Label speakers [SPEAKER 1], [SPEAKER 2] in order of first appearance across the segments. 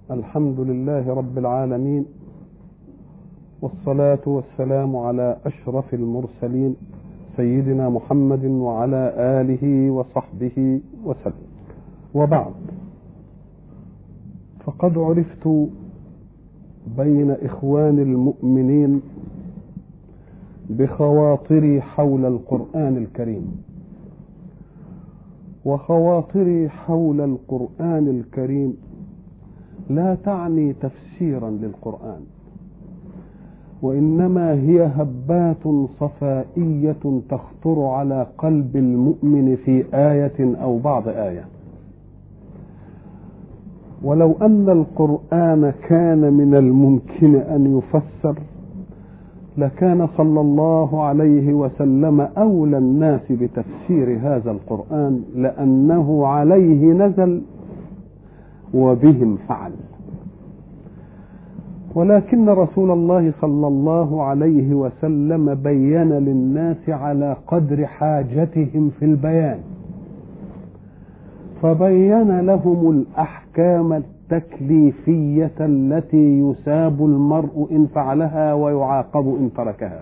[SPEAKER 1] الحمد لله رب العالمين والصلاة والسلام على أشرف المرسلين سيدنا محمد وعلى آله وصحبه وسلم وبعد فقد عرفت بين إخوان المؤمنين بخواطري حول القرآن الكريم وخواطري حول القرآن الكريم لا تعني تفسيرا للقرآن وإنما هي هبات صفائية تخطر على قلب المؤمن في آية أو بعض آية ولو أن القرآن كان من الممكن أن يفسر لكان صلى الله عليه وسلم أولى الناس بتفسير هذا القرآن لأنه عليه نزل وبهم فعل ولكن رسول الله صلى الله عليه وسلم بين للناس على قدر حاجتهم في البيان فبين لهم الاحكام التكليفيه التي يساب المرء ان فعلها ويعاقب ان تركها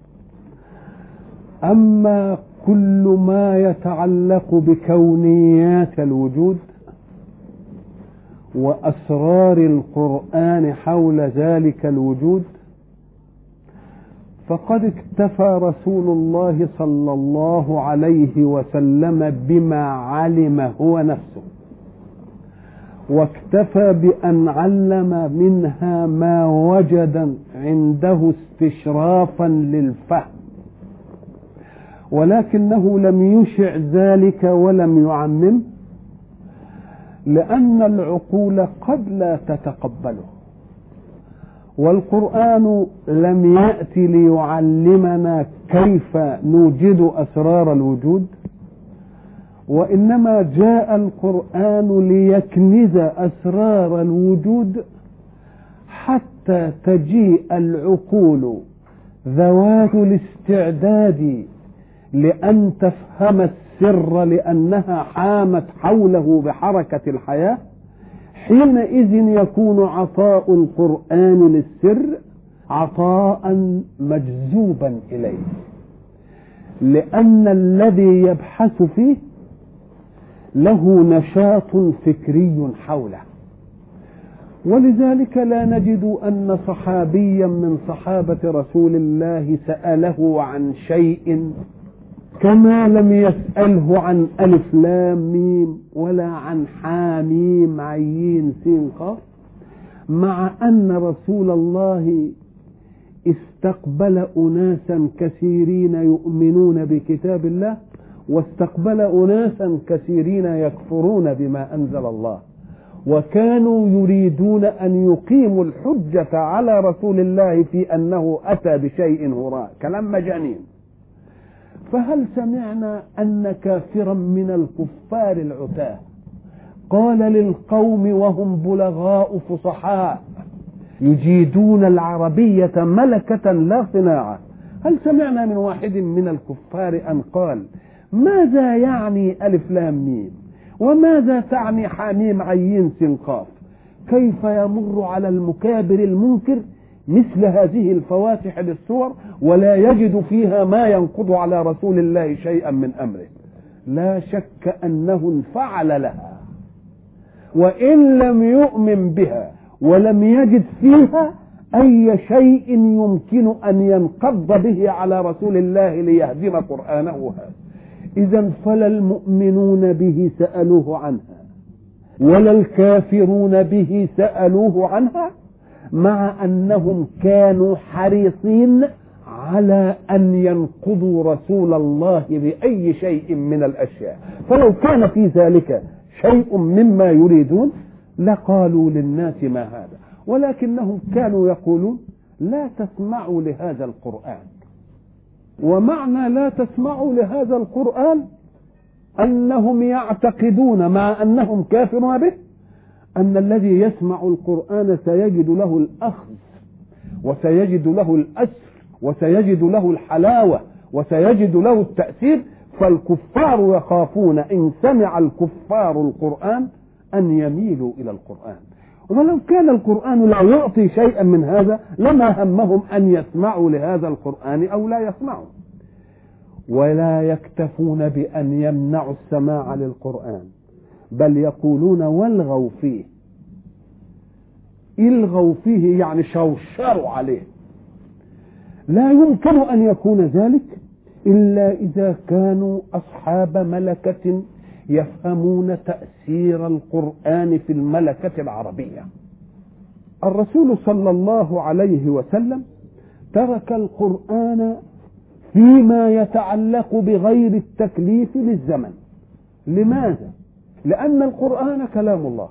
[SPEAKER 1] اما كل ما يتعلق بكونيات الوجود واسرار القران حول ذلك الوجود فقد اكتفى رسول الله صلى الله عليه وسلم بما علم هو نفسه واكتفى بان علم منها ما وجد عنده استشرافا للفهم ولكنه لم يشع ذلك ولم يعممه لأن العقول قد لا تتقبله والقرآن لم يأتي ليعلمنا كيف نوجد أسرار الوجود وإنما جاء القرآن ليكنز أسرار الوجود حتى تجيء العقول ذوات الاستعداد لأن تفهم السر لأنها حامت حوله بحركة الحياة حينئذ يكون عطاء القرآن للسر عطاء مجذوبا إليه لأن الذي يبحث فيه له نشاط فكري حوله ولذلك لا نجد أن صحابيا من صحابة رسول الله سأله عن شيء كما لم يسأله عن ألف لام ميم ولا عن حاميم عين سين قاف مع أن رسول الله استقبل أناسا كثيرين يؤمنون بكتاب الله واستقبل أناسا كثيرين يكفرون بما أنزل الله وكانوا يريدون أن يقيموا الحجة على رسول الله في أنه أتى بشيء هراء كلام مجانين فهل سمعنا أن كافرا من الكفار العتاه قال للقوم وهم بلغاء فصحاء يجيدون العربية ملكة لا صناعة هل سمعنا من واحد من الكفار أن قال ماذا يعني ألف لام ميم وماذا تعني حاميم عين سنقاف كيف يمر على المكابر المنكر مثل هذه الفواتح للسور ولا يجد فيها ما ينقض على رسول الله شيئا من امره لا شك انه انفعل لها وان لم يؤمن بها ولم يجد فيها اي شيء يمكن ان ينقض به على رسول الله ليهدم قرانه هذا اذا فلا المؤمنون به سالوه عنها ولا الكافرون به سالوه عنها مع انهم كانوا حريصين على ان ينقضوا رسول الله باي شيء من الاشياء فلو كان في ذلك شيء مما يريدون لقالوا للناس ما هذا ولكنهم كانوا يقولون لا تسمعوا لهذا القران ومعنى لا تسمعوا لهذا القران انهم يعتقدون مع انهم كافرون به أن الذي يسمع القرآن سيجد له الأخذ وسيجد له الأسر وسيجد له الحلاوة وسيجد له التأثير فالكفار يخافون إن سمع الكفار القرآن أن يميلوا إلى القرآن ولو كان القرآن لا يعطي شيئا من هذا لما همهم أن يسمعوا لهذا القرآن أو لا يسمعوا ولا يكتفون بأن يمنعوا السماع للقرآن بل يقولون والغوا فيه الغوا فيه يعني شوشروا عليه لا يمكن أن يكون ذلك إلا إذا كانوا أصحاب ملكة يفهمون تأثير القرآن في الملكة العربية الرسول صلى الله عليه وسلم ترك القرآن فيما يتعلق بغير التكليف للزمن لماذا لان القران كلام الله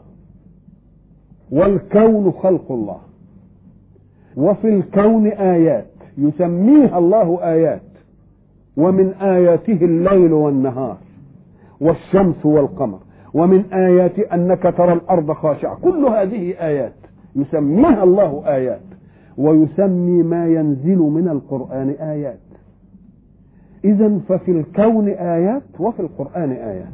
[SPEAKER 1] والكون خلق الله وفي الكون ايات يسميها الله ايات ومن اياته الليل والنهار والشمس والقمر ومن آيات أنك ترى الأرض خاشعة كل هذه آيات يسميها الله آيات ويسمي ما ينزل من القرآن آيات إذا ففي الكون آيات وفي القرآن آيات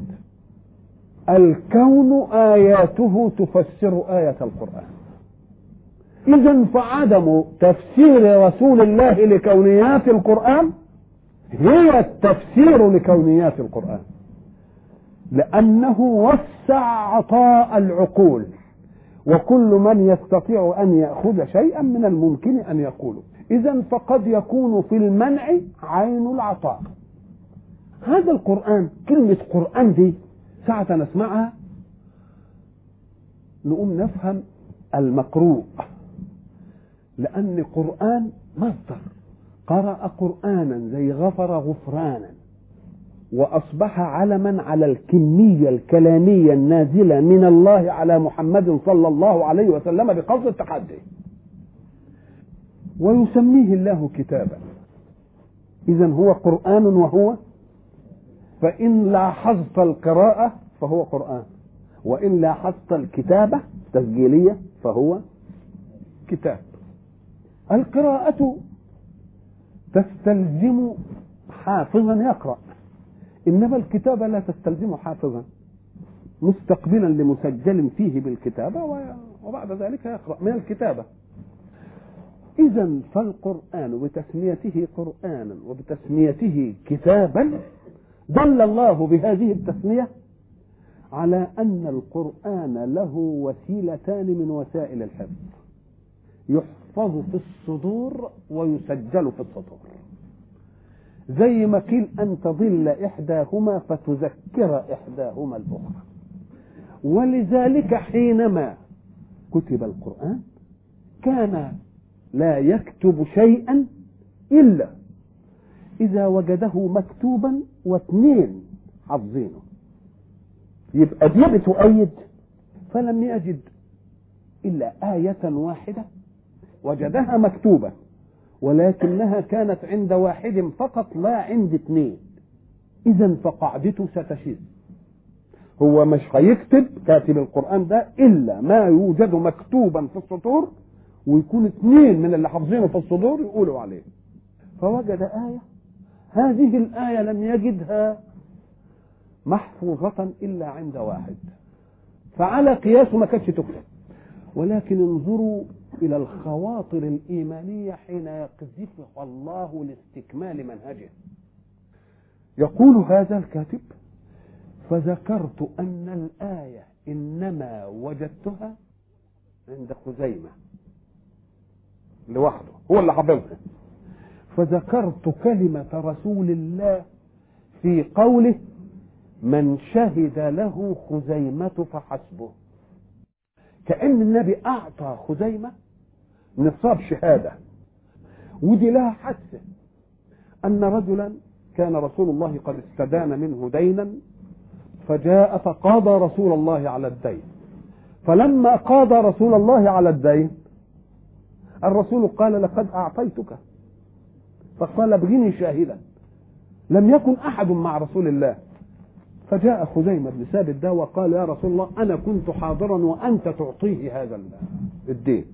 [SPEAKER 1] الكون آياته تفسر آية القرآن إذا فعدم تفسير رسول الله لكونيات القرآن هي التفسير لكونيات القرآن لأنه وسع عطاء العقول وكل من يستطيع أن يأخذ شيئا من الممكن أن يقوله إذا فقد يكون في المنع عين العطاء هذا القرآن كلمة قرآن دي ساعة نسمعها نقوم نفهم المقروء لأن قرآن مصدر قرأ قرآنا زي غفر غفرانا وأصبح علما على الكمية الكلامية النازلة من الله على محمد صلى الله عليه وسلم بقصد التحدي ويسميه الله كتابا إذا هو قرآن وهو فإن لاحظت القراءة فهو قرآن وإن لاحظت الكتابة تسجيلية فهو كتاب القراءة تستلزم حافظا يقرأ إنما الكتابة لا تستلزم حافظا مستقبلا لمسجل فيه بالكتابة وبعد ذلك يقرأ من الكتابة إذا فالقرآن بتسميته قرآنا وبتسميته كتابا دل الله بهذه التسمية على أن القرآن له وسيلتان من وسائل الحفظ يحفظ في الصدور ويسجل في السطور زي ما قيل أن تضل إحداهما فتذكر إحداهما الأخرى ولذلك حينما كتب القرآن كان لا يكتب شيئا إلا إذا وجده مكتوبا واثنين حافظينه يبقى دي بتؤيد فلم يجد إلا آية واحدة وجدها مكتوبة ولكنها كانت عند واحد فقط لا عند اثنين إذا فقاعدته ستشذ هو مش هيكتب كاتب القرآن ده إلا ما يوجد مكتوبا في السطور ويكون اثنين من اللي حافظينه في الصدور يقولوا عليه فوجد آية هذه الآية لم يجدها محفوظة إلا عند واحد فعلى قياسه ما كانتش تكتب ولكن انظروا إلى الخواطر الإيمانية حين يقذفها الله لاستكمال منهجه يقول هذا الكاتب فذكرت أن الآية إنما وجدتها عند خزيمة لوحده هو اللي حافظها فذكرت كلمة رسول الله في قوله من شهد له خزيمة فحسبه كأن النبي أعطى خزيمة نصاب شهادة ودي لها حادثة أن رجلا كان رسول الله قد استدان منه دينا فجاء فقاضى رسول الله على الدين فلما قاضى رسول الله على الدين الرسول قال لقد أعطيتك فقال ابغني شاهدا لم يكن أحد مع رسول الله فجاء خزيمة بن ثابت ده وقال يا رسول الله أنا كنت حاضرا وأنت تعطيه هذا الدين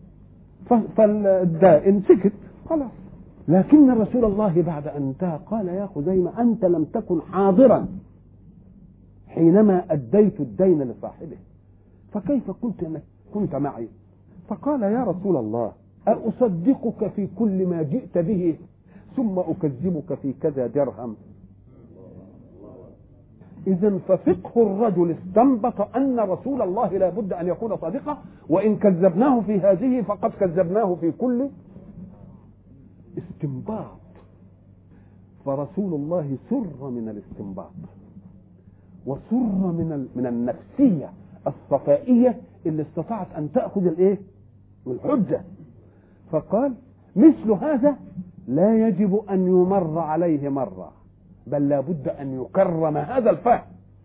[SPEAKER 1] فالدائن سكت خلاص لكن رسول الله بعد أن انتهى قال يا خزيمة أنت لم تكن حاضرا حينما أديت الدين لصاحبه فكيف قلت كنت معي فقال يا رسول الله أصدقك في كل ما جئت به ثم أكذبك في كذا درهم إذا ففقه الرجل استنبط أن رسول الله لا بد أن يكون صادقا وإن كذبناه في هذه فقد كذبناه في كل استنباط فرسول الله سر من الاستنباط وسر من من النفسيه الصفائيه اللي استطاعت ان تاخذ الايه؟ الحجه فقال مثل هذا لا يجب ان يمر عليه مره بل لا بد ان يكرم هذا الفهم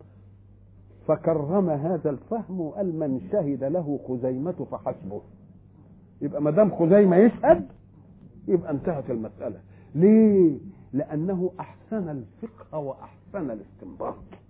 [SPEAKER 1] فكرم هذا الفهم وقال من شهد له خزيمة فحسبه يبقى ما دام خزيمة يشهد يبقى انتهت المسألة ليه؟ لأنه أحسن الفقه وأحسن الاستنباط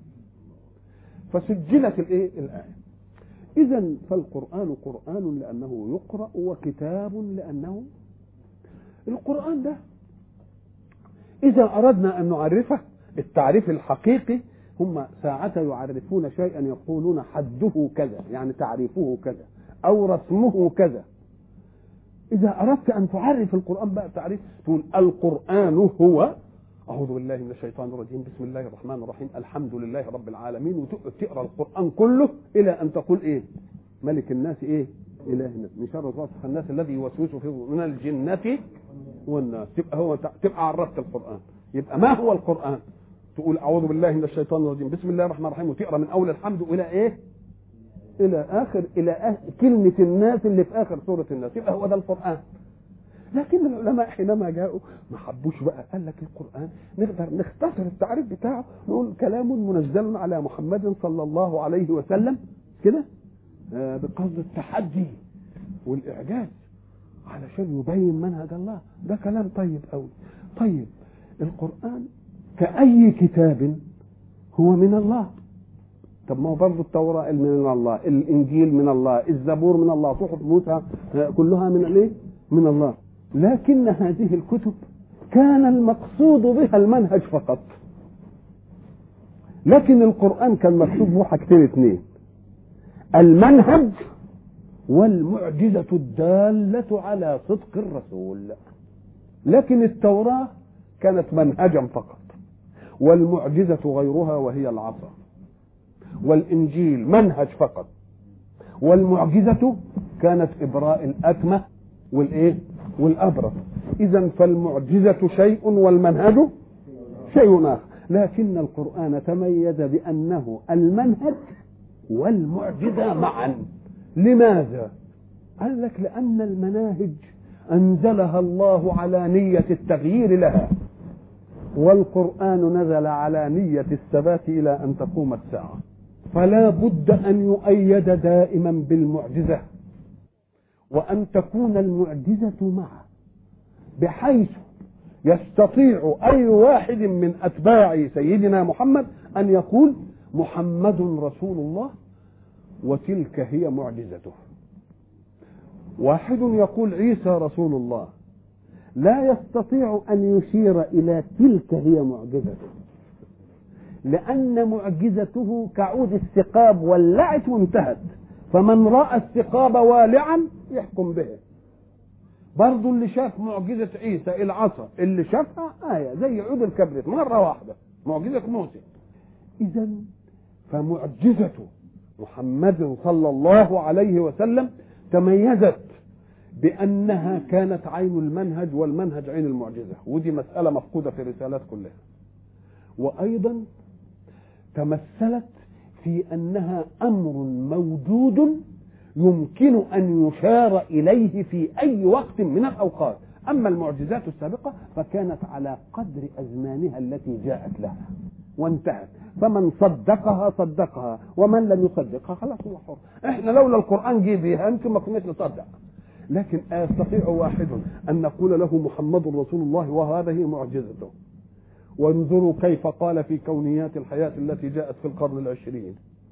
[SPEAKER 1] فسجلت الإيه؟ الآية إذا فالقرآن قرآن لأنه يقرأ وكتاب لأنه القرآن ده إذا أردنا أن نعرفه التعريف الحقيقي هم ساعة يعرفون شيئا يقولون حده كذا يعني تعريفه كذا أو رسمه كذا إذا أردت أن تعرف القرآن بقى تعريف تقول القرآن هو أعوذ بالله من الشيطان الرجيم بسم الله الرحمن الرحيم الحمد لله رب العالمين وتقرأ القرآن كله إلى أن تقول إيه ملك الناس إيه إله الناس من شر وسوسة الناس الذي يوسوس في من الجنة والناس تبقى هو تبقى عرفت القرآن يبقى ما هو القرآن تقول أعوذ بالله من الشيطان الرجيم بسم الله الرحمن الرحيم وتقرأ من أول الحمد إلى إيه الى اخر الى آخر كلمه الناس اللي في اخر سوره الناس يبقى هو ده القران لكن العلماء حينما جاءوا ما حبوش بقى قال لك القران نقدر نختصر التعريف بتاعه نقول كلام منزل على محمد صلى الله عليه وسلم كده آه بقصد التحدي والاعجاز علشان يبين منهج الله ده كلام طيب قوي طيب القران كاي كتاب هو من الله طب ما هو برضه التوراة من الله الإنجيل من الله الزبور من الله صحف موسى كلها من الايه من الله لكن هذه الكتب كان المقصود بها المنهج فقط لكن القرآن كان مكتوب به حاجتين اثنين المنهج والمعجزة الدالة على صدق الرسول لكن التوراة كانت منهجا فقط والمعجزة غيرها وهي العصا والإنجيل منهج فقط والمعجزة كانت إبراء الأكمة والإيه والأبرص إذا فالمعجزة شيء والمنهج شيء آخر لكن القرآن تميز بأنه المنهج والمعجزة معا لماذا؟ قال لك لأن المناهج أنزلها الله على نية التغيير لها والقرآن نزل على نية الثبات إلى أن تقوم الساعة فلا بد أن يؤيد دائما بالمعجزة وأن تكون المعجزة معه بحيث يستطيع أي واحد من أتباع سيدنا محمد أن يقول محمد رسول الله وتلك هي معجزته واحد يقول عيسى رسول الله لا يستطيع أن يشير إلى تلك هي معجزته لأن معجزته كعود الثقاب ولعت وانتهت فمن رأى الثقاب والعا يحكم به برضه اللي شاف معجزة عيسى العصا اللي شافها آية زي عود الكبريت مرة واحدة معجزة موسى إذا فمعجزة محمد صلى الله عليه وسلم تميزت بأنها كانت عين المنهج والمنهج عين المعجزة ودي مسألة مفقودة في الرسالات كلها وأيضا تمثلت في انها امر موجود يمكن ان يشار اليه في اي وقت من الاوقات اما المعجزات السابقه فكانت على قدر ازمانها التي جاءت لها وانتهت فمن صدقها صدقها ومن لم يصدقها خلاص هو حر احنا لولا القران جه بيها انتم ما كناش نصدق لكن يستطيع واحد ان نقول له محمد رسول الله وهذه معجزته وانظروا كيف قال في كونيات الحياة التي جاءت في القرن العشرين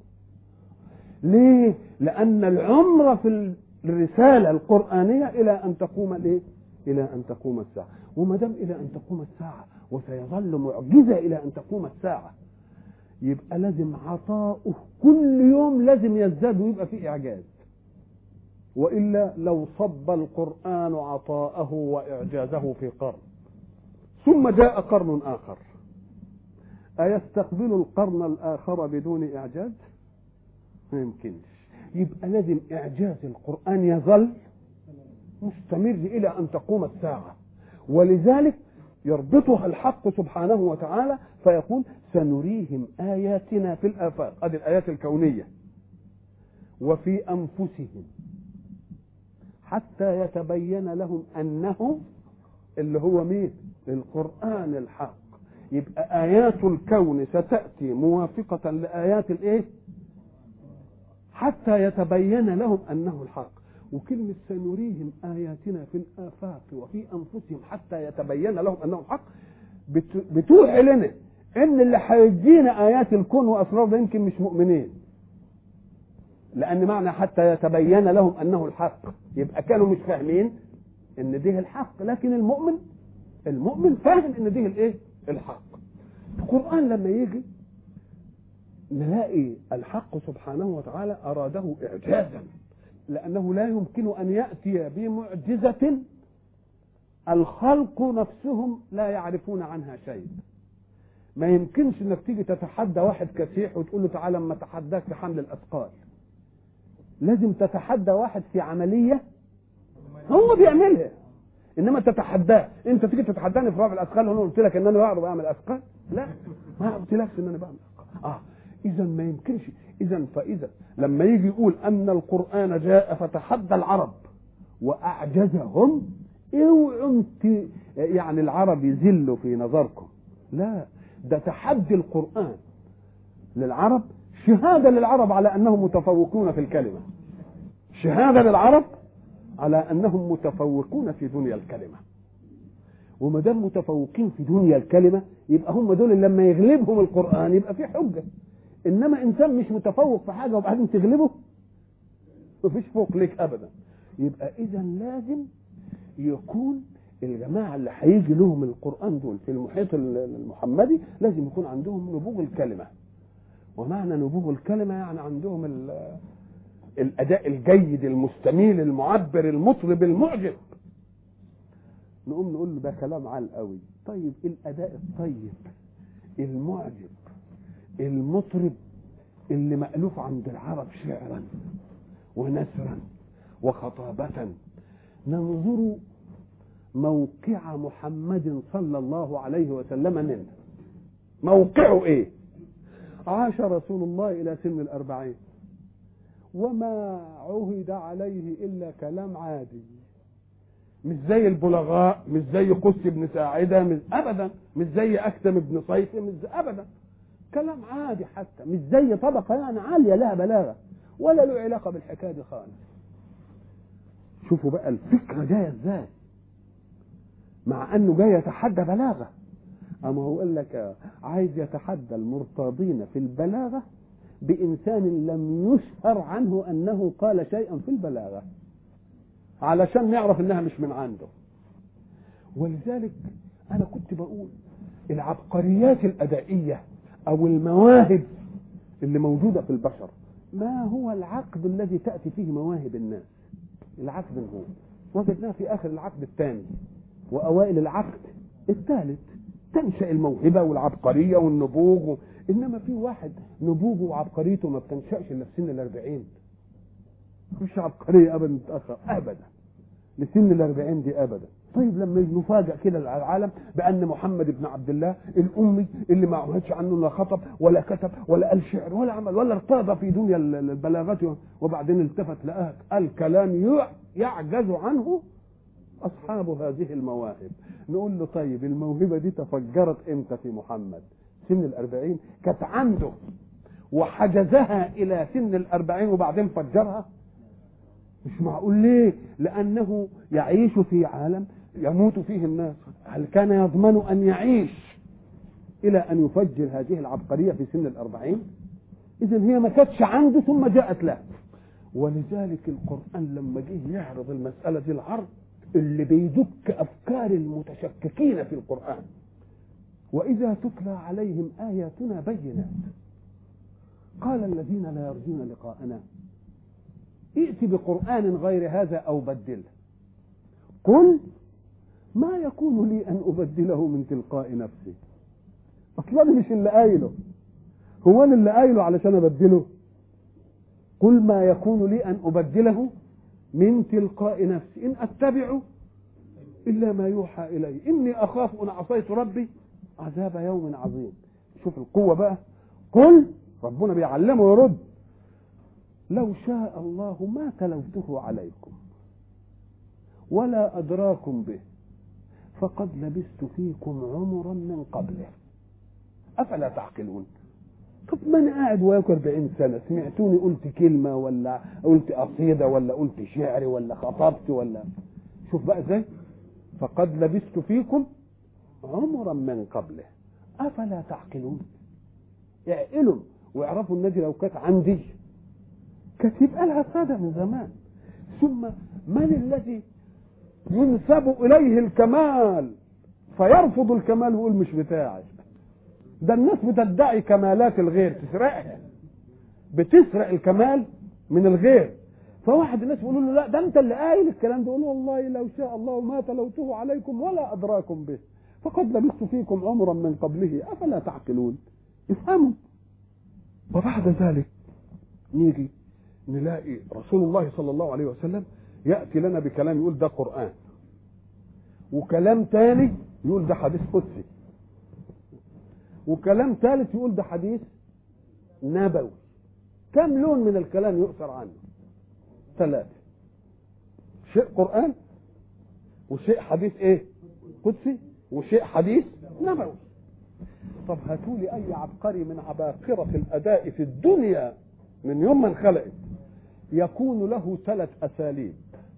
[SPEAKER 1] ليه لأن العمر في الرسالة القرآنية إلى أن تقوم الإيه؟ إلى أن تقوم الساعة وما دام إلى أن تقوم الساعة وسيظل معجزة إلى أن تقوم الساعة يبقى لازم عطاؤه كل يوم لازم يزداد ويبقى فيه إعجاز وإلا لو صب القرآن عطاءه وإعجازه في قرن ثم جاء قرن آخر أيستقبل القرن الآخر بدون إعجاز ما يمكنش يبقى لازم إعجاز القرآن يظل مستمر إلى أن تقوم الساعة ولذلك يربطها الحق سبحانه وتعالى فيقول سنريهم آياتنا في الآفاق هذه الآيات الكونية وفي أنفسهم حتى يتبين لهم أنه اللي هو مين القرآن الحق يبقى آيات الكون ستأتي موافقة لآيات الإيه حتى يتبين لهم أنه الحق وكلمة سنريهم آياتنا في الآفاق وفي أنفسهم حتى يتبين لهم أنه الحق بتوحي لنا إن اللي هيدينا آيات الكون وأسرار ده يمكن مش مؤمنين لأن معنى حتى يتبين لهم أنه الحق يبقى كانوا مش فاهمين إن ده الحق لكن المؤمن المؤمن فاهم إن ده الإيه؟ الحق القرآن لما يجي نلاقي الحق سبحانه وتعالى أراده إعجازا لأنه لا يمكن أن يأتي بمعجزة الخلق نفسهم لا يعرفون عنها شيء ما يمكنش انك تيجي تتحدى واحد كسيح وتقول له تعالى اما اتحداك في حمل الاثقال لازم تتحدى واحد في عمليه هو بيعملها انما تتحداه انت تيجي تتحداني في رفع الاثقال وانا قلت لك ان انا بعرف اعمل اثقال لا ما قلتلكش ان انا بعمل اثقال اه اذا ما يمكنش اذا فاذا لما يجي يقول ان القران جاء فتحدى العرب واعجزهم اوعوا يعني العرب يذلوا في نظركم لا ده تحدي القران للعرب شهاده للعرب على انهم متفوقون في الكلمه شهاده للعرب على انهم متفوقون في دنيا الكلمه وما دام متفوقين في دنيا الكلمه يبقى هم دول اللي لما يغلبهم القران يبقى في حجه انما انسان مش متفوق في حاجه وبعدين تغلبه مفيش فوق ليك ابدا يبقى اذا لازم يكون الجماعه اللي هيجي لهم القران دول في المحيط المحمدي لازم يكون عندهم نبوغ الكلمه ومعنى نبوغ الكلمه يعني عندهم الاداء الجيد المستميل المعبر المطرب المعجب نقوم نقول له ده كلام عال قوي طيب الاداء الطيب المعجب المطرب اللي مألوف عند العرب شعرا ونثرا وخطابة ننظر موقع محمد صلى الله عليه وسلم منه موقعه ايه عاش رسول الله الى سن الاربعين وما عهد عليه الا كلام عادي مش زي البلغاء مش زي قس بن ساعدة مش ابدا مش زي اكتم بن صيف مش زي ابدا كلام عادي حتى مش زي طبقة يعني عالية لها بلاغة ولا له علاقة بالحكاية دي خالص شوفوا بقى الفكرة جاية ازاي مع انه جاي يتحدى بلاغة اما هو قال لك عايز يتحدى المرتاضين في البلاغة بإنسان لم يشهر عنه أنه قال شيئا في البلاغة علشان نعرف أنها مش من عنده ولذلك أنا كنت بقول العبقريات الأدائية أو المواهب اللي موجودة في البشر ما هو العقد الذي تأتي فيه مواهب الناس العقد هو وجدناه في آخر العقد الثاني وأوائل العقد الثالث تنشأ الموهبة والعبقرية والنبوغ و... إنما في واحد نبوغه وعبقريته ما بتنشأش إلا في سن الأربعين مش عبقرية أبدا متأخر أبدا لسن الأربعين دي أبدا طيب لما نفاجأ كده العالم بأن محمد بن عبد الله الأمي اللي ما عهدش عنه لا خطب ولا كتب ولا قال شعر ولا عمل ولا ارتضى في دنيا البلاغات وبعدين التفت لقاه قال كلام يعجز عنه أصحاب هذه المواهب نقول له طيب الموهبة دي تفجرت إمتى في محمد سن الأربعين كانت عنده وحجزها إلى سن الأربعين وبعدين فجرها مش معقول ليه لأنه يعيش في عالم يموت فيه الناس هل كان يضمن أن يعيش إلى أن يفجر هذه العبقرية في سن الأربعين إذا هي ما كانتش عنده ثم جاءت له ولذلك القرآن لما جه يعرض المسألة دي العرض اللي بيدك أفكار المتشككين في القرآن وإذا تتلى عليهم آياتنا بينات قال الذين لا يرجون لقاءنا ائت بقرآن غير هذا أو بدله قل ما يكون لي أن أبدله من تلقاء نفسي أصلا مش اللي قايله هو أنا اللي قايله علشان أبدله قل ما يكون لي أن أبدله من تلقاء نفسي إن أتبع إلا ما يوحى إلي إني أخاف أن عصيت ربي عذاب يوم عظيم شوف القوة بقى قل ربنا بيعلمه ويرد لو شاء الله ما تلوته عليكم ولا أدراكم به فقد لبثت فيكم عمرا من قبله أفلا تعقلون طب ما أنا قاعد وياكم 40 سنة سمعتوني قلت كلمة ولا قلت قصيدة ولا قلت شعر ولا خطبت ولا شوف بقى ازاي فقد لبثت فيكم عمرا من قبله أفلا تعقلون اعقلوا واعرفوا النادي لو كانت عندي كانت يبقى لها سادة من زمان ثم من الذي ينسب إليه الكمال فيرفض الكمال ويقول مش بتاعي ده الناس بتدعي كمالات الغير تسرقها بتسرق الكمال من الغير فواحد الناس يقولوا له لا ده انت اللي قايل الكلام ده يقول والله لو شاء الله ما تلوته عليكم ولا ادراكم به فقد لبثت فيكم عمرا من قبله افلا تعقلون افهموا وبعد ذلك نيجي نلاقي رسول الله صلى الله عليه وسلم ياتي لنا بكلام يقول ده قران وكلام تاني يقول ده حديث قدسي وكلام ثالث يقول ده حديث نبوي كم لون من الكلام يؤثر عنه ثلاثة شيء قرآن وشيء حديث ايه قدسي وشيء حديث نبوي طب هاتوا لي اي عبقري من عباقرة الاداء في الدنيا من يوم ما انخلقت يكون له ثلاث اساليب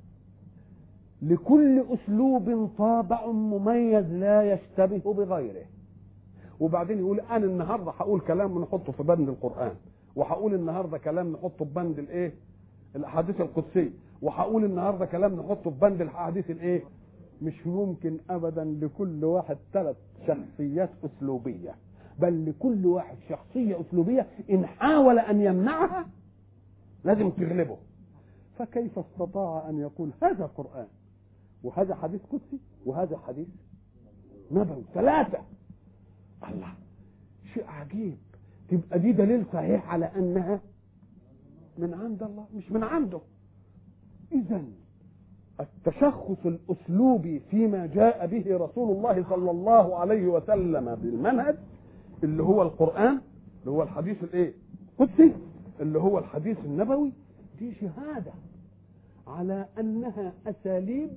[SPEAKER 1] لكل اسلوب طابع مميز لا يشتبه بغيره وبعدين يقول انا النهارده هقول كلام نحطه في بند القران وهقول النهارده كلام نحطه في بند الايه الاحاديث القدسيه وهقول النهارده كلام نحطه في بند الاحاديث الايه مش ممكن ابدا لكل واحد ثلاث شخصيات اسلوبيه بل لكل واحد شخصيه اسلوبيه ان حاول ان يمنعها لازم تغلبه فكيف استطاع ان يقول هذا قران وهذا حديث قدسي وهذا حديث نبوي ثلاثه الله شيء عجيب تبقى دي دليل صحيح على انها من عند الله مش من عنده اذا التشخص الاسلوبي فيما جاء به رسول الله صلى الله عليه وسلم بالمنهج اللي هو القران اللي هو الحديث الايه قدسي اللي هو الحديث النبوي دي شهاده على انها اساليب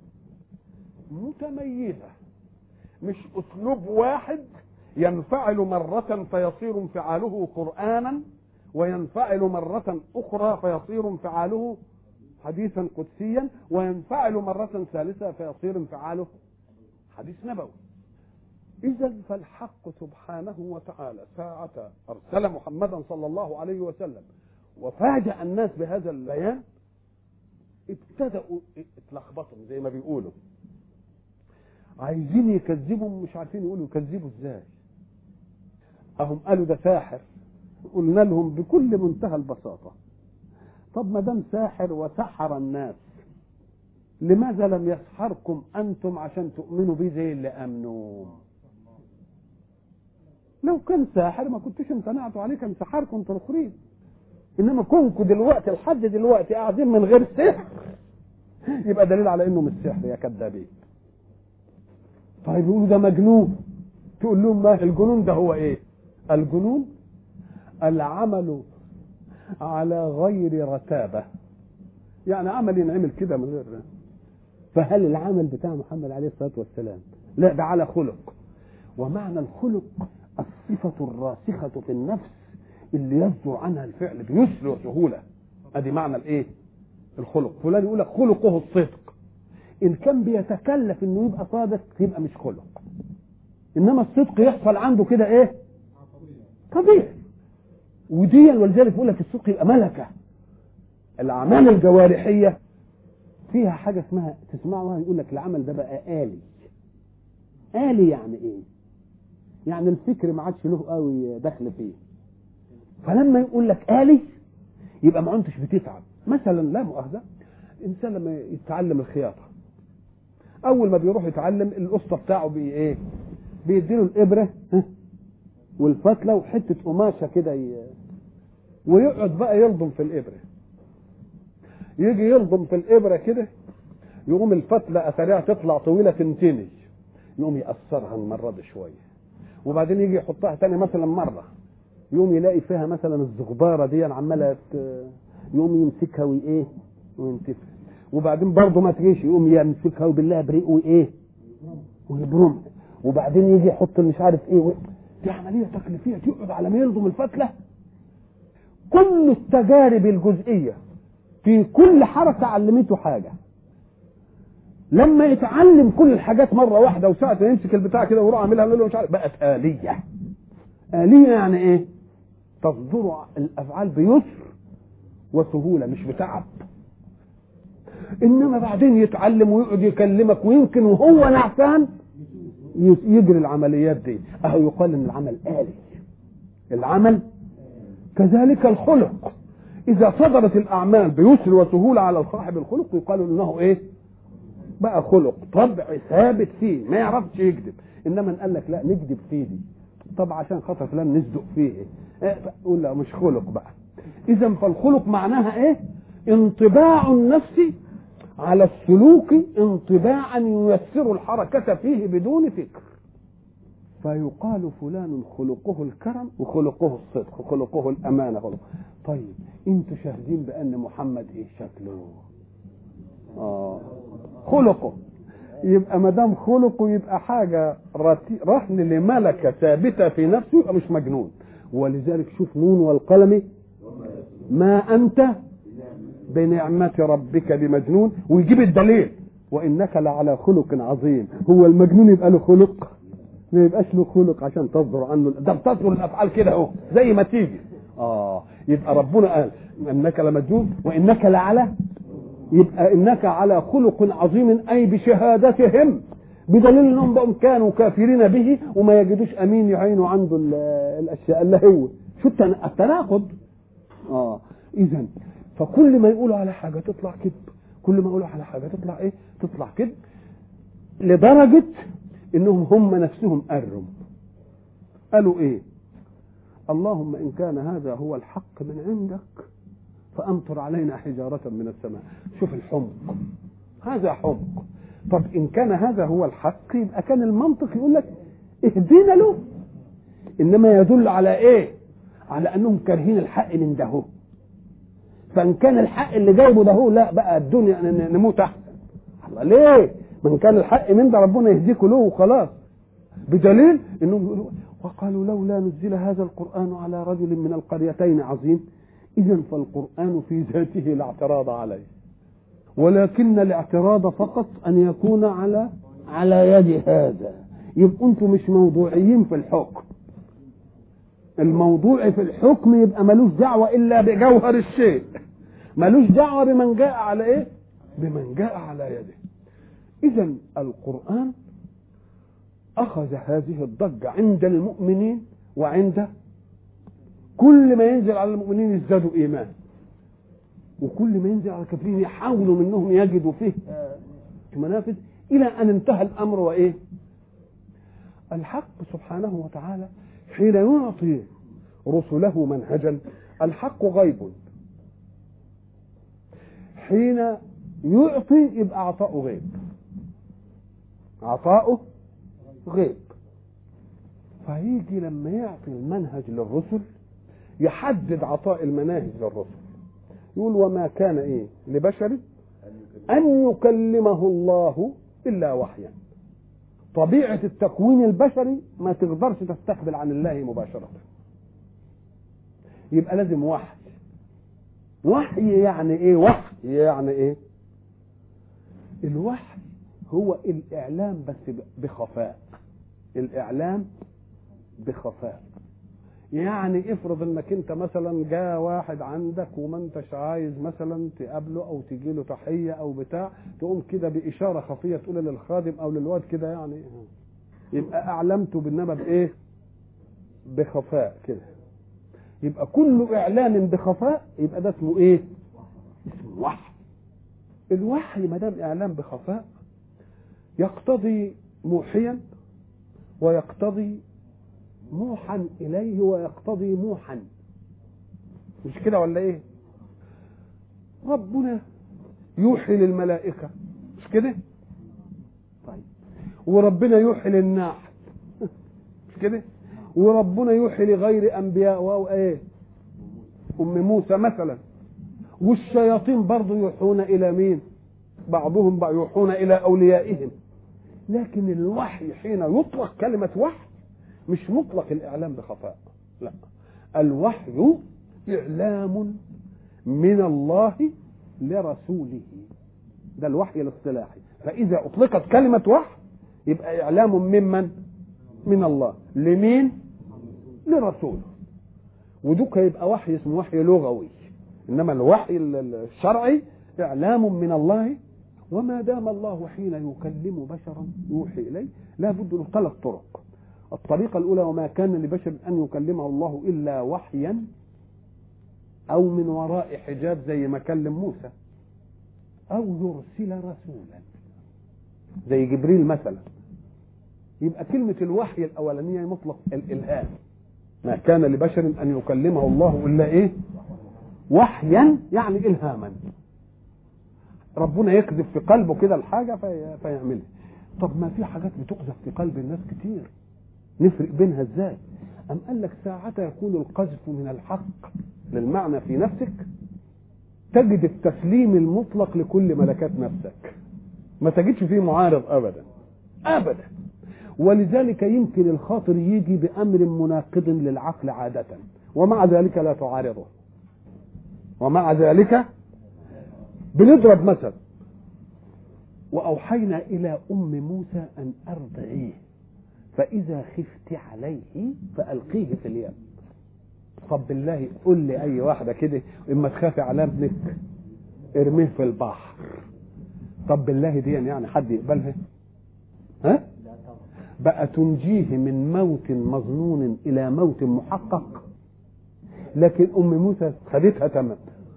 [SPEAKER 1] متميزه مش اسلوب واحد ينفعل مرة فيصير انفعاله قرآنا وينفعل مرة أخرى فيصير انفعاله حديثا قدسيا وينفعل مرة ثالثة فيصير انفعاله حديث نبوي إذا فالحق سبحانه وتعالى ساعة أرسل محمدا صلى الله عليه وسلم وفاجأ الناس بهذا البيان ابتدأوا اتلخبطوا زي ما بيقولوا عايزين يكذبوا مش عارفين يقولوا يكذبوا ازاي اهم قالوا ده ساحر قلنا لهم بكل منتهى البساطة طب ما دام ساحر وسحر الناس لماذا لم يسحركم انتم عشان تؤمنوا بيه زي اللي امنوا لو كان ساحر ما كنتوش امتنعتوا عليه كان سحركم انتوا الاخرين انما كونكم دلوقتي لحد دلوقتي قاعدين من غير سحر يبقى دليل على انه مش سحر يا كذابين طيب يقولوا ده مجنون تقول لهم ما الجنون ده هو ايه الجنون العمل على غير رتابة يعني عمل ينعمل كده من غير فهل العمل بتاع محمد عليه الصلاة والسلام لا ده على خلق ومعنى الخلق الصفة الراسخة في النفس اللي يصدر عنها الفعل بيسر وسهولة ادي معنى الايه الخلق فلان يقول لك خلقه الصدق ان كان بيتكلف انه يبقى صادق يبقى مش خلق انما الصدق يحصل عنده كده ايه طبيعي ودي ولذلك يقول لك الصدق يبقى ملكه الاعمال الجوارحيه فيها حاجه اسمها تسمعوها يقول لك العمل ده بقى آلي آلي يعني ايه يعني الفكر ما عادش له قوي دخل فيه فلما يقول لك آلي يبقى ما انتش بتتعب مثلا لا مؤاخذه انسان لما يتعلم الخياطه اول ما بيروح يتعلم القسطه بتاعه بي ايه بيديله الابره ها، والفتله وحته قماشه كده ي... ويقعد بقى يلضم في الابره يجي يلضم في الابره كده يقوم الفتله اثرها تطلع طويله تنتني يقوم يقصرها المره دي شويه وبعدين يجي يحطها تاني مثلا مره يقوم يلاقي فيها مثلا الزغباره دي عماله ت- يقوم يمسكها وايه وينتفها وبعدين برضه ما تجيش يقوم يمسكها وبالله بريق وايه ويبرمها وبعدين يجي يحط مش عارف ايه و... دي عمليه تكليفيه تقعد على ما يلضم الفتله كل التجارب الجزئيه في كل حركه علمته حاجه لما يتعلم كل الحاجات مره واحده وساعه ما يمسك البتاع كده ويروح عاملها له مش عارف بقت آلية آلية يعني ايه؟ تصدر الافعال بيسر وسهوله مش بتعب انما بعدين يتعلم ويقعد يكلمك ويمكن وهو نعسان ي- يجري العمليات دي اهو يقال ان العمل آلي العمل كذلك الخلق اذا صدرت الاعمال بيسر وسهوله على صاحب الخلق يقال انه ايه بقى خلق طبع ثابت فيه ما يعرفش يكذب انما قال لك لا نكذب فيه دي طب عشان خاطر فلان نصدق فيه إيه؟ قول لا مش خلق بقى اذا فالخلق معناها ايه انطباع النفس على السلوك انطباعا ييسر الحركة فيه بدون فكر فيقال فلان خلقه الكرم وخلقه الصدق وخلقه الأمانة خلقه. طيب انتوا شاهدين بأن محمد ايه شكله آه. خلقه يبقى ما دام خلقه يبقى حاجه رتي- رهن لملكه ثابته في نفسه يبقى مش مجنون ولذلك شوف نون والقلم ما انت بنعمه ربك بمجنون ويجيب الدليل وانك لعلى خلق عظيم هو المجنون يبقى له خلق ما يبقاش له خلق عشان تصدر عنه ده بتصدر الافعال كده اهو زي ما تيجي اه يبقى ربنا قال انك لمجنون وانك لعلى يبقى انك على خلق عظيم اي بشهادتهم بدليل انهم بقوا كانوا كافرين به وما يجدوش امين يعينوا عنده ال- الاشياء اللي هو شو التنا- التناقض اه اذا فكل ما يقولوا على حاجه تطلع كذب كل ما يقولوا على حاجه تطلع ايه تطلع كذب لدرجه انهم هم نفسهم قروا قالوا ايه اللهم ان كان هذا هو الحق من عندك فامطر علينا حجاره من السماء شوف الحمق هذا حمق طب ان كان هذا هو الحق يبقى كان المنطق يقول لك اهدينا له انما يدل على ايه على انهم كارهين الحق من ده هو. فان كان الحق اللي جايبه ده هو لا بقى الدنيا ن- ن- نموت احسن الله ليه من كان الحق من ده ربنا يهديكوا له وخلاص بدليل انهم يقولوا وقالوا لولا نزل هذا القران على رجل من القريتين عظيم اذا فالقران في ذاته لا اعتراض عليه ولكن الاعتراض فقط ان يكون على على يد هذا يبقوا انتم مش موضوعيين في الحكم الموضوع في الحكم يبقى ملوش دعوه الا بجوهر الشيء ملوش دعوه بمن جاء على ايه بمن جاء على يده اذا القران اخذ هذه الضجه عند المؤمنين وعند كل ما ينزل على المؤمنين يزدادوا ايمان وكل ما ينزل على الكافرين يحاولوا منهم يجدوا فيه آه، منافذ الى ان انتهى الامر وايه الحق سبحانه وتعالى حين يعطي رسله منهجا الحق غيب حين يعطي يبقى عطاؤه غيب عطاؤه غيب فيجي لما يعطي المنهج للرسل يحدد عطاء المناهج للرسل يقول وما كان ايه لبشر ان يكلمه الله الا وحيا طبيعه التكوين البشري ما تقدرش تستقبل عن الله مباشره يبقى لازم وحي وحي يعني ايه وحي يعني ايه الوحي هو الاعلام بس بخفاء الاعلام بخفاء يعني افرض انك انت مثلا جاء واحد عندك وما انتش عايز مثلا تقابله او تجي له تحيه او بتاع تقوم كده باشاره خفيه تقول للخادم او للواد كده يعني يبقى اعلمته بالنبى بايه؟ بخفاء كده يبقى كل اعلان بخفاء يبقى ده اسمه ايه؟ اسمه اسمه وحي الوحي ما دام اعلام بخفاء يقتضي موحيا ويقتضي موحا اليه ويقتضي موحا مش كده ولا ايه ربنا يوحي للملائكه مش كده طيب وربنا يوحي للناحل مش كده وربنا يوحي لغير انبياء واو ايه ام موسى مثلا والشياطين برضه يوحون الى مين بعضهم بقى يوحون الى اوليائهم لكن الوحي حين يطلق كلمه وحي مش مطلق الاعلام بخفاء لا الوحي اعلام من الله لرسوله ده الوحي الاصطلاحي فاذا اطلقت كلمه وحي يبقى اعلام ممن من الله لمين لرسوله ودوك يبقى وحي اسمه وحي لغوي انما الوحي الشرعي اعلام من الله وما دام الله حين يكلم بشرا يوحي اليه لا بد له ثلاث طرق الطريقة الأولى وما كان لبشر أن يكلمه الله إلا وحيا أو من وراء حجاب زي ما كلم موسى أو يرسل رسولا زي جبريل مثلا يبقى كلمة الوحي الأولانية مطلق الإلهام ما كان لبشر أن يكلمه الله إلا إيه وحيا يعني إلهاما ربنا يكذب في قلبه كده الحاجة في فيعملها طب ما في حاجات بتقذف في قلب الناس كتير نفرق بينها ازاي أم قال لك ساعة يكون القذف من الحق للمعنى في نفسك تجد التسليم المطلق لكل ملكات نفسك ما تجدش فيه معارض أبدا أبدا ولذلك يمكن الخاطر يجي بأمر مناقض للعقل عادة ومع ذلك لا تعارضه ومع ذلك بنضرب مثل وأوحينا إلى أم موسى أن أرضعيه فإذا خفت عليه فألقيه في اليم طب بالله قول لي أي واحدة كده إما تخافي على ابنك ارميه في البحر طب بالله دي يعني حد يقبلها ها بقى تنجيه من موت مظنون إلى موت محقق لكن أم موسى خدتها تمام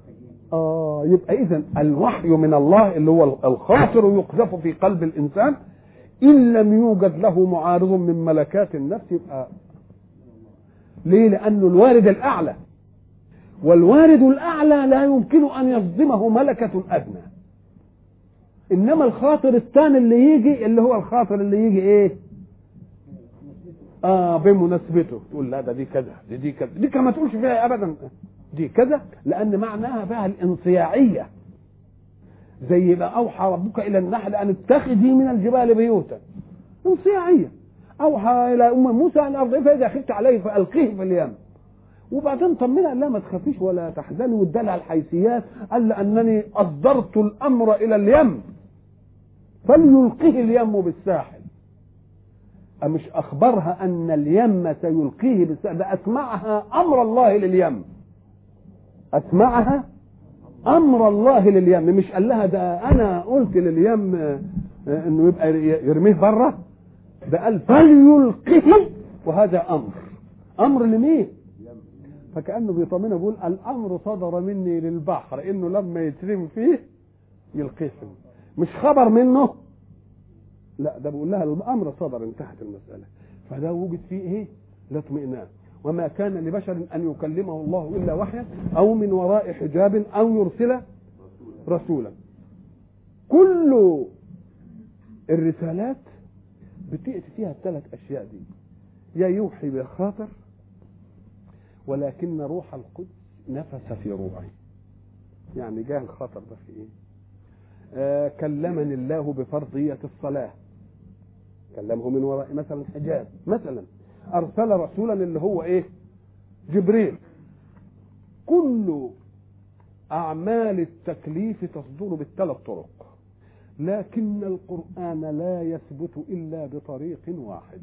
[SPEAKER 1] آه يبقى إذا الوحي من الله اللي هو الخاطر يقذف في قلب الإنسان إن لم يوجد له معارض من ملكات النفس يبقى ليه؟ لأنه الوارد الأعلى والوارد الأعلى لا يمكن أن يصدمه ملكة أدنى إنما الخاطر الثاني اللي يجي اللي هو الخاطر اللي يجي إيه؟ اه بمناسبته تقول لا ده دي كذا دي دي كذا دي كما تقولش فيها ابدا دي كذا لان معناها فيها الانصياعيه زي ما اوحى ربك الى النحل ان اتخذي من الجبال بيوتا انصياعيه اوحى الى ام موسى ان ارضيه فاذا خفت عليه فالقيه في اليم وبعدين طمنها لا ما تخافيش ولا تحزني وادالها الحيثيات قال لانني اصدرت الامر الى اليم فليلقيه اليم بالساحل مش اخبرها ان اليم سيلقيه بالساحل ده اسمعها امر الله لليم اسمعها امر الله لليم مش قال لها ده انا قلت لليم انه يبقى يرميه بره ده قال فليلقه وهذا امر امر لمين فكانه بيطمنها بيقول الامر صدر مني للبحر انه لما يترمي فيه يلقيه فيه مش خبر منه لا ده بيقول لها الامر صدر انتهت المساله فده وجد فيه ايه الاطمئنان وما كان لبشر ان يكلمه الله الا وحيا او من وراء حجاب او يرسل رسولا كل الرسالات بتأتي فيها الثلاث اشياء دي يا يوحي بالخاطر ولكن روح القدس نفس في روعي يعني جاء الخاطر ده في ايه آه كلمني الله بفرضية الصلاة كلمه من وراء مثلا حجاب مثلا أرسل رسولا اللي هو إيه جبريل كل أعمال التكليف تصدر بالثلاث طرق لكن القرآن لا يثبت إلا بطريق واحد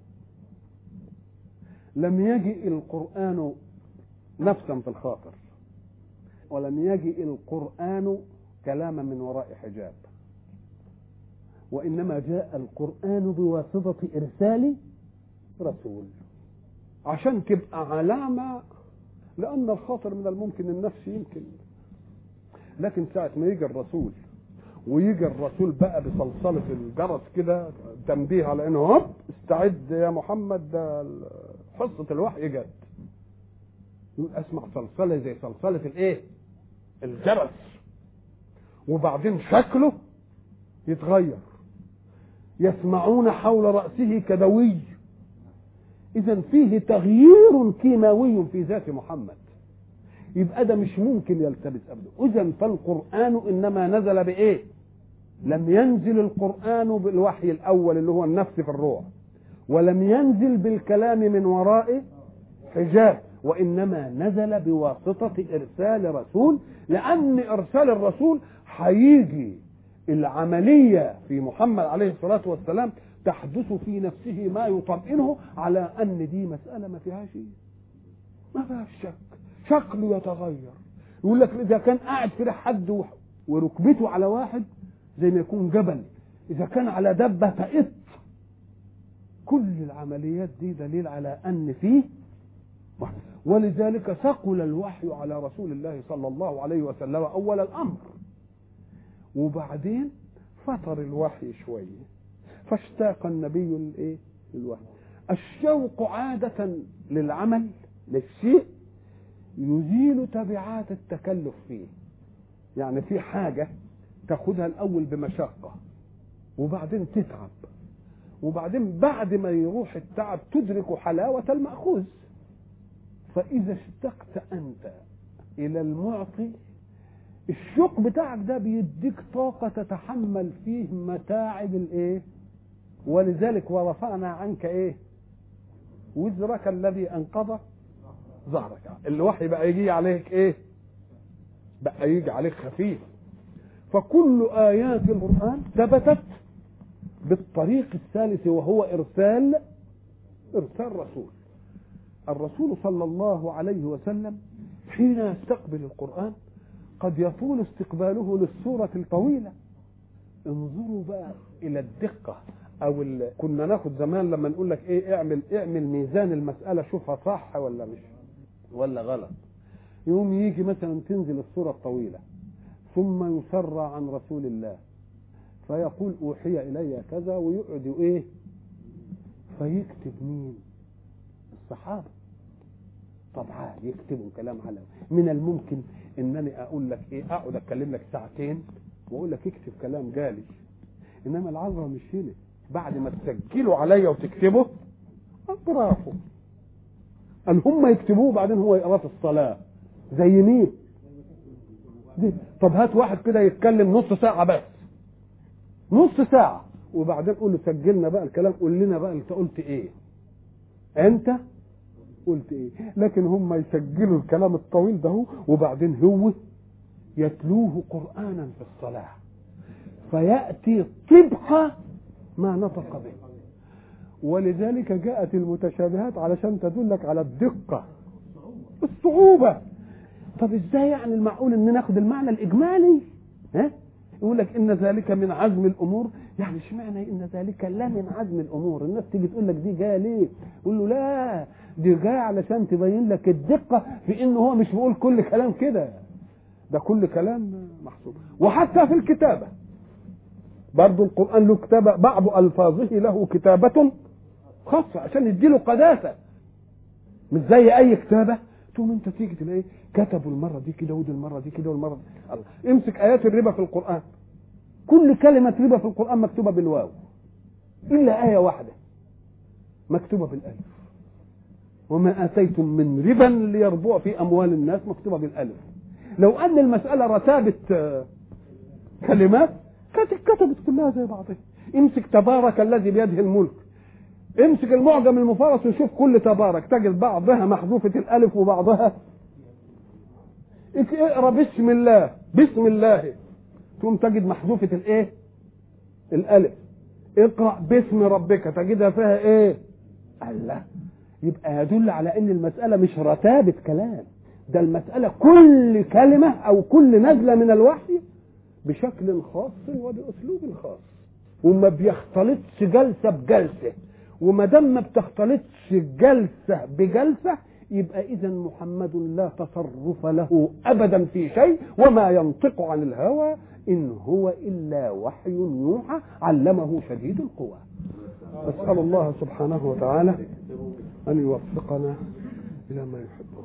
[SPEAKER 1] لم يجئ القرآن نفسا في الخاطر ولم يجئ القرآن كلاما من وراء حجاب وإنما جاء القرآن بواسطة إرسال رسول عشان تبقى علامة لأن الخاطر من الممكن النفس يمكن لكن ساعة ما يجي الرسول ويجي الرسول بقى بصلصلة الجرس كده تنبيه على انه هوب استعد يا محمد ده حصة الوحي جت يقول اسمع صلصلة زي صلصلة الايه الجرس وبعدين شكله يتغير يسمعون حول رأسه كدوي إذا فيه تغيير كيماوي في ذات محمد يبقى ده مش ممكن يلتبس أبدا إذا فالقرآن إنما نزل بإيه لم ينزل القرآن بالوحي الأول اللي هو النفس في الروح ولم ينزل بالكلام من وراء حجاب وإنما نزل بواسطة إرسال رسول لأن إرسال الرسول هيجي العملية في محمد عليه الصلاة والسلام تحدث في نفسه ما يطمئنه على أن دي مسألة ما فيهاش ما فيهاش شك شكله يتغير يقول لك إذا كان قاعد كده حد وركبته على واحد زي ما يكون جبل إذا كان على دبة تقط كل العمليات دي دليل على أن فيه ولذلك ثقل الوحي على رسول الله صلى الله عليه وسلم أول الأمر وبعدين فطر الوحي شويه فاشتاق النبي الايه للوحي الشوق عادة للعمل للشيء يزيل تبعات التكلف فيه يعني في حاجة تاخدها الأول بمشقة وبعدين تتعب وبعدين بعد ما يروح التعب تدرك حلاوة المأخوذ فإذا اشتقت أنت إلى المعطي الشوق بتاعك ده بيديك طاقة تتحمل فيه متاعب الايه ولذلك ورفعنا عنك ايه وزرك الذي انقض ظهرك الوحي بقى يجي عليك ايه بقى يجي عليك خفيف فكل ايات القران ثبتت بالطريق الثالث وهو ارسال ارسال رسول الرسول صلى الله عليه وسلم حين يستقبل القران قد يطول استقباله للصورة الطويلة انظروا بقى إلى الدقة أو ال... كنا ناخد زمان لما نقول لك إيه اعمل اعمل ميزان المسألة شوفها صح ولا مش ولا غلط يوم يجي مثلا تنزل الصورة الطويلة ثم يسرى عن رسول الله فيقول أوحي إلي كذا ويقعد إيه فيكتب مين الصحابة طبعا يكتبوا كلام على من الممكن انني اقول لك ايه اقعد اتكلم لك ساعتين واقول لك اكتب كلام جالي انما العذراء مش هنا بعد ما تسجلوا عليا وتكتبه برافو قال هم يكتبوه وبعدين هو يقراه في الصلاه زي مين دي. طب هات واحد كده يتكلم نص ساعه بس نص ساعه وبعدين قول له سجلنا بقى الكلام قول لنا بقى انت قلت ايه انت قلت ايه لكن هم يسجلوا الكلام الطويل ده وبعدين هو يتلوه قرانا في الصلاه فياتي طبق ما نطق به ولذلك جاءت المتشابهات علشان تدلك على الدقه الصعوبه طب ازاي يعني المعقول ان ناخد المعنى الاجمالي ها يقول لك ان ذلك من عزم الامور يعني اشمعنى ان ذلك لا من عزم الامور الناس تيجي تقول لك دي جايه ليه يقول له لا دي جايه علشان تبين لك الدقه في ان هو مش بيقول كل كلام كده ده كل كلام محسوب وحتى في الكتابه برضو القران له كتابه بعض الفاظه له كتابه خاصه عشان يديله قداسه مش زي اي كتابه تقوم انت تيجي تلاقي كتبوا المره دي كده ودي المره دي كده والمره دي الله امسك ايات الربا في القران كل كلمه ربا في القران مكتوبه بالواو الا ايه واحده مكتوبه بالالف وما اتيتم من ربا ليربوع في اموال الناس مكتوبه بالالف لو ان المساله رتابه كلمات كانت اتكتبت كلها زي بعضها امسك تبارك الذي بيده الملك امسك المعجم المفرس وشوف كل تبارك تجد بعضها محذوفة الألف وبعضها اقرا بسم الله بسم الله تقوم تجد محذوفة الايه الألف اقرأ باسم ربك تجدها فيها ايه الله يبقى يدل على ان المسألة مش رتابة كلام ده المسألة كل كلمة او كل نزلة من الوحي بشكل خاص وبأسلوب خاص وما بيختلطش جلسة بجلسة وما دام ما بتختلطش جلسه بجلسه يبقى إذا محمد لا تصرف له أبدا في شيء وما ينطق عن الهوى إن هو إلا وحي يوحى علمه شديد القوى أسأل الله سبحانه وتعالى أن يوفقنا إلى ما يحبه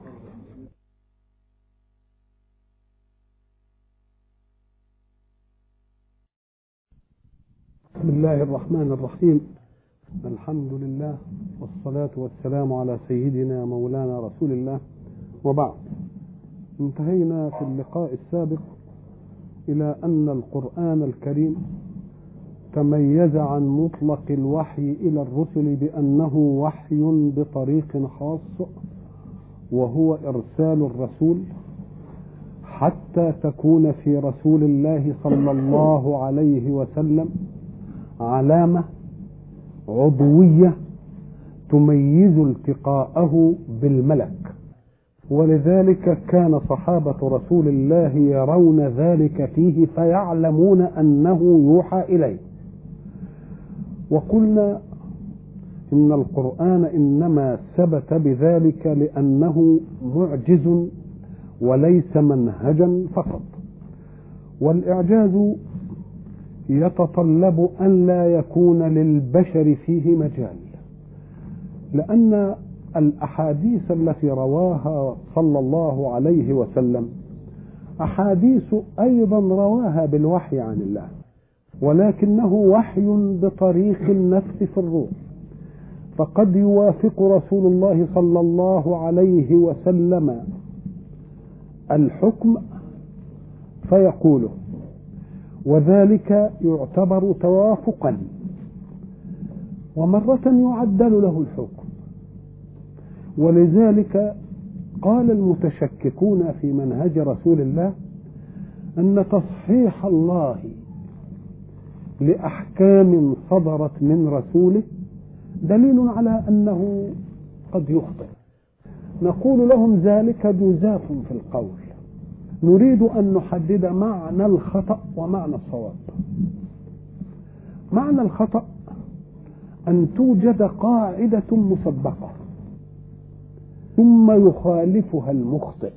[SPEAKER 1] بسم الله الرحمن الرحيم الحمد لله والصلاة والسلام على سيدنا مولانا رسول الله وبعد انتهينا في اللقاء السابق إلى أن القرآن الكريم تميز عن مطلق الوحي إلى الرسل بأنه وحي بطريق خاص وهو إرسال الرسول حتى تكون في رسول الله صلى الله عليه وسلم علامة عضوية تميز التقاءه بالملك ولذلك كان صحابة رسول الله يرون ذلك فيه فيعلمون أنه يوحى إليه وقلنا إن القرآن إنما ثبت بذلك لأنه معجز وليس منهجا فقط والإعجاز يتطلب أن لا يكون للبشر فيه مجال لأن الأحاديث التي رواها صلى الله عليه وسلم أحاديث أيضا رواها بالوحي عن الله ولكنه وحي بطريق النفس في الروح فقد يوافق رسول الله صلى الله عليه وسلم الحكم فيقوله وذلك يعتبر توافقا ومرة يعدل له الحكم ولذلك قال المتشككون في منهج رسول الله أن تصحيح الله لأحكام صدرت من رسوله دليل على أنه قد يخطئ نقول لهم ذلك جزاف في القول نريد أن نحدد معنى الخطأ ومعنى الصواب معنى الخطأ أن توجد قاعدة مسبقة ثم يخالفها المخطئ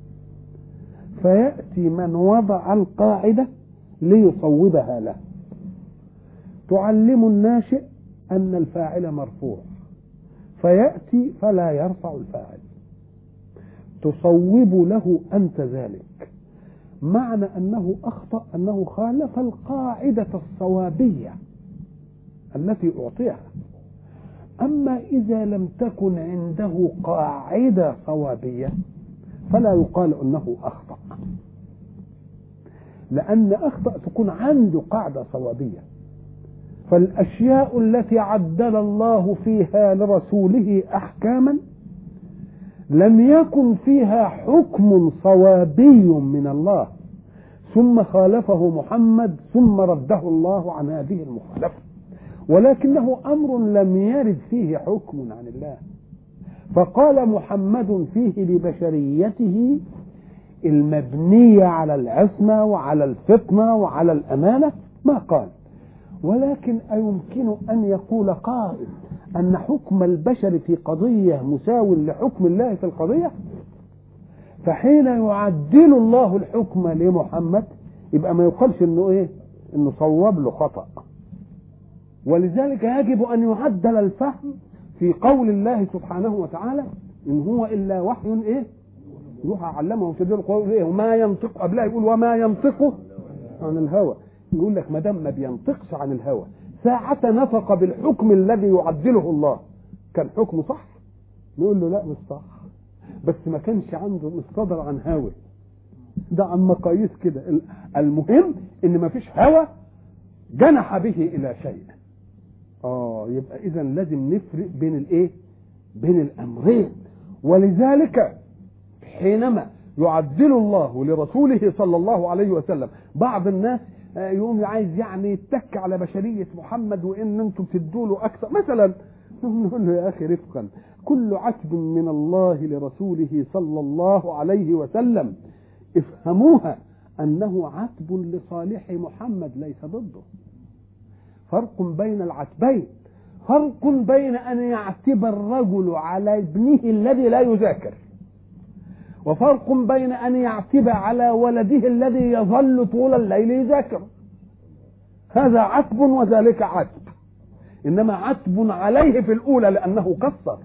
[SPEAKER 1] فيأتي من وضع القاعدة ليصوبها له تعلم الناشئ أن الفاعل مرفوع فيأتي فلا يرفع الفاعل تصوب له أنت ذلك معنى أنه أخطأ أنه خالف القاعدة الصوابية التي أعطيها أما إذا لم تكن عنده قاعدة صوابية فلا يقال أنه أخطأ لأن أخطأ تكون عنده قاعدة صوابية فالأشياء التي عدل الله فيها لرسوله أحكاما لم يكن فيها حكم صوابي من الله ثم خالفه محمد ثم رده الله عن هذه المخالفة ولكنه أمر لم يرد فيه حكم عن الله فقال محمد فيه لبشريته المبنية على العصمة وعلى الفطنة وعلى الأمانة ما قال ولكن أيمكن أن يقول قائل أن حكم البشر في قضية مساو لحكم الله في القضية فحين يعدل الله الحكم لمحمد يبقى ما يقالش انه ايه انه صوب له خطأ ولذلك يجب ان يعدل الفهم في قول الله سبحانه وتعالى ان هو الا وحي ايه يوحى علمه شديد القول ايه وما ينطق قبلها يقول وما ينطق عن الهوى يقول لك ما دام ما بينطقش عن الهوى ساعة نطق بالحكم الذي يعدله الله كان حكمه صح نقول له لا مش صح بس ما كانش عنده مصدر عن هوى ده عن مقاييس كده المهم ان ما فيش هوى جنح به الى شيء اه يبقى اذا لازم نفرق بين الايه بين الامرين ولذلك حينما يعدل الله لرسوله صلى الله عليه وسلم بعض الناس يقوم عايز يعني يتك على بشرية محمد وإن أنتم تدوا له أكثر مثلا نقول له يا أخي رفقا كل عتب من الله لرسوله صلى الله عليه وسلم افهموها أنه عتب لصالح محمد ليس ضده فرق بين العتبين فرق بين أن يعتب الرجل على ابنه الذي لا يذاكر وفرق بين أن يعتب على ولده الذي يظل طول الليل يذاكر هذا عتب وذلك عتب إنما عتب عليه في الأولى لأنه قصر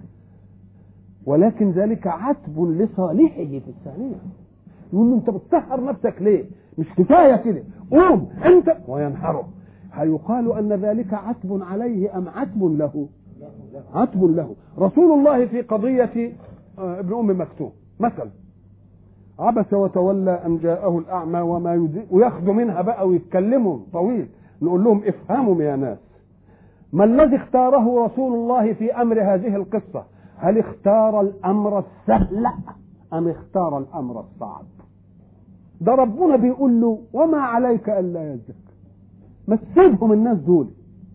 [SPEAKER 1] ولكن ذلك عتب لصالحه في الثانية يقول له أنت بتسهر نفسك ليه مش كفاية كده قوم أنت وينحره هيقال أن ذلك عتب عليه أم عتب له عتب له رسول الله في قضية ابن أم مكتوم مثلا عبس وتولى أن جاءه الأعمى وما يدري وياخدوا منها بقى ويتكلموا طويل نقول لهم افهموا يا ناس ما الذي اختاره رسول الله في أمر هذه القصة هل اختار الأمر السهل أم اختار الأمر الصعب ده ربنا بيقول له وما عليك ألا يزك ما تسيبهم الناس دول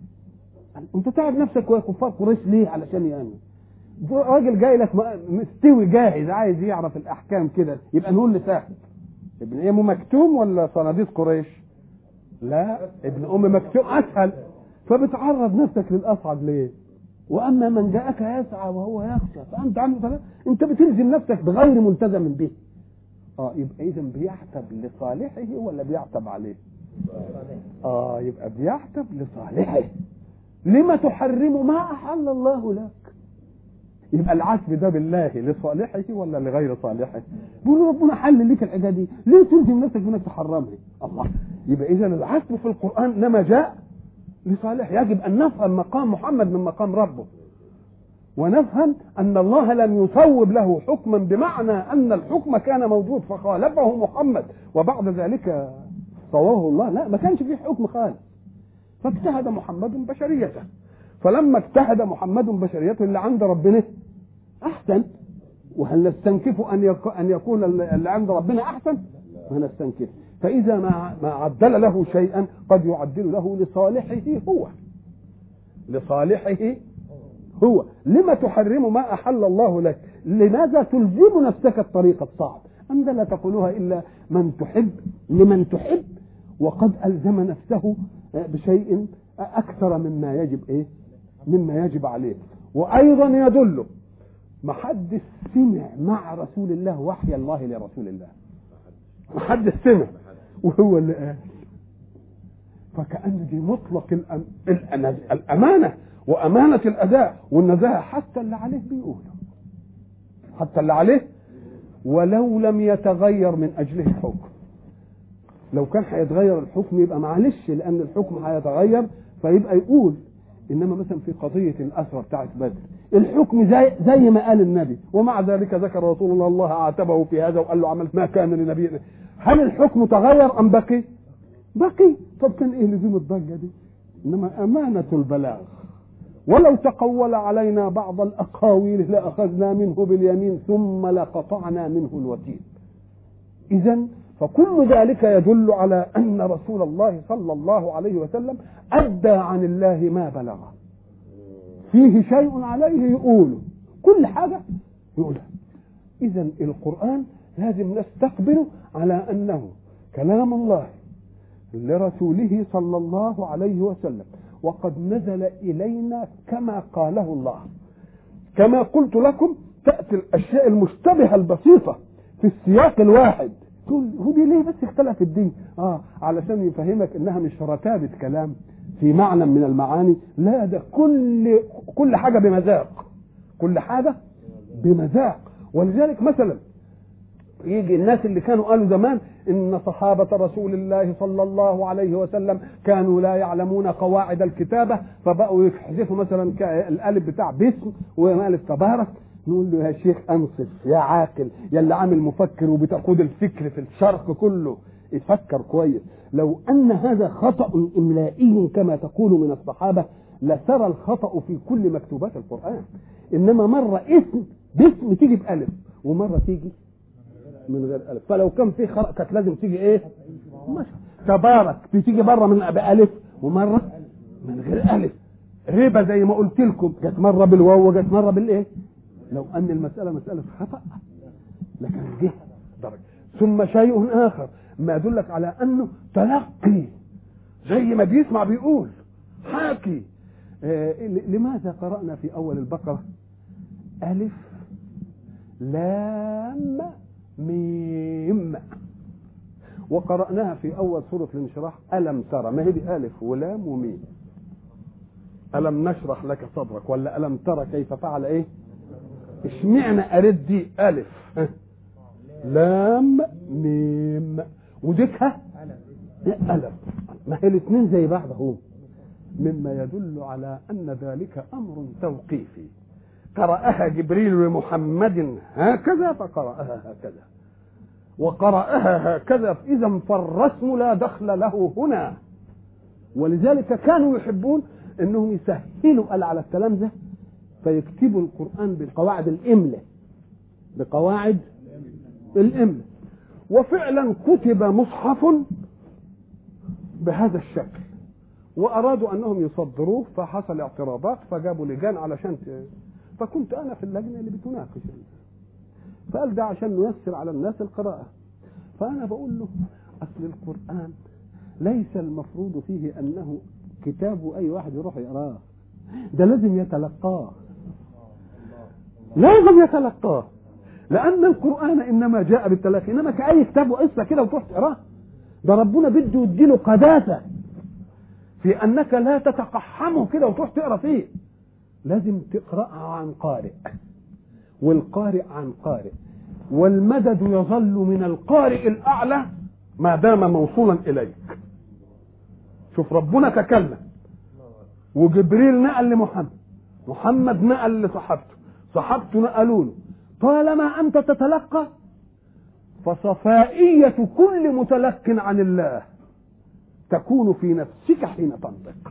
[SPEAKER 1] انت تعب نفسك ويا كفار قريش ليه علشان يامن راجل جاي لك مستوي جاهز عايز يعرف الاحكام كده يبقى نقول لساحب ابن ام مكتوم ولا صناديق قريش لا ابن ام مكتوم اسهل فبتعرض نفسك للاصعب ليه واما من جاءك يسعى وهو يخشى فانت عنه فلا انت بتلزم نفسك بغير ملتزم به اه يبقى اذا بيعتب لصالحه ولا بيعتب عليه اه يبقى بيعتب لصالحه لما تحرم ما احل الله لك يبقى العتب ده بالله لصالحه ولا لغير صالحه بيقول ربنا حل لك الحاجه دي ليه تلزم نفسك بانك تحرمها الله يبقى اذا العتب في القران انما جاء لصالح يجب ان نفهم مقام محمد من مقام ربه ونفهم ان الله لم يصوب له حكما بمعنى ان الحكم كان موجود فخالفه محمد وبعد ذلك صوابه الله لا ما كانش فيه حكم خالص فاجتهد محمد بشريته فلما اجتهد محمد بشريته اللي عند ربنا احسن وهل نستنكف ان ان يكون اللي عند ربنا احسن ما نستنكف فاذا ما ما عدل له شيئا قد يعدل له لصالحه هو لصالحه هو لما تحرم ما احل الله لك لماذا تلزم نفسك الطريق الصعب أنت لا تقولها إلا من تحب لمن تحب وقد ألزم نفسه بشيء أكثر مما يجب إيه مما يجب عليه وأيضا يدل ما حد سمع مع رسول الله وحي الله لرسول الله ما حد سمع وهو اللي قال فكأن دي مطلق الأمانة وأمانة الأداء والنزاهة حتى اللي عليه بيقوله حتى اللي عليه ولو لم يتغير من أجله الحكم لو كان هيتغير الحكم يبقى معلش لأن الحكم هيتغير فيبقى يقول إنما مثلا في قضية الأسرة بتاعت بدر الحكم زي, زي ما قال النبي ومع ذلك ذكر رسول الله الله عاتبه في هذا وقال له عملت ما كان لنبي هل الحكم تغير أم بقي؟ بقي طب كان إيه لزوم الضجة دي؟ إنما أمانة البلاغ ولو تقول علينا بعض الأقاويل لأخذنا منه باليمين ثم لقطعنا منه الوتين إذا فكل ذلك يدل على أن رسول الله صلى الله عليه وسلم أدى عن الله ما بلغ فيه شيء عليه يقوله كل حاجة يقولها إذا القرآن لازم نستقبله على أنه كلام الله لرسوله صلى الله عليه وسلم وقد نزل إلينا كما قاله الله كما قلت لكم تأتي الأشياء المشتبهة البسيطة في السياق الواحد تقول هو دي ليه بس اختلف الدين اه علشان يفهمك انها مش رتابة كلام في معنى من المعاني لا ده كل كل حاجة بمذاق كل حاجة بمذاق ولذلك مثلا يجي الناس اللي كانوا قالوا زمان ان صحابه رسول الله صلى الله عليه وسلم كانوا لا يعلمون قواعد الكتابه فبقوا يحذفوا مثلا الالف بتاع باسم والف تبارك نقول له يا شيخ انصف يا عاقل يا اللي عامل مفكر وبتقود الفكر في الشرق كله يفكر كويس لو ان هذا خطا املائي كما تقول من الصحابه لسرى الخطا في كل مكتوبات القران انما مره اسم باسم تيجي بالف ومره تيجي من غير الف فلو كان في خرق كانت لازم تيجي ايه مش تبارك بتيجي بره من بالف ومره من غير الف ربا زي ما قلت لكم جت مره بالواو وجت مره بالايه لو ان المساله مساله خطا لكن جه درجه ثم شيء اخر ما يدلك على انه تلقي زي ما بيسمع بيقول حاكي آه، لماذا قرأنا في أول البقرة ألف لام ميم وقرأناها في أول سورة الانشراح ألم ترى ما هي دي ألف ولام وميم ألم نشرح لك صدرك ولا ألم ترى كيف فعل إيه اشمعنى أريد دي ألف لام ميم وديكها ألم ما هي الاثنين زي بعض اهو مما يدل على أن ذلك أمر توقيفي قرأها جبريل لمحمد هكذا فقرأها هكذا وقرأها هكذا إذا فالرسم لا دخل له هنا ولذلك كانوا يحبون انهم يسهلوا قال على الكلام ده فيكتبوا القرآن بقواعد الإملة بقواعد الإملة وفعلا كتب مصحف بهذا الشكل وأرادوا أنهم يصدروه فحصل اعتراضات فجابوا لجان علشان ت... فكنت أنا في اللجنة اللي بتناقش فقال ده عشان نيسر على الناس القراءة فأنا بقول له أصل القرآن ليس المفروض فيه أنه كتاب أي واحد يروح يقراه ده لازم يتلقاه لازم يتلقاه لأن القرآن إنما جاء بالتلقي إنما كأي كتاب وقصة كده وتروح تقراه ده ربنا بده يديله قداسة في أنك لا تتقحمه كده وتروح تقرا فيه لازم تقرأها عن قارئ والقارئ عن قارئ والمدد يظل من القارئ الأعلى ما دام موصولا إليك شوف ربنا تكلم وجبريل نقل لمحمد محمد نقل لصحابته صحابته نقلوا له طالما أنت تتلقى فصفائية كل متلق عن الله تكون في نفسك حين تنطق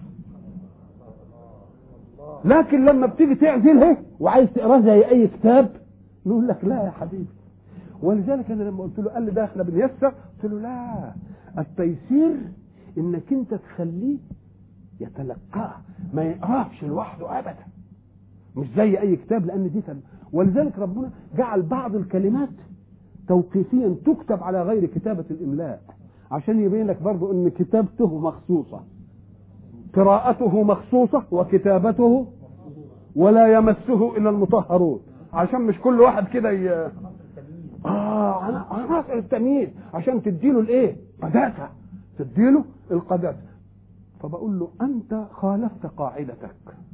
[SPEAKER 1] لكن لما بتيجي تعزلها وعايز تقراه زي اي كتاب نقول لك لا يا حبيبي ولذلك انا لما قلت له قال لي ده احنا بنيسر قلت له لا التيسير انك انت تخليه يتلقاه ما يقراش لوحده ابدا مش زي اي كتاب لان دي تل... ولذلك ربنا جعل بعض الكلمات توقيفيا تكتب على غير كتابة الإملاء عشان يبين لك برضو ان كتابته مخصوصة قراءته مخصوصة وكتابته ولا يمسه إلا المطهرون عشان مش كل واحد كده ي... اه عناصر التمييز عشان تديله الايه قداسة تديله القداسة فبقول له انت خالفت قاعدتك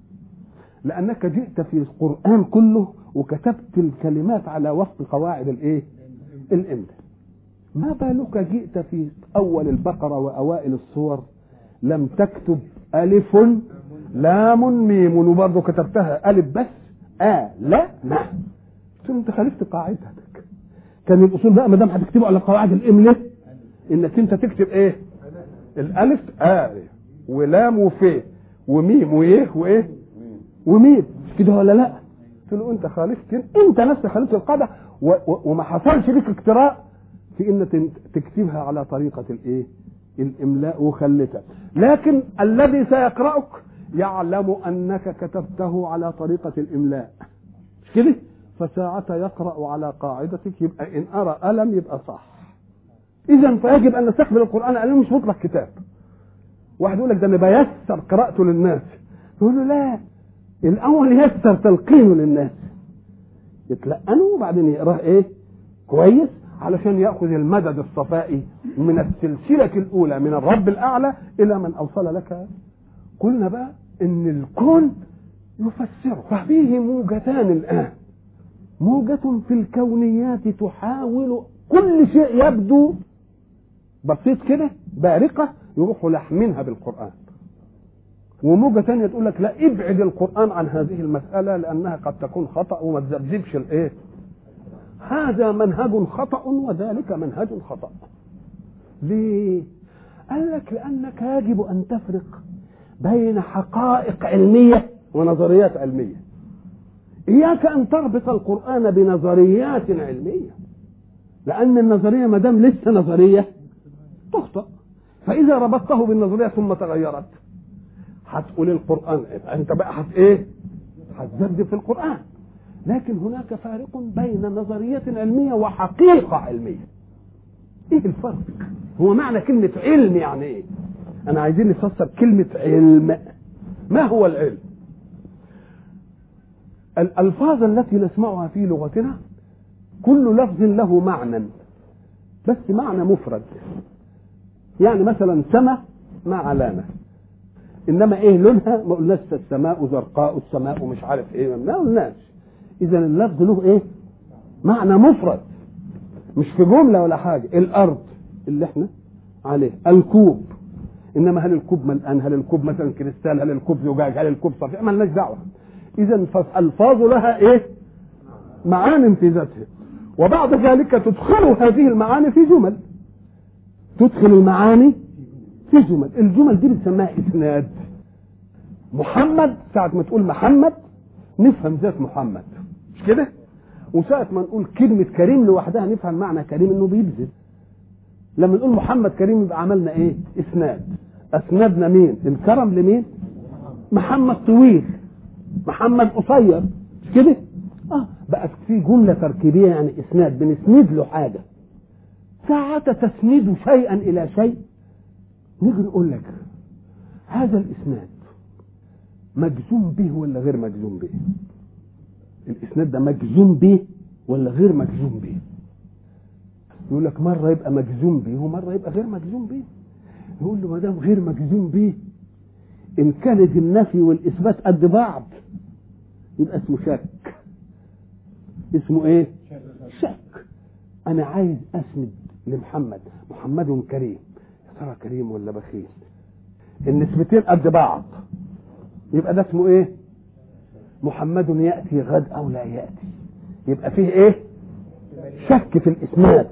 [SPEAKER 1] لانك جئت في القرآن كله وكتبت الكلمات على وفق قواعد الايه الاملاء ما بالك جئت في اول البقرة واوائل الصور لم تكتب الف لام ميم وبرضه كتبتها الف بس آ لا نعم قلت له انت خالفت قاعدتك كان الاصول بقى ما دام هتكتبه على قواعد الاملاء انك انت تكتب ايه الالف آ ولام وفي وميم وايه وايه وميم مش كده ولا لا قلت له انت خالفت انت نفسك خالفت القاعده وما حصلش لك اقتراء في ان تكتبها على طريقه الايه الاملاء وخلتها لكن الذي سيقرأك يعلم انك كتبته على طريقة الاملاء مش كده فساعة يقرأ على قاعدتك يبقى ان ارى الم يبقى صح اذا فيجب ان نستقبل القرآن لانه مش مطلق كتاب واحد يقول لك ده انا بيسر قراءته للناس يقول له لا الاول يسر تلقينه للناس يتلقنه وبعدين يقراه ايه كويس علشان ياخذ المدد الصفائي من السلسله الاولى من الرب الاعلى الى من اوصل لك قلنا بقى ان الكون يفسره ففيه موجتان الان موجة في الكونيات تحاول كل شيء يبدو بسيط كده بارقة يروحوا لحمينها بالقرآن وموجة ثانية تقول لك لا ابعد القرآن عن هذه المسألة لأنها قد تكون خطأ وما تذبذبش الإيه هذا منهج خطأ وذلك منهج خطأ ليه قال لك لأنك يجب أن تفرق بين حقائق علمية ونظريات علمية إياك أن تربط القرآن بنظريات علمية لأن النظرية ما دام لسه نظرية تخطأ فإذا ربطته بالنظرية ثم تغيرت هتقول القرآن أنت بقى هت إيه؟ هتزبد في القرآن لكن هناك فارق بين نظرية علمية وحقيقة علمية ايه الفرق هو معنى كلمة علم يعني ايه انا عايزين نفسر كلمة علم ما هو العلم الألفاظ التي نسمعها في لغتنا كل لفظ له معنى بس معنى مفرد يعني مثلا سما مع علامة إنما إيه لونها ما قلناش السماء زرقاء السماء مش عارف إيه ما قلناش إذا اللفظ له إيه معنى مفرد مش في جملة ولا حاجة الأرض اللي إحنا عليه الكوب إنما هل الكوب ملآن هل الكوب مثلا كريستال هل الكوب زجاج هل الكوب صفيح مالناش دعوة إذا فالألفاظ لها إيه معان في ذاتها وبعد ذلك تدخل هذه المعاني في جمل تدخل المعاني في جمل الجمل دي بنسميها اسناد محمد ساعة ما تقول محمد نفهم ذات محمد مش كده وساعة ما نقول كلمة كريم لوحدها نفهم معنى كريم انه بيبذل لما نقول محمد كريم يبقى عملنا ايه اسناد اسندنا مين الكرم لمين محمد طويل محمد قصير مش كده اه بقت في جملة تركيبية يعني اسناد بنسند له حاجة ساعة تسند شيئا الى شيء نيجي نقول لك هذا الاسناد مجزوم به ولا غير مجزوم به الاسناد ده مجزوم به ولا غير مجزوم به يقول لك مره يبقى مجزوم به ومره يبقى غير مجزوم به يقول له ما دام غير مجزوم به ان كانت النفي والاثبات قد بعض يبقى اسمه شك اسمه ايه شك انا عايز اسند لمحمد محمد كريم يا ترى كريم ولا بخيل النسبتين قد بعض يبقى ده اسمه ايه محمد ياتي غد او لا ياتي يبقى فيه ايه شك في الاسناد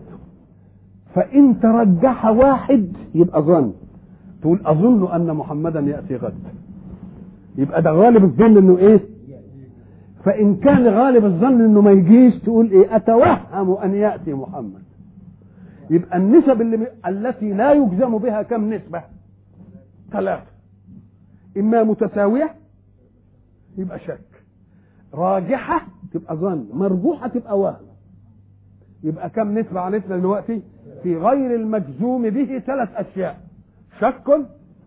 [SPEAKER 1] فان ترجح واحد يبقى ظن تقول اظن ان محمدا ياتي غد يبقى ده غالب الظن انه ايه فان كان غالب الظن انه ما يجيش تقول ايه اتوهم ان ياتي محمد يبقى النسب اللي التي لا يجزم بها كم نسبه ثلاثه اما متساويه يبقى شك راجحه تبقى ظن مرجوحه تبقى وهم يبقى كم نسبة عرفنا دلوقتي في غير المجزوم به ثلاث أشياء شك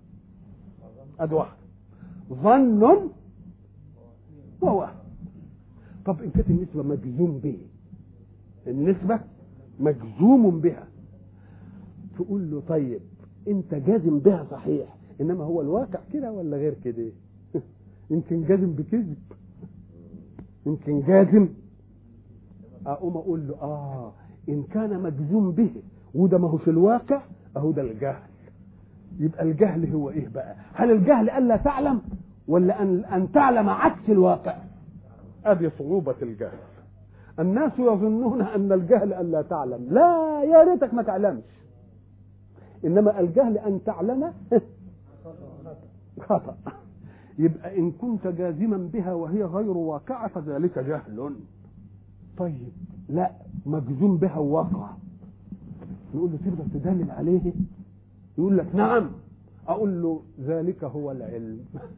[SPEAKER 1] أد واحد ظن ووهم طب إن كانت النسبة مجزوم به النسبة مجزوم بها تقول له طيب أنت جازم بها صحيح إنما هو الواقع كده ولا غير كده يمكن جازم بكذب يمكن جازم اقوم اقول له اه ان كان مجزوم به وده ما هوش الواقع اهو ده الجهل يبقى الجهل هو ايه بقى هل الجهل الا تعلم ولا ان ان تعلم عكس الواقع ادي صعوبه الجهل الناس يظنون ان الجهل الا تعلم لا يا ريتك ما تعلمش انما الجهل ان تعلم خطا يبقى ان كنت جازما بها وهي غير واقعه فذلك جهل طيب لا مجزوم بها وواقع نقول له تقدر تدلل عليه يقول لك نعم اقول له ذلك هو العلم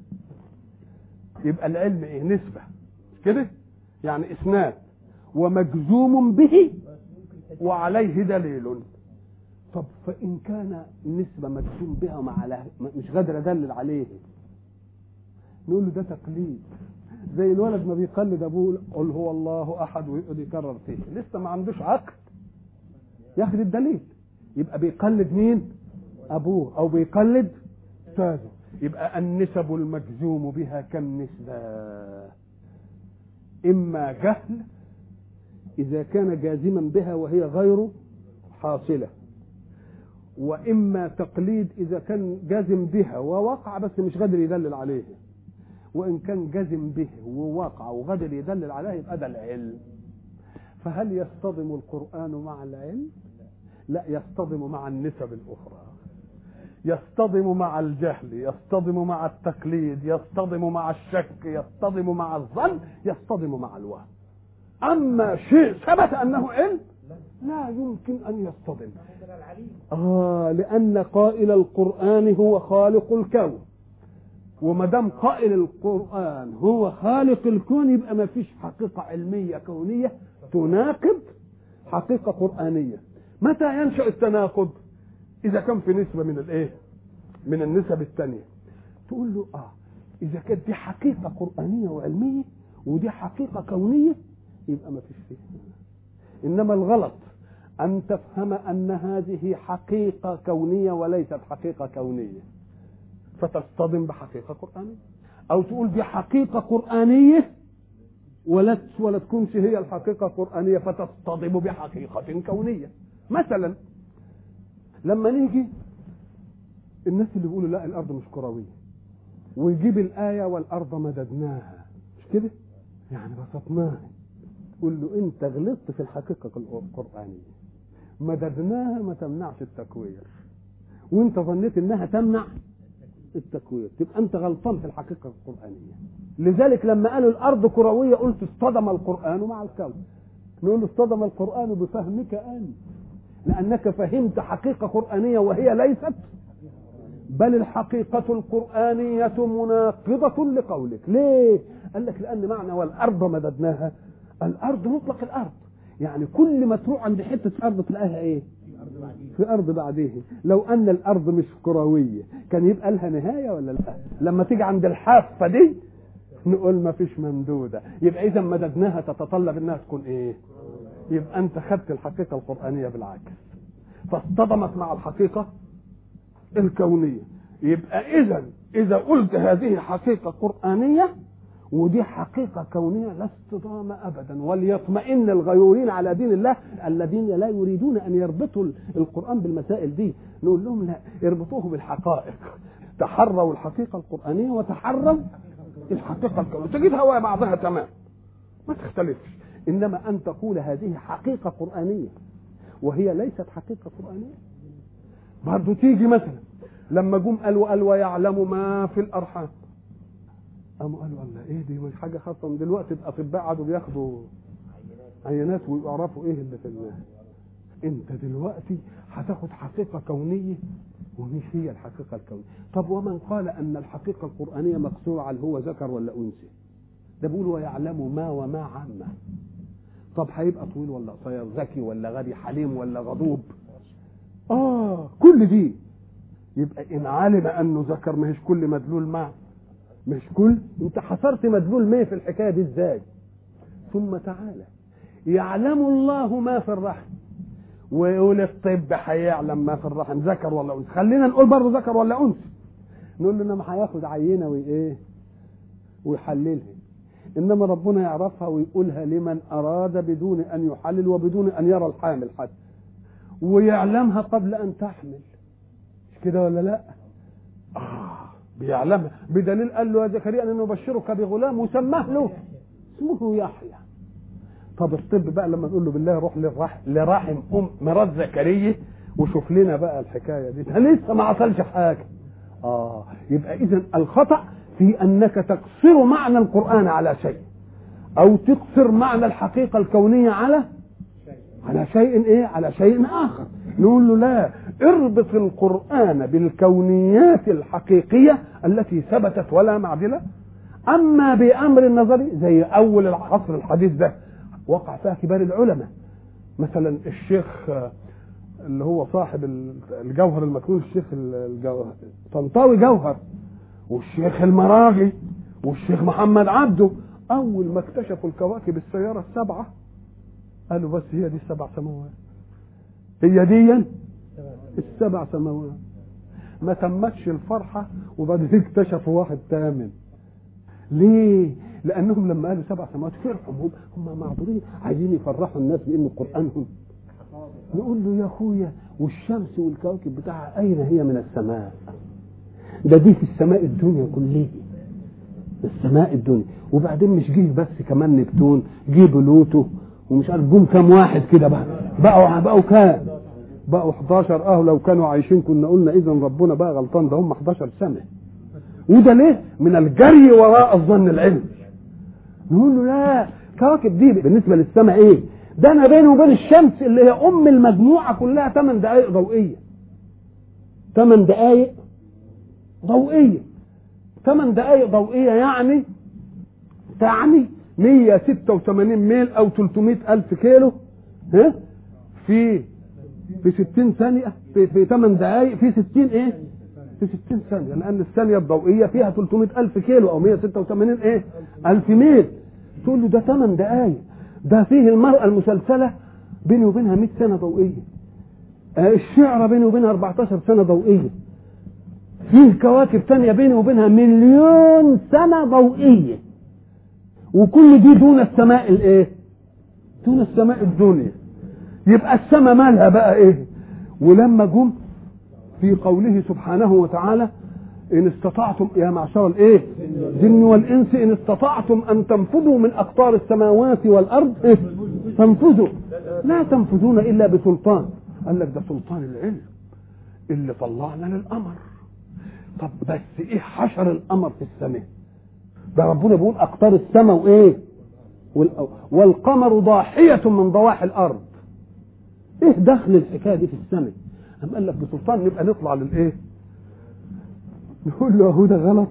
[SPEAKER 1] يبقى العلم ايه نسبه كده يعني اسناد ومجزوم به وعليه دليل طب فان كان النسبه مجزوم بها مع مش قادر ادلل عليه نقول له ده تقليد زي الولد ما بيقلد ابوه قل هو الله احد ويقعد يكرر فيه لسه ما عندوش عقل ياخد الدليل يبقى بيقلد مين ابوه او بيقلد استاذه يبقى النسب المجزوم بها كم نسبة اما جهل اذا كان جازما بها وهي غير حاصلة واما تقليد اذا كان جازم بها ووقع بس مش قادر يدلل عليه وان كان جزم به وواقع وقدر يدلل عليه يبقى ده العلم فهل يصطدم القران مع العلم لا يصطدم مع النسب الاخرى يصطدم مع الجهل يصطدم مع التقليد يصطدم مع الشك يصطدم مع الظن يصطدم مع الوهم اما شيء ثبت انه علم لا يمكن ان يصطدم اه لان قائل القران هو خالق الكون وما دام قائل القرآن هو خالق الكون يبقى ما فيش حقيقة علمية كونية تناقض حقيقة قرآنية متى ينشأ التناقض إذا كان في نسبة من الإيه من النسب الثانية تقول له آه اذا كانت دي حقيقه قرانيه وعلميه ودي حقيقه كونيه يبقى ما فيش فيه انما الغلط ان تفهم ان هذه حقيقه كونيه وليست حقيقه كونيه فتصطدم بحقيقه قرانيه او تقول دي حقيقه قرانيه ولا ولا تكونش هي الحقيقه القرانيه فتصطدم بحقيقه كونيه مثلا لما نيجي الناس اللي بيقولوا لا الارض مش كرويه ويجيب الايه والارض مددناها مش كده يعني بسطناها تقول له انت غلطت في الحقيقه القرانيه مددناها ما تمنعش التكوير وانت ظنيت انها تمنع التكوير تبقى انت غلطان في الحقيقه القرانيه لذلك لما قالوا الارض كرويه قلت اصطدم القران مع الكون نقول له اصطدم القران بفهمك انت لانك فهمت حقيقه قرانيه وهي ليست بل الحقيقة القرآنية مناقضة لقولك ليه قال لك لأن معنى والأرض مددناها الأرض مطلق الأرض يعني كل ما تروح عند حتة أرض تلاقيها إيه في أرض بعديه لو أن الأرض مش كروية كان يبقى لها نهاية ولا لا لما تيجي عند الحافة دي نقول ما فيش ممدودة يبقى إذا مددناها تتطلب إنها تكون إيه يبقى أنت خدت الحقيقة القرآنية بالعكس فاصطدمت مع الحقيقة الكونية يبقى إذا إذا قلت هذه حقيقة قرآنية ودي حقيقة كونية لا اصطدام أبدا وليطمئن الغيورين على دين الله الذين لا يريدون أن يربطوا القرآن بالمسائل دي نقول لهم لا اربطوه بالحقائق تحروا الحقيقة القرآنية وتحروا الحقيقة الكونية تجدها ويا بعضها تمام ما تختلفش إنما أن تقول هذه حقيقة قرآنية وهي ليست حقيقة قرآنية برضه تيجي مثلا لما جم قالوا قال ويعلم ما في الارحام قاموا قالوا الله ايه دي مش حاجه خاصه من دلوقتي الاطباء قعدوا بياخدوا عينات ويعرفوا ايه اللي في الله انت دلوقتي هتاخد حقيقه كونيه ومش هي الحقيقه الكونيه طب ومن قال ان الحقيقه القرانيه مقصوره على هو ذكر ولا انثى ده بيقول ويعلم ما وما عامه طب هيبقى طويل ولا قصير ذكي ولا غبي حليم ولا غضوب اه كل دي يبقى ان علم انه ذكر مش كل مدلول مع مش كل انت حصرت مدلول ما في الحكايه دي ازاي ثم تعالى يعلم الله ما في الرحم ويقول الطب هيعلم ما في الرحم ذكر ولا انثى خلينا نقول برضه ذكر ولا انثى نقول له انما هياخد عينه وايه ويحللها انما ربنا يعرفها ويقولها لمن اراد بدون ان يحلل وبدون ان يرى الحامل حتى ويعلمها قبل ان تحمل مش كده ولا لا آه بيعلمها بدليل قال له يا زكريا ان نبشرك بغلام وسماه له اسمه يحيى طب الطب بقى لما نقول له بالله روح للرحم لرحم ام مرات زكريا وشوف لنا بقى الحكايه دي ده لسه ما حصلش حاجه اه يبقى اذا الخطا في انك تقصر معنى القران على شيء او تقصر معنى الحقيقه الكونيه على على شيء ايه على شيء اخر نقول له لا اربط القران بالكونيات الحقيقيه التي ثبتت ولا معدله اما بامر النظري زي اول العصر الحديث ده وقع فيها كبار العلماء مثلا الشيخ اللي هو صاحب الجوهر المكنون الشيخ الجوهر طنطاوي جوهر والشيخ المراغي والشيخ محمد عبده اول ما اكتشفوا الكواكب السياره السبعه قالوا بس هي دي السبع سماوات هي دي السبع سماوات ما تمتش الفرحة وبعدين اكتشفوا واحد ثامن ليه؟ لأنهم لما قالوا سبع سماوات فرحوا هم هم معذورين عايزين يفرحوا الناس بأن قرآنهم نقول له يا أخويا والشمس والكواكب بتاعها أين هي من السماء؟ ده دي في السماء الدنيا كلها السماء الدنيا وبعدين مش جه بس كمان نبتون جه بلوتو ومش عارف جم كام واحد كده بقى بقوا بقوا كام بقوا 11 اه لو كانوا عايشين كنا قلنا اذا ربنا بقى غلطان ده هم 11 سنه وده ليه من الجري وراء الظن العلمي نقول له لا كواكب دي بالنسبه للسماء ايه ده انا بيني وبين الشمس اللي هي ام المجموعه كلها 8 دقائق ضوئيه 8 دقائق ضوئيه 8 دقائق ضوئيه يعني تعني 186 ميل او 300 الف كيلو ها في في 60 ثانيه في, في 8 دقائق في 60 ايه في 60 ثانية لأن الثانية الضوئية فيها 300 ألف كيلو أو 186 إيه ألف ميل تقول له ده 8 دقايق ده فيه المرأة المسلسلة بيني وبينها 100 سنة ضوئية آه الشعرة بيني وبينها 14 سنة ضوئية فيه كواكب تانية بيني وبينها مليون سنة ضوئية وكل دي دون السماء الايه دون السماء الدنيا يبقى السماء مالها بقى ايه ولما جم في قوله سبحانه وتعالى ان استطعتم يا معشر الايه الجن والانس ان استطعتم ان تنفذوا من اقطار السماوات والارض إيه؟ فانفذوا لا تنفذون الا بسلطان قال لك ده سلطان العلم اللي طلعنا للقمر طب بس ايه حشر القمر في السماء ده ربنا بيقول اقطار السماء وايه والقمر ضاحية من ضواحي الارض ايه دخل الحكايه دي في السماء قام قال لك بسلطان نبقى نطلع للايه نقول له هو ده غلط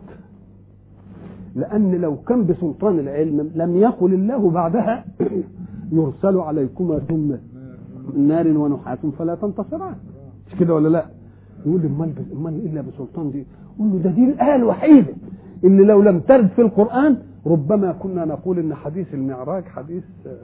[SPEAKER 1] لان لو كان بسلطان العلم لم يقل الله بعدها يرسل عليكما ثم نار ونحاس فلا تنتصران مش كده ولا لا يقول لي امال امال الا بسلطان دي يقول له ده دي الايه الوحيده اللي لو لم ترد في القران ربما كنا نقول ان حديث المعراج حديث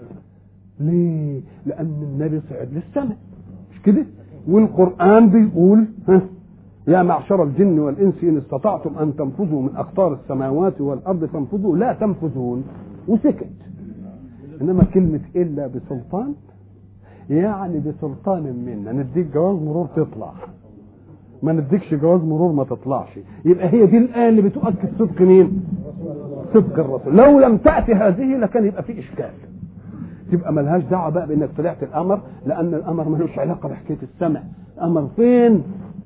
[SPEAKER 1] ليه لان النبي صعد للسماء مش كده والقران بيقول ها يا معشر الجن والانس ان استطعتم ان تنفذوا من اقطار السماوات والارض فانفذوا لا تنفذون وسكت انما كلمه الا بسلطان يعني بسلطان منا نديك جواز مرور تطلع ما نديكش جواز مرور ما تطلعش يبقى هي دي الايه اللي بتؤكد صدق مين صدق الرسول لو لم تاتي هذه لكان يبقى في اشكال تبقى ملهاش دعوه بقى بانك طلعت القمر لان القمر ملوش علاقه بحكايه السماء القمر فين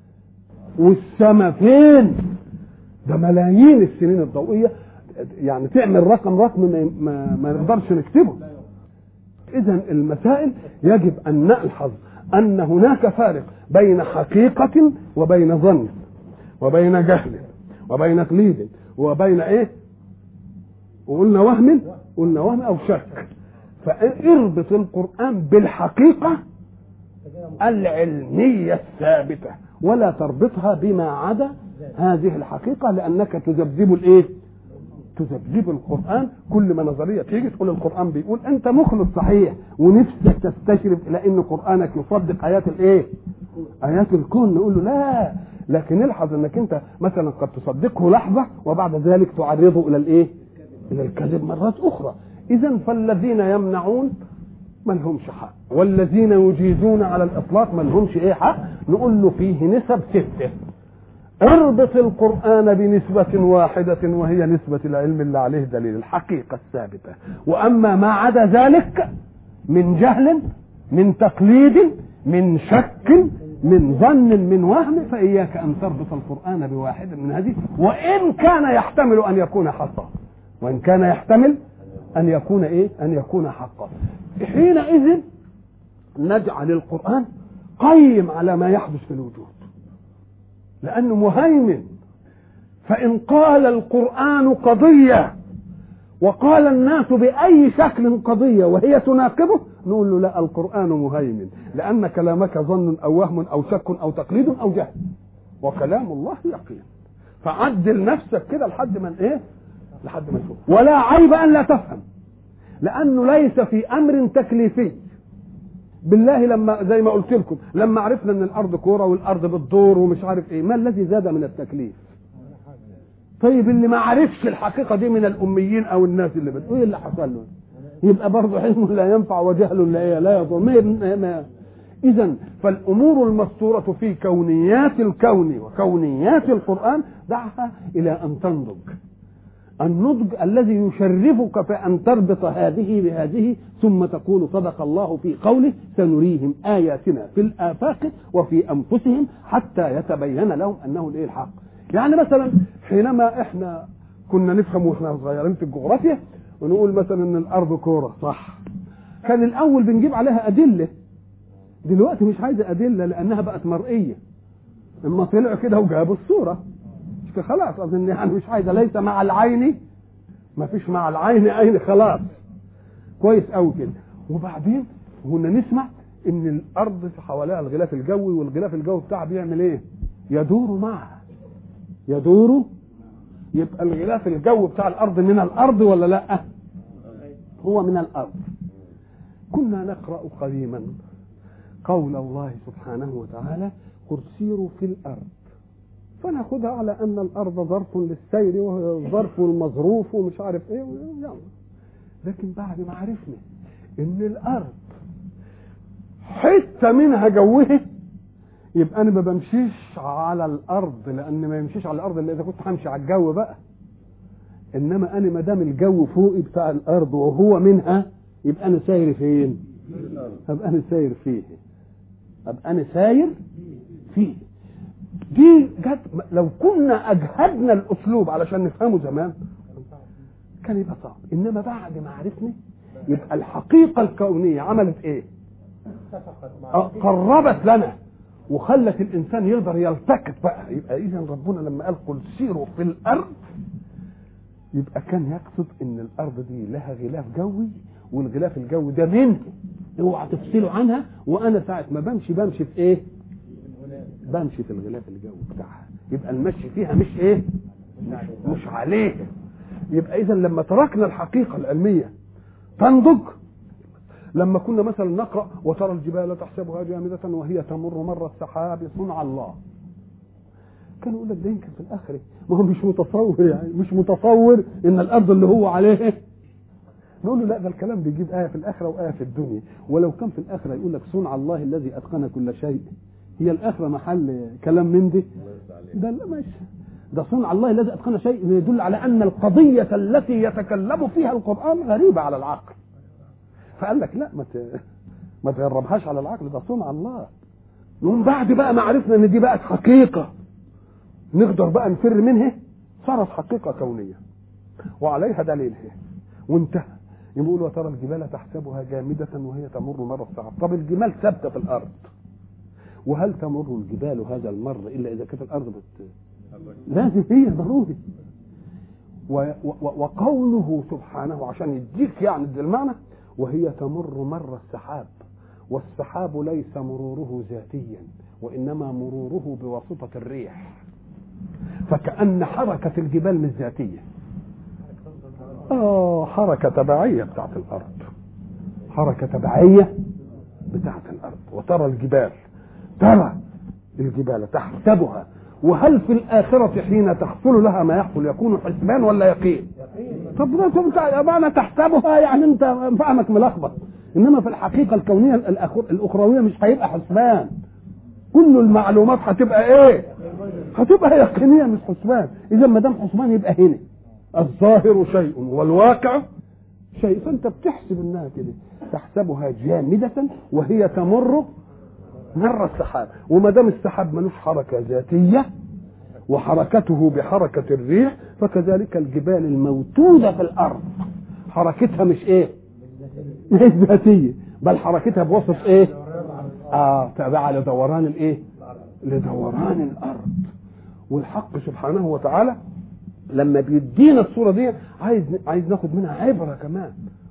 [SPEAKER 1] والسماء فين ده ملايين السنين الضوئيه يعني تعمل رقم رقم ما, ما, ما نقدرش نكتبه اذا المسائل يجب ان نلحظ ان هناك فارق بين حقيقه وبين ظن وبين جهل وبين تقليد وبين ايه وقلنا وهم قلنا وهم او شك فاربط القران بالحقيقه العلميه الثابته ولا تربطها بما عدا هذه الحقيقه لانك تذبذب الايه تذبذب القران كل ما نظريه تيجي تقول القران بيقول انت مخلص صحيح ونفسك تستشرف الى ان قرانك يصدق ايات الايه ايات الكون نقول له لا لكن الحظ انك انت مثلا قد تصدقه لحظه وبعد ذلك تعرضه الى الايه الى الكذب مرات اخرى اذا فالذين يمنعون ما لهمش حق والذين يجيزون على الاطلاق ما لهمش ايه حق نقول له فيه نسب سته اربط القرآن بنسبة واحدة وهي نسبة العلم اللي عليه دليل الحقيقة الثابتة وأما ما عدا ذلك من جهل من تقليد من شك من ظن من وهم فإياك أن تربط القرآن بواحد من هذه وإن كان يحتمل أن يكون حقا وإن كان يحتمل أن يكون إيه أن يكون حقا حينئذ نجعل القرآن قيم على ما يحدث في الوجود لأنه مهيمن فإن قال القرآن قضية وقال الناس بأي شكل قضية وهي تناقضه نقول له لا القرآن مهيمن لأن كلامك ظن أو وهم أو شك أو تقليد أو جهل وكلام الله يقين فعدل نفسك كده لحد من إيه لحد ما تشوف ولا عيب أن لا تفهم لأنه ليس في أمر تكليفي بالله لما زي ما قلت لكم لما عرفنا ان الارض كوره والارض بتدور ومش عارف ايه ما الذي زاد من التكليف طيب اللي ما عرفش الحقيقه دي من الاميين او الناس اللي بتقول ايه اللي حصل له يبقى برضه علم لا ينفع وجهل لا إيه لا يضر ما, ما اذا فالامور المسطوره في كونيات الكون وكونيات القران دعها الى ان تنضج النضج الذي يشرفك في أن تربط هذه بهذه ثم تقول صدق الله في قوله سنريهم آياتنا في الآفاق وفي أنفسهم حتى يتبين لهم أنه الإيه الحق يعني مثلا حينما إحنا كنا نفهم واحنا صغيرين في الجغرافيا ونقول مثلا ان الارض كوره صح كان الاول بنجيب عليها ادله دلوقتي مش عايزه ادله لانها بقت مرئيه اما طلعوا كده وجابوا الصوره خلاص اظن يعني مش عايزه ليس مع العين ما فيش مع العين عين خلاص كويس قوي كده وبعدين كنا نسمع ان الارض حواليها الغلاف الجوي والغلاف الجوي بتاعها بيعمل ايه يدور معها يدور يبقى الغلاف الجو بتاع الارض من الارض ولا لا هو من الارض كنا نقرا قديما قول الله سبحانه وتعالى قل سيروا في الارض فناخدها على ان الارض ظرف للسير وظرف المظروف ومش عارف ايه يلا لكن بعد ما عرفنا ان الارض حته منها جوه يبقى انا ما بمشيش على الارض لان ما يمشيش على الارض الا اذا كنت همشي على الجو بقى انما انا ما دام الجو فوقي بتاع الارض وهو منها يبقى انا ساير فين؟ ابقى انا ساير فيه ابقى انا ساير فيه دي جت لو كنا اجهدنا الاسلوب علشان نفهمه زمان كان يبقى صعب انما بعد ما عرفنا يبقى الحقيقه الكونيه عملت ايه؟ قربت لنا وخلت الانسان يقدر يلتقط بقى يبقى اذا ربنا لما قال قل سيروا في الارض يبقى كان يقصد ان الارض دي لها غلاف جوي والغلاف الجوي ده منه اوعى تفصلوا عنها وانا ساعه ما بمشي بمشي في ايه؟ بمشي في الغلاف الجوي بتاعها يبقى المشي فيها مش ايه؟ مش عليه يبقى اذا لما تركنا الحقيقه العلميه تنضج لما كنا مثلا نقرا وترى الجبال تحسبها جامده وهي تمر مر السحاب صنع الله كان يقول لك ده يمكن في الاخره ما هو مش متصور يعني مش متصور ان الارض اللي هو عليه نقول له لا ده الكلام بيجيب ايه في الاخره وايه في الدنيا ولو كان في الاخره يقول لك صنع الله الذي اتقن كل شيء هي الاخره محل كلام من دي ده لا ماشي ده صنع الله الذي اتقن شيء يدل على ان القضيه التي يتكلم فيها القران غريبه على العقل فقال لك لا ما ما تجربهاش على العقل ده صنع الله ومن بعد بقى ما عرفنا ان دي بقت حقيقه نقدر بقى نفر منها صارت حقيقه كونيه وعليها دليلها وانتهى يقول وترى الجبال تحسبها جامدة وهي تمر مر السحاب طب الجمال ثابتة في الأرض وهل تمر الجبال هذا المر إلا إذا كانت الأرض بت... لازم هي ضروري و... و... وقوله سبحانه عشان يديك يعني المعنى وهي تمر مر السحاب والسحاب ليس مروره ذاتيا وإنما مروره بواسطة الريح فكأن حركة الجبال مش ذاتية اه حركة تبعية بتاعت الأرض حركة تبعية بتاعت الأرض وترى الجبال ترى الجبال تحسبها وهل في الآخرة حين تحصل لها ما يحصل يكون حسبان ولا يقين؟ طب انت معنى تحسبها يعني انت فهمك ملخبط انما في الحقيقة الكونية الأخروية مش هيبقى حسبان كل المعلومات هتبقى ايه؟ هتبقى يقينية مش حسبان إذا ما دام حسبان يبقى هنا الظاهر شيء والواقع شيء فانت بتحسب انها كده تحسبها جامدة وهي تمر مر السحاب وما دام السحاب ملوش حركة ذاتية وحركته بحركة الريح فكذلك الجبال الموجودة في الأرض حركتها مش إيه؟ مش ذاتية بل حركتها بوسط إيه؟ آه تابعة لدوران الإيه؟ لدوران الأرض والحق سبحانه وتعالى لما بيدينا الصوره دي عايز عايز ناخد منها عبره كمان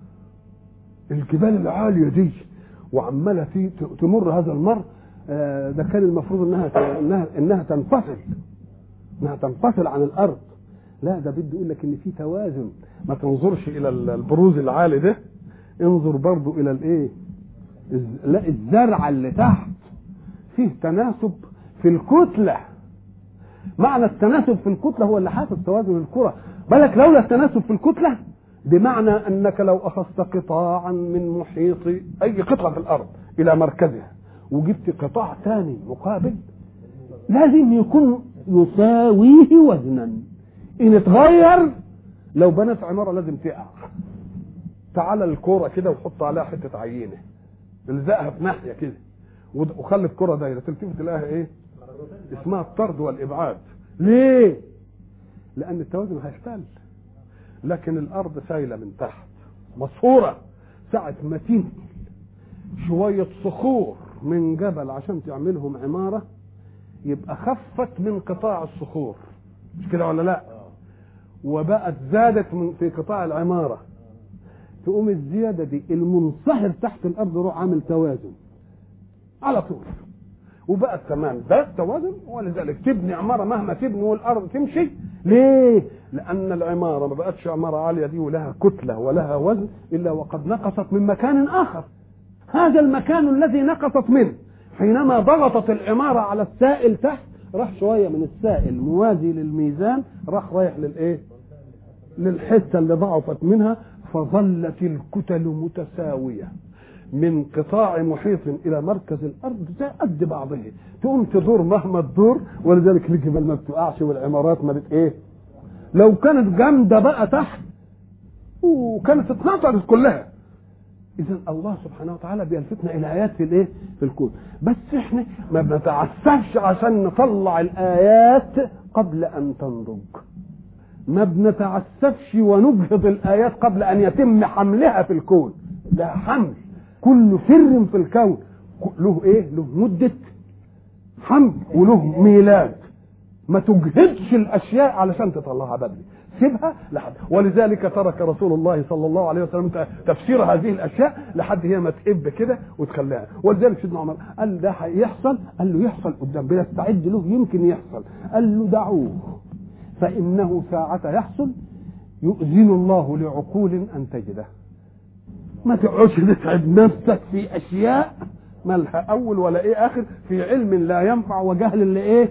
[SPEAKER 1] الجبال العاليه دي وعماله في تمر هذا المر آه ده كان المفروض انها انها انها تنفصل انها تنفصل عن الارض لا ده بده يقول لك ان في توازن ما تنظرش الى البروز العالي ده انظر برضو الى الايه لا الزرع اللي تحت فيه تناسب في الكتله معنى التناسب في الكتلة هو اللي حاسس توازن الكرة بالك لولا التناسب في الكتلة بمعنى أنك لو أخذت قطاعا من محيط أي قطعة في الأرض إلى مركزها وجبت قطاع ثاني مقابل لازم يكون يساويه وزنا إن اتغير لو بنت عمارة لازم تقع تعال الكرة كده وحط عليها حتة عينة الزقها في ناحية كده وخلي الكرة دايرة تلتفت تلاقيها ايه اسمها الطرد والابعاد ليه لان التوازن هيختل لكن الارض سايله من تحت مصفوره ساعه ما تنقل شويه صخور من جبل عشان تعملهم عماره يبقى خفت من قطاع الصخور مش كده ولا لا وبقت زادت من في قطاع العماره تقوم الزياده دي المنصهر تحت الارض يروح عامل توازن على طول وبقت تمام ده توازن ولذلك تبني عماره مهما تبني والارض تمشي ليه؟ لان العماره ما بقتش عماره عاليه دي ولها كتله ولها وزن الا وقد نقصت من مكان اخر هذا المكان الذي نقصت منه حينما ضغطت العماره على السائل تحت راح شويه من السائل موازي للميزان راح رايح للايه؟ للحته اللي ضعفت منها فظلت الكتل متساويه من قطاع محيط الى مركز الارض زي قد بعضها تقوم تدور مهما تدور ولذلك الجبال ما بتقعش والعمارات ما بت ايه لو كانت جامده بقى تحت وكانت اتنطرت كلها اذا الله سبحانه وتعالى بيلفتنا الى ايات في الايه في الكون بس احنا ما بنتعسفش عشان نطلع الايات قبل ان تنضج ما بنتعسفش ونجهض الايات قبل ان يتم حملها في الكون لا حمل كل سر في الكون له ايه له مده حمل وله ميلاد ما تجهدش الاشياء علشان تطلعها بدري سيبها لحد ولذلك ترك رسول الله صلى الله عليه وسلم تفسير هذه الاشياء لحد هي ما تئب كده وتخليها ولذلك سيدنا عمر قال ده هيحصل قال له يحصل قدام بنستعد له يمكن يحصل قال له دعوه فانه ساعة يحصل يؤذن الله لعقول ان تجده ما تقعدش تتعب نفسك في اشياء مالها اول ولا ايه اخر في علم لا ينفع وجهل لا ايه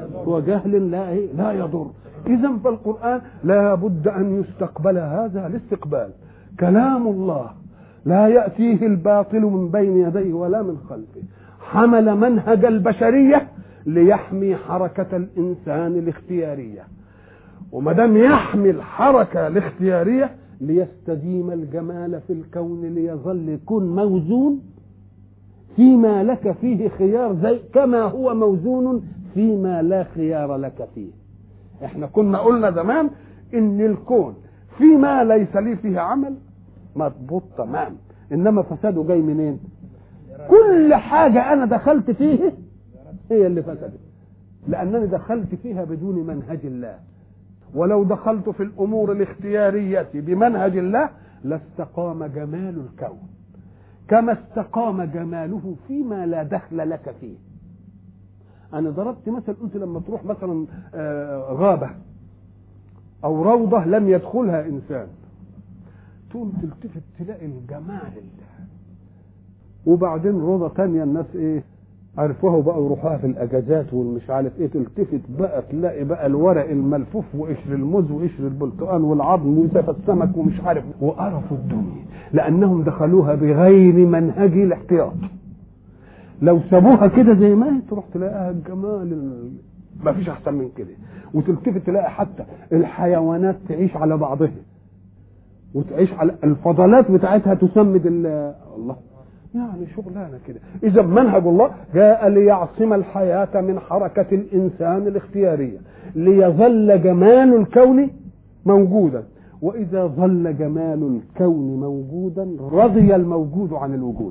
[SPEAKER 1] وجهل لا ايه لا يضر اذا فالقران لا بد ان يستقبل هذا الاستقبال كلام الله لا ياتيه الباطل من بين يديه ولا من خلفه حمل منهج البشريه ليحمي حركه الانسان الاختياريه وما دام يحمي الحركه الاختياريه ليستديم الجمال في الكون ليظل يكون موزون فيما لك فيه خيار زي كما هو موزون فيما لا خيار لك فيه احنا كنا قلنا زمان ان الكون فيما ليس لي فيه عمل مضبوط تمام انما فساده جاي منين كل حاجة انا دخلت فيه هي اللي فسدت لانني دخلت فيها بدون منهج الله ولو دخلت في الامور الاختياريه بمنهج الله لاستقام جمال الكون كما استقام جماله فيما لا دخل لك فيه انا ضربت مثل قلت لما تروح مثلا غابه او روضه لم يدخلها انسان تقوم تلتفت تلاقي الجمال اللي وبعدين روضه تانية الناس ايه عرفوها وبقوا يروحوها في الاجازات والمش عارف ايه تلتفت بقى تلاقي بقى الورق الملفوف وقشر الموز وقشر البرتقال والعظم وزفة السمك ومش عارف وقرفوا الدنيا لانهم دخلوها بغير منهج الاحتياط لو سابوها كده زي ما هي تروح تلاقيها الجمال ما فيش احسن من كده وتلتفت تلاقي حتى الحيوانات تعيش على بعضها وتعيش على الفضلات بتاعتها تسمد الله يعني شغلانه كده اذا منهج الله جاء ليعصم الحياه من حركه الانسان الاختياريه ليظل جمال الكون موجودا واذا ظل جمال الكون موجودا رضي الموجود عن الوجود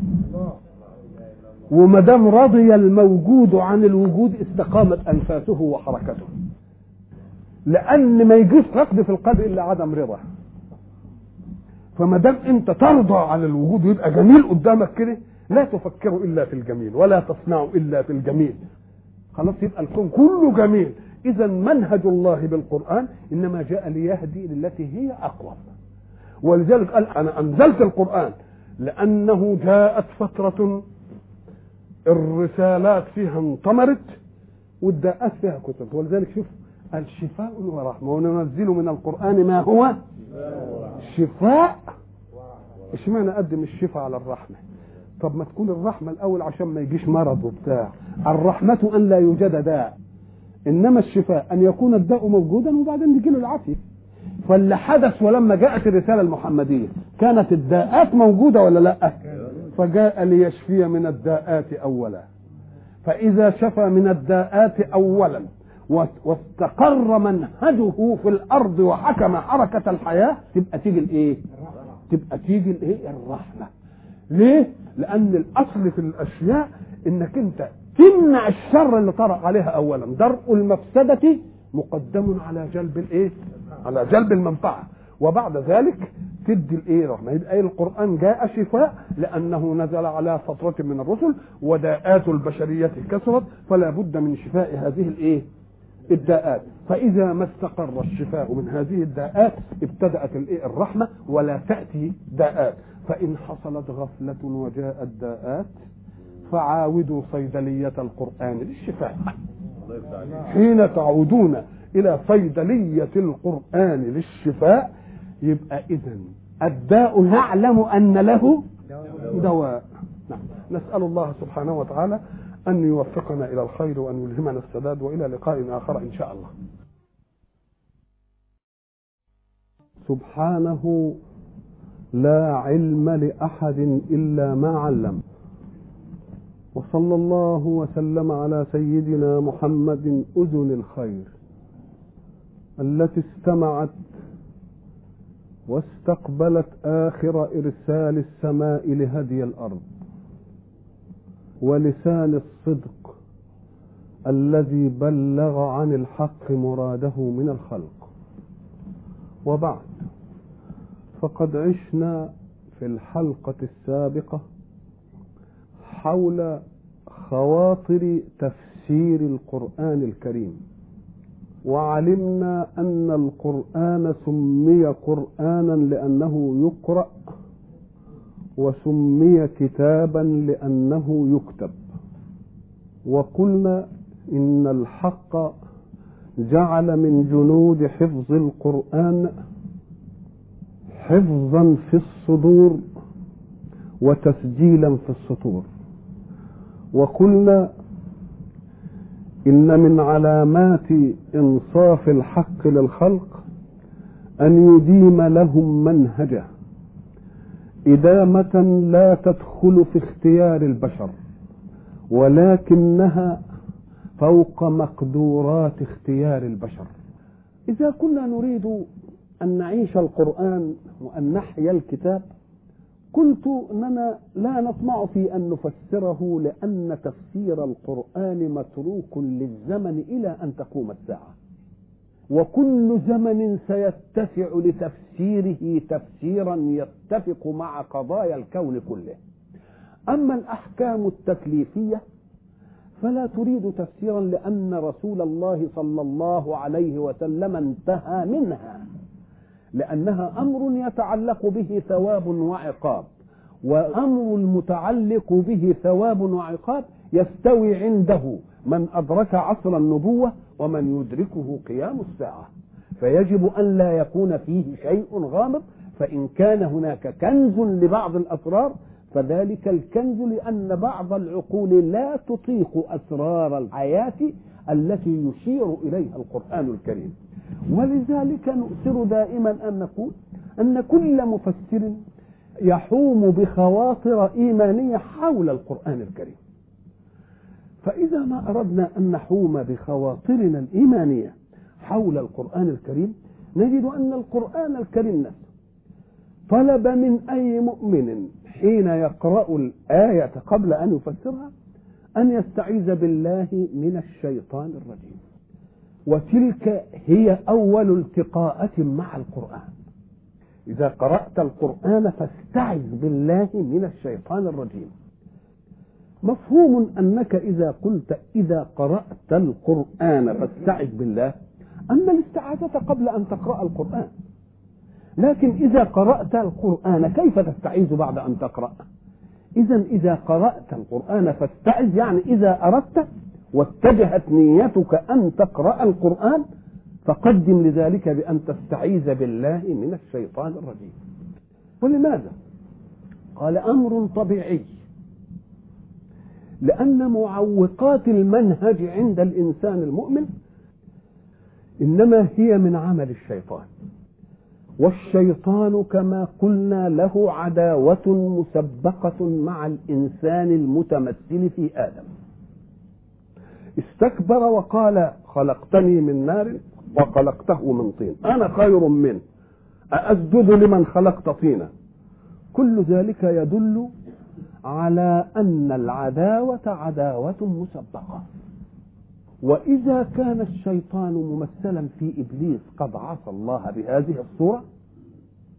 [SPEAKER 1] وما دام رضي الموجود عن الوجود استقامت انفاسه وحركته لان ما يجيش رقد في القلب الا عدم رضا فما دام انت ترضى على الوجود ويبقى جميل قدامك كده لا تفكر الا في الجميل ولا تصنع الا في الجميل خلاص يبقى الكون كله جميل اذا منهج الله بالقران انما جاء ليهدي للتي هي اقوم ولذلك قال انا انزلت القران لانه جاءت فتره الرسالات فيها انطمرت والداءات فيها كتب ولذلك شوف الشفاء ورحمه وننزل من القران ما هو شفاء اشمعنى اقدم الشفاء على الرحمه طب ما تكون الرحمه الاول عشان ما يجيش مرض وبتاع الرحمه ان لا يوجد داء انما الشفاء ان يكون الداء موجودا وبعدين يجي له العافيه فاللي حدث ولما جاءت الرساله المحمديه كانت الداءات موجوده ولا لا فجاء ليشفي من الداءات اولا فاذا شفى من الداءات اولا واستقر منهجه في الارض وحكم حركه الحياه تبقى تيجي الايه؟ تبقى تيجي الايه؟ الرحمه. ليه؟ لان الاصل في الاشياء انك انت تمنع الشر اللي طرأ عليها اولا، درء المفسده مقدم على جلب الايه؟ على جلب المنفعه، وبعد ذلك تدي الايه رحمه يبقى القران جاء شفاء لانه نزل على فتره من الرسل وداءات البشريه كثرت فلا بد من شفاء هذه الايه الداءات فاذا ما استقر الشفاء من هذه الداءات ابتدات الايه الرحمه ولا تاتي داءات فان حصلت غفله وجاءت داءات فعاودوا صيدليه القران للشفاء حين تعودون الى صيدليه القران للشفاء يبقى اذا الداء نعلم ان له دواء نعم. نسال الله سبحانه وتعالى ان يوفقنا الى الخير وان يلهمنا السداد والى لقاء اخر ان شاء الله سبحانه لا علم لاحد الا ما علم وصلى الله وسلم على سيدنا محمد اذن الخير التي استمعت واستقبلت آخر إرسال السماء لهدي الأرض ولسان الصدق الذي بلغ عن الحق مراده من الخلق وبعد فقد عشنا في الحلقة السابقة حول خواطر تفسير القرآن الكريم وعلمنا أن القرآن سمي قرآنا لأنه يقرأ وسمي كتابا لأنه يكتب وقلنا إن الحق جعل من جنود حفظ القرآن حفظا في الصدور وتسجيلا في السطور وقلنا إن من علامات إنصاف الحق للخلق أن يديم لهم منهجه إدامة لا تدخل في اختيار البشر ولكنها فوق مقدورات اختيار البشر إذا كنا نريد أن نعيش القرآن وأن نحيا الكتاب قلت اننا لا نطمع في ان نفسره لان تفسير القران متروك للزمن الى ان تقوم الساعه وكل زمن سيتسع لتفسيره تفسيرا يتفق مع قضايا الكون كله اما الاحكام التكليفيه فلا تريد تفسيرا لان رسول الله صلى الله عليه وسلم انتهى منها لأنها أمر يتعلق به ثواب وعقاب وأمر المتعلق به ثواب وعقاب يستوي عنده من أدرك عصر النبوة ومن يدركه قيام الساعة فيجب أن لا يكون فيه شيء غامض فإن كان هناك كنز لبعض الأسرار فذلك الكنز لأن بعض العقول لا تطيق أسرار الحياة التي يشير إليها القرآن الكريم ولذلك نؤثر دائما أن نقول أن كل مفسر يحوم بخواطر إيمانية حول القرآن الكريم فإذا ما أردنا أن نحوم بخواطرنا الإيمانية حول القرآن الكريم نجد أن القرآن الكريم نفسه طلب من أي مؤمن حين يقرأ الآية قبل أن يفسرها أن يستعيذ بالله من الشيطان الرجيم وتلك هي أول التقاءة مع القرآن إذا قرأت القرآن فاستعذ بالله من الشيطان الرجيم مفهوم أنك إذا قلت إذا قرأت القرآن فاستعذ بالله أن الاستعاذة قبل أن تقرأ القرآن لكن إذا قرأت القرآن كيف تستعيذ بعد أن تقرأ إذا إذا قرأت القرآن فاستعذ يعني إذا أردت واتجهت نيتك أن تقرأ القرآن فقدم لذلك بأن تستعيذ بالله من الشيطان الرجيم ولماذا قال أمر طبيعي لأن معوقات المنهج عند الإنسان المؤمن إنما هي من عمل الشيطان والشيطان كما قلنا له عداوة مسبقة مع الإنسان المتمثل في آدم استكبر وقال خلقتني من نار وخلقته من طين أنا خير منه أأسجد لمن خلقت طينا كل ذلك يدل على أن العداوة عداوة مسبقة وإذا كان الشيطان ممثلا في إبليس قد عصى الله بهذه الصورة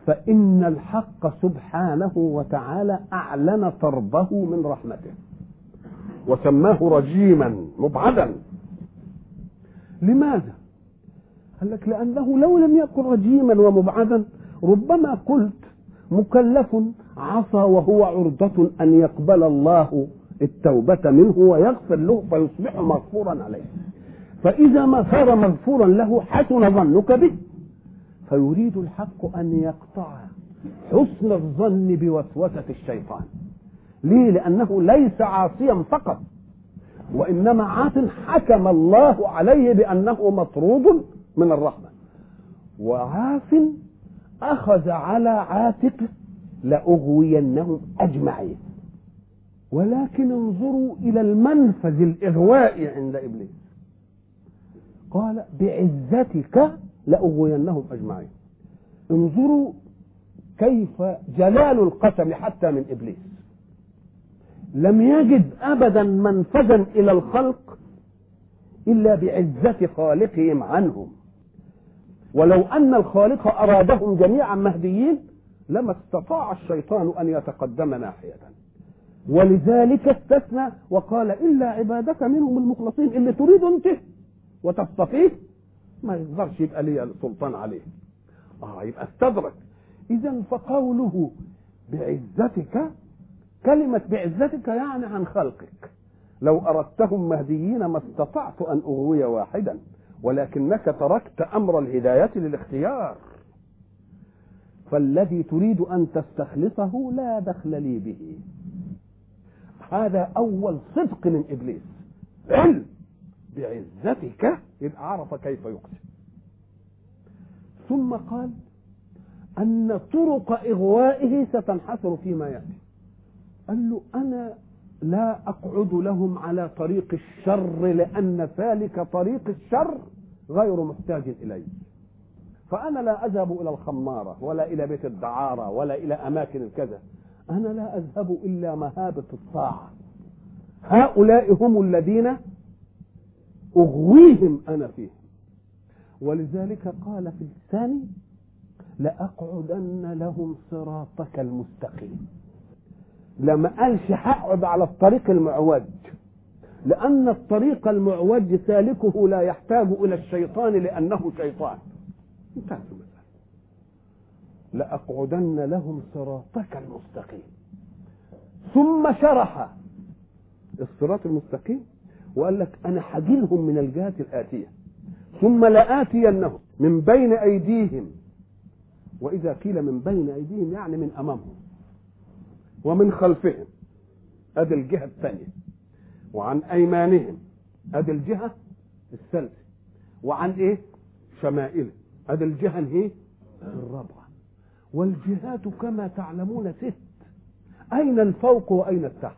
[SPEAKER 1] فإن الحق سبحانه وتعالى أعلن طربه من رحمته وسماه رجيما مبعدا لماذا؟ قال لك لأنه لو لم يكن رجيما ومبعدا ربما قلت مكلف عصى وهو عرضة أن يقبل الله التوبة منه ويغفر له فيصبح مغفورا عليه فإذا ما صار مغفورا له حسن ظنك به فيريد الحق أن يقطع حسن الظن بوسوسة الشيطان ليه لأنه ليس عاصيا فقط وإنما عاص حكم الله عليه بأنه مطرود من الرحمة وعاص أخذ على عاتقه لأغوينهم أجمعين ولكن انظروا إلى المنفذ الإغوائي عند إبليس قال بعزتك لأغوينهم أجمعين انظروا كيف جلال القسم حتى من إبليس لم يجد أبدا منفذا إلى الخلق إلا بعزة خالقهم عنهم ولو أن الخالق أرادهم جميعا مهديين لما استطاع الشيطان أن يتقدم ناحية ولذلك استثنى وقال إلا عبادك منهم المخلصين اللي تريد أنت وتستطيع ما يقدرش يبقى لي سلطان عليه اه يبقى استدرك اذا فقوله بعزتك كلمة بعزتك يعني عن خلقك لو أردتهم مهديين ما استطعت أن أغوي واحدا ولكنك تركت أمر الهداية للاختيار فالذي تريد أن تستخلصه لا دخل لي به هذا أول صدق من إبليس علم بعزتك يبقى عرف كيف يقسم ثم قال أن طرق إغوائه ستنحصر فيما يأتي قال له أنا لا أقعد لهم على طريق الشر لأن ذلك طريق الشر غير محتاج إليه فأنا لا أذهب إلى الخمارة ولا إلى بيت الدعارة ولا إلى أماكن الكذا أنا لا أذهب إلا مهابة الطاعة هؤلاء هم الذين أغويهم أنا فيهم ولذلك قال في الثاني لأقعدن لهم صراطك المستقيم لما قالش هقعد على الطريق المعوج لأن الطريق المعوج سالكه لا يحتاج إلى الشيطان لأنه شيطان انتهت المسألة لأقعدن لهم صراطك المستقيم ثم شرح الصراط المستقيم وقال لك انا هجيلهم من الجهات الاتيه ثم لاتينهم من بين ايديهم واذا قيل من بين ايديهم يعني من امامهم ومن خلفهم ادي الجهه الثانيه وعن ايمانهم ادي الجهه الثالثه وعن ايه شمائلهم ادي الجهه الايه الرابعه والجهات كما تعلمون ست اين الفوق واين التحت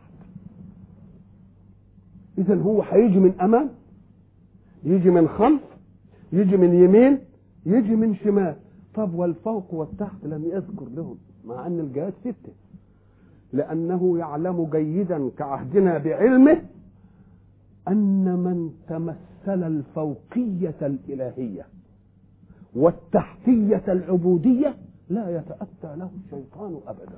[SPEAKER 1] اذا هو هيجي من امام يجي من خلف يجي من يمين يجي من شمال طب والفوق والتحت لم يذكر لهم مع ان الجهات سته لانه يعلم جيدا كعهدنا بعلمه ان من تمثل الفوقيه الالهيه والتحتيه العبوديه لا يتاتى له الشيطان ابدا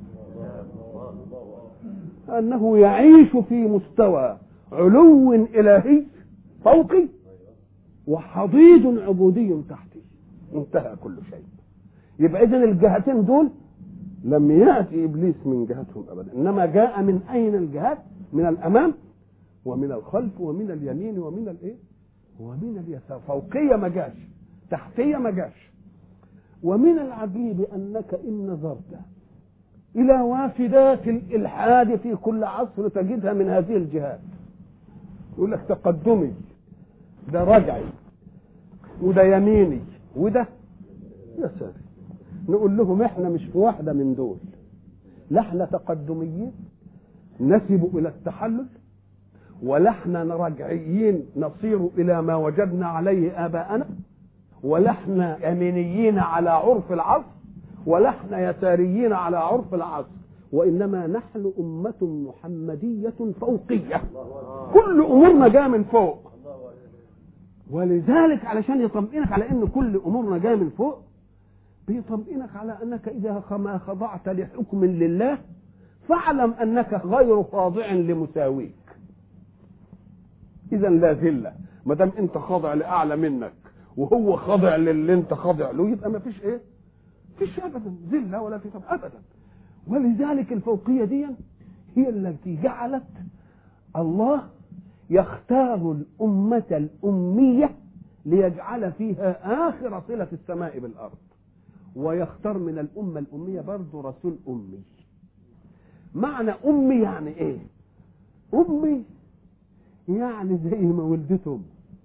[SPEAKER 1] انه يعيش في مستوى علو إلهي فوقي وحضيض عبودي تحتي انتهى كل شيء يبقى إذن الجهتين دول لم يأتي إبليس من جهتهم أبدا إنما جاء من أين الجهات من الأمام ومن الخلف ومن اليمين ومن الإيه ومن اليسار فوقية ما جاش تحتية ما جاش ومن العجيب أنك إن نظرت إلى وافدات الإلحاد في كل عصر تجدها من هذه الجهات يقول لك تقدمي ده رجعي وده يميني وده يا ساتر نقول لهم احنا مش في واحده من دول لا احنا تقدميين نسب الى التحلل ولا احنا رجعيين نصير الى ما وجدنا عليه اباءنا ولا احنا يمينيين على عرف العصر ولا احنا يساريين على عرف العصر وانما نحن امه محمديه فوقيه كل امورنا جايه من فوق ولذلك علشان يطمئنك على ان كل امورنا جايه من فوق بيطمئنك على انك اذا ما خضعت لحكم لله فاعلم انك غير خاضع لمساويك اذا لا ذله ما دام انت خاضع لاعلى منك وهو خاضع للي انت خاضع له يبقى ما فيش ايه فيش ابدا ذله ولا في ابدا ولذلك الفوقيه دي هي التي جعلت الله يختار الأمة الأمية ليجعل فيها آخر صلة السماء بالأرض ويختار من الأمة الأمية برضه رسول أمي معنى أمي يعني إيه أمي يعني زي ما ولدته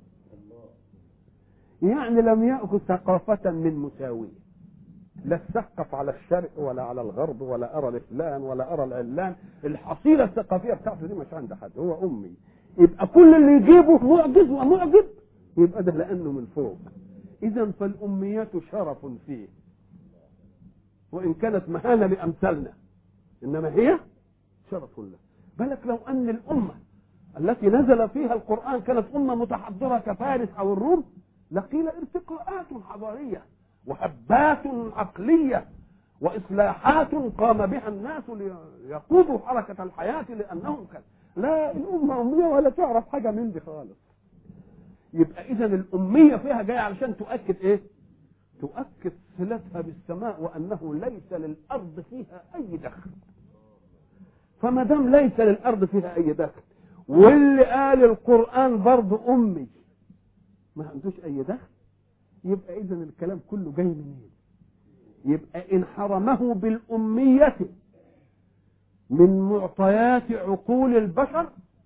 [SPEAKER 1] يعني لم يأخذ ثقافة من مساويه لا تثقف على الشرق ولا على الغرب ولا ارى الفلان ولا ارى العلان الحصيله الثقافيه بتاعته دي مش عند حد هو امي يبقى كل اللي يجيبه معجز ومعجب يبقى ده لانه من فوق اذا فالاميات شرف فيه وان كانت مهانه لامثالنا انما هي شرف له بالك لو ان الامه التي نزل فيها القران كانت امه متحضره كفارس او الروم لقيل ارتقاءات حضاريه وهبات عقليه واصلاحات قام بها الناس ليقودوا حركه الحياه لانهم كان لا الامه اميه ولا تعرف حاجه من دي خالص يبقى اذا الاميه فيها جايه علشان تؤكد ايه تؤكد صلتها بالسماء وانه ليس للارض فيها اي دخل فما دام ليس للارض فيها اي دخل واللي قال القران برضه امي ما عندوش اي دخل يبقى اذا الكلام كله جاي منين يبقى ان حرمه بالاميه من معطيات عقول البشر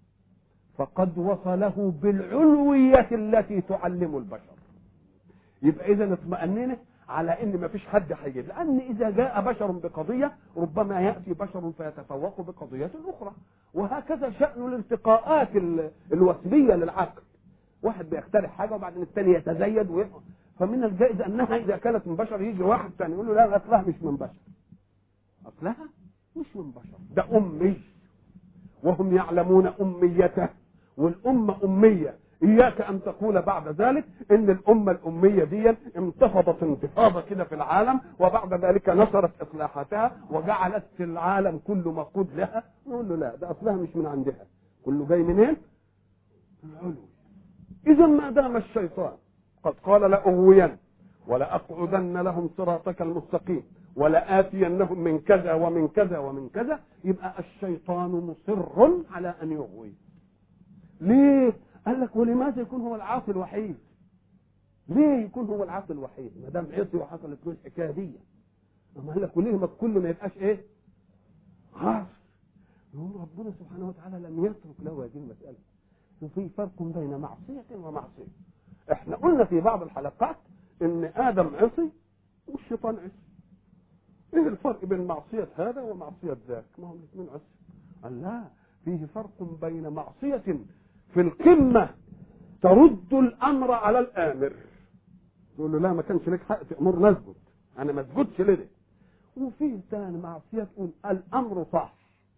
[SPEAKER 1] فقد وصله بالعلويه التي تعلم البشر يبقى اذا اطمأننا على ان ما فيش حد هيجيب لان اذا جاء بشر بقضيه ربما ياتي بشر فيتفوق بقضيه اخرى وهكذا شان الارتقاءات الوثبيه للعقل واحد بيخترع حاجه وبعدين الثاني يتزيد ويفهم فمن الجائز انها اذا كانت من بشر يجي واحد ثاني يقول له لا اصلها مش من بشر اصلها مش من بشر ده امي وهم يعلمون اميته والامه اميه اياك ان تقول بعد ذلك ان الامه الاميه دي انتفضت انتفاضه كده في العالم وبعد ذلك نشرت اصلاحاتها وجعلت العالم كله مفقود لها نقول له لا ده اصلها مش من عندها كله جاي منين؟ من العلو اذا ما دام الشيطان قد قال لأغوين ولأقعدن لهم صراطك المستقيم ولآتينهم من كذا ومن كذا ومن كذا يبقى الشيطان مصر على أن يغوي ليه؟ قال لك ولماذا يكون هو العاصي الوحيد؟ ليه يكون هو العاصي الوحيد؟ ما دام عصي وحصلت له الحكايه دي. أما قال لك وليه ما كل ما يبقاش ايه؟ عاصي. يقول ربنا سبحانه وتعالى لم يترك له هذه المسألة. وفي فرق بين معصية ومعصية. احنا قلنا في بعض الحلقات ان ادم عصي والشيطان عصي ايه الفرق بين معصية هذا ومعصية ذاك ما هم الاثنين عصي قال لا فيه فرق بين معصية في القمة ترد الامر على الامر تقول له لا ما كانش لك حق تامر نسجد انا ما اسجدش لده وفيه ثاني معصية تقول الامر صح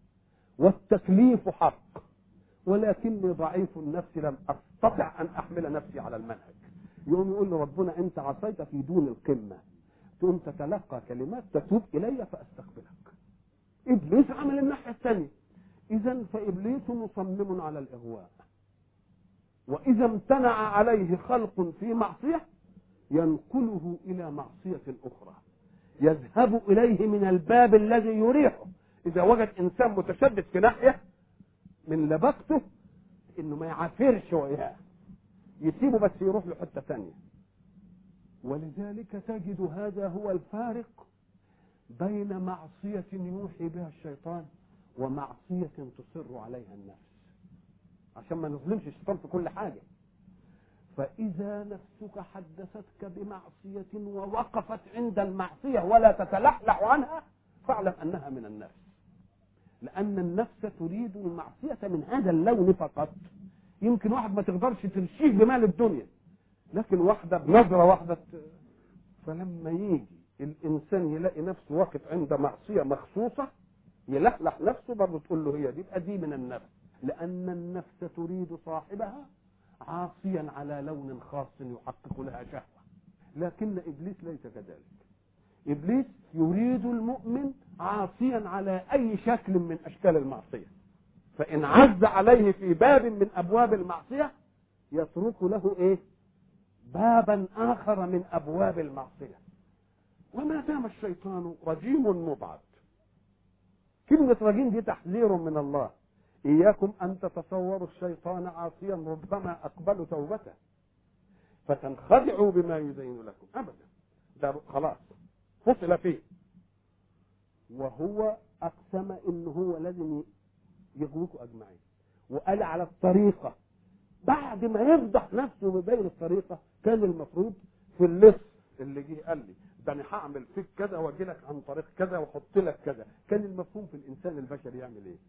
[SPEAKER 1] والتكليف حق ولكني ضعيف النفس لم استطع ان احمل نفسي على المنهج يقوم يقول له ربنا انت عصيت في دون القمه تقوم تتلقى كلمات تتوب الي فاستقبلك ابليس عمل الناحيه الثانيه اذا فابليس مصمم على الاغواء واذا امتنع عليه خلق في معصيه ينقله الى معصيه اخرى يذهب اليه من الباب الذي يريحه اذا وجد انسان متشدد في ناحيه من لبقته انه ما يعافرش وياه يسيبه بس يروح له حته ثانيه ولذلك تجد هذا هو الفارق بين معصية يوحي بها الشيطان ومعصية تصر عليها النفس عشان ما نظلمش الشيطان في كل حاجة فإذا نفسك حدثتك بمعصية ووقفت عند المعصية ولا تتلحلح عنها فاعلم أنها من النفس لأن النفس تريد المعصية من هذا اللون فقط يمكن واحد ما تقدرش ترشيه بمال الدنيا لكن واحدة بنظرة واحدة فلما يجي الإنسان يلاقي نفسه واقف عند معصية مخصوصة يلحلح نفسه برضه تقول له هي دي يبقى دي من النفس لأن النفس تريد صاحبها عاصيا على لون خاص يحقق لها شهوة لكن إبليس ليس كذلك ابليس يريد المؤمن عاصيا على اي شكل من اشكال المعصيه فان عز عليه في باب من ابواب المعصيه يترك له ايه بابا اخر من ابواب المعصيه وما دام الشيطان رجيم مبعد كلمة رجيم دي تحذير من الله إياكم أن تتصوروا الشيطان عاصيا ربما أقبلوا توبته فتنخدعوا بما يزين لكم أبدا ده خلاص فصل فيه وهو أقسم إن هو لازم يغويكم أجمعين وقال على الطريقة بعد ما يفضح نفسه ببين الطريقة كان المفروض في اللص اللي جه قال لي ده انا هعمل فيك كذا واجي لك عن طريق كذا واحط لك كذا كان المفهوم في الانسان البشري يعمل ايه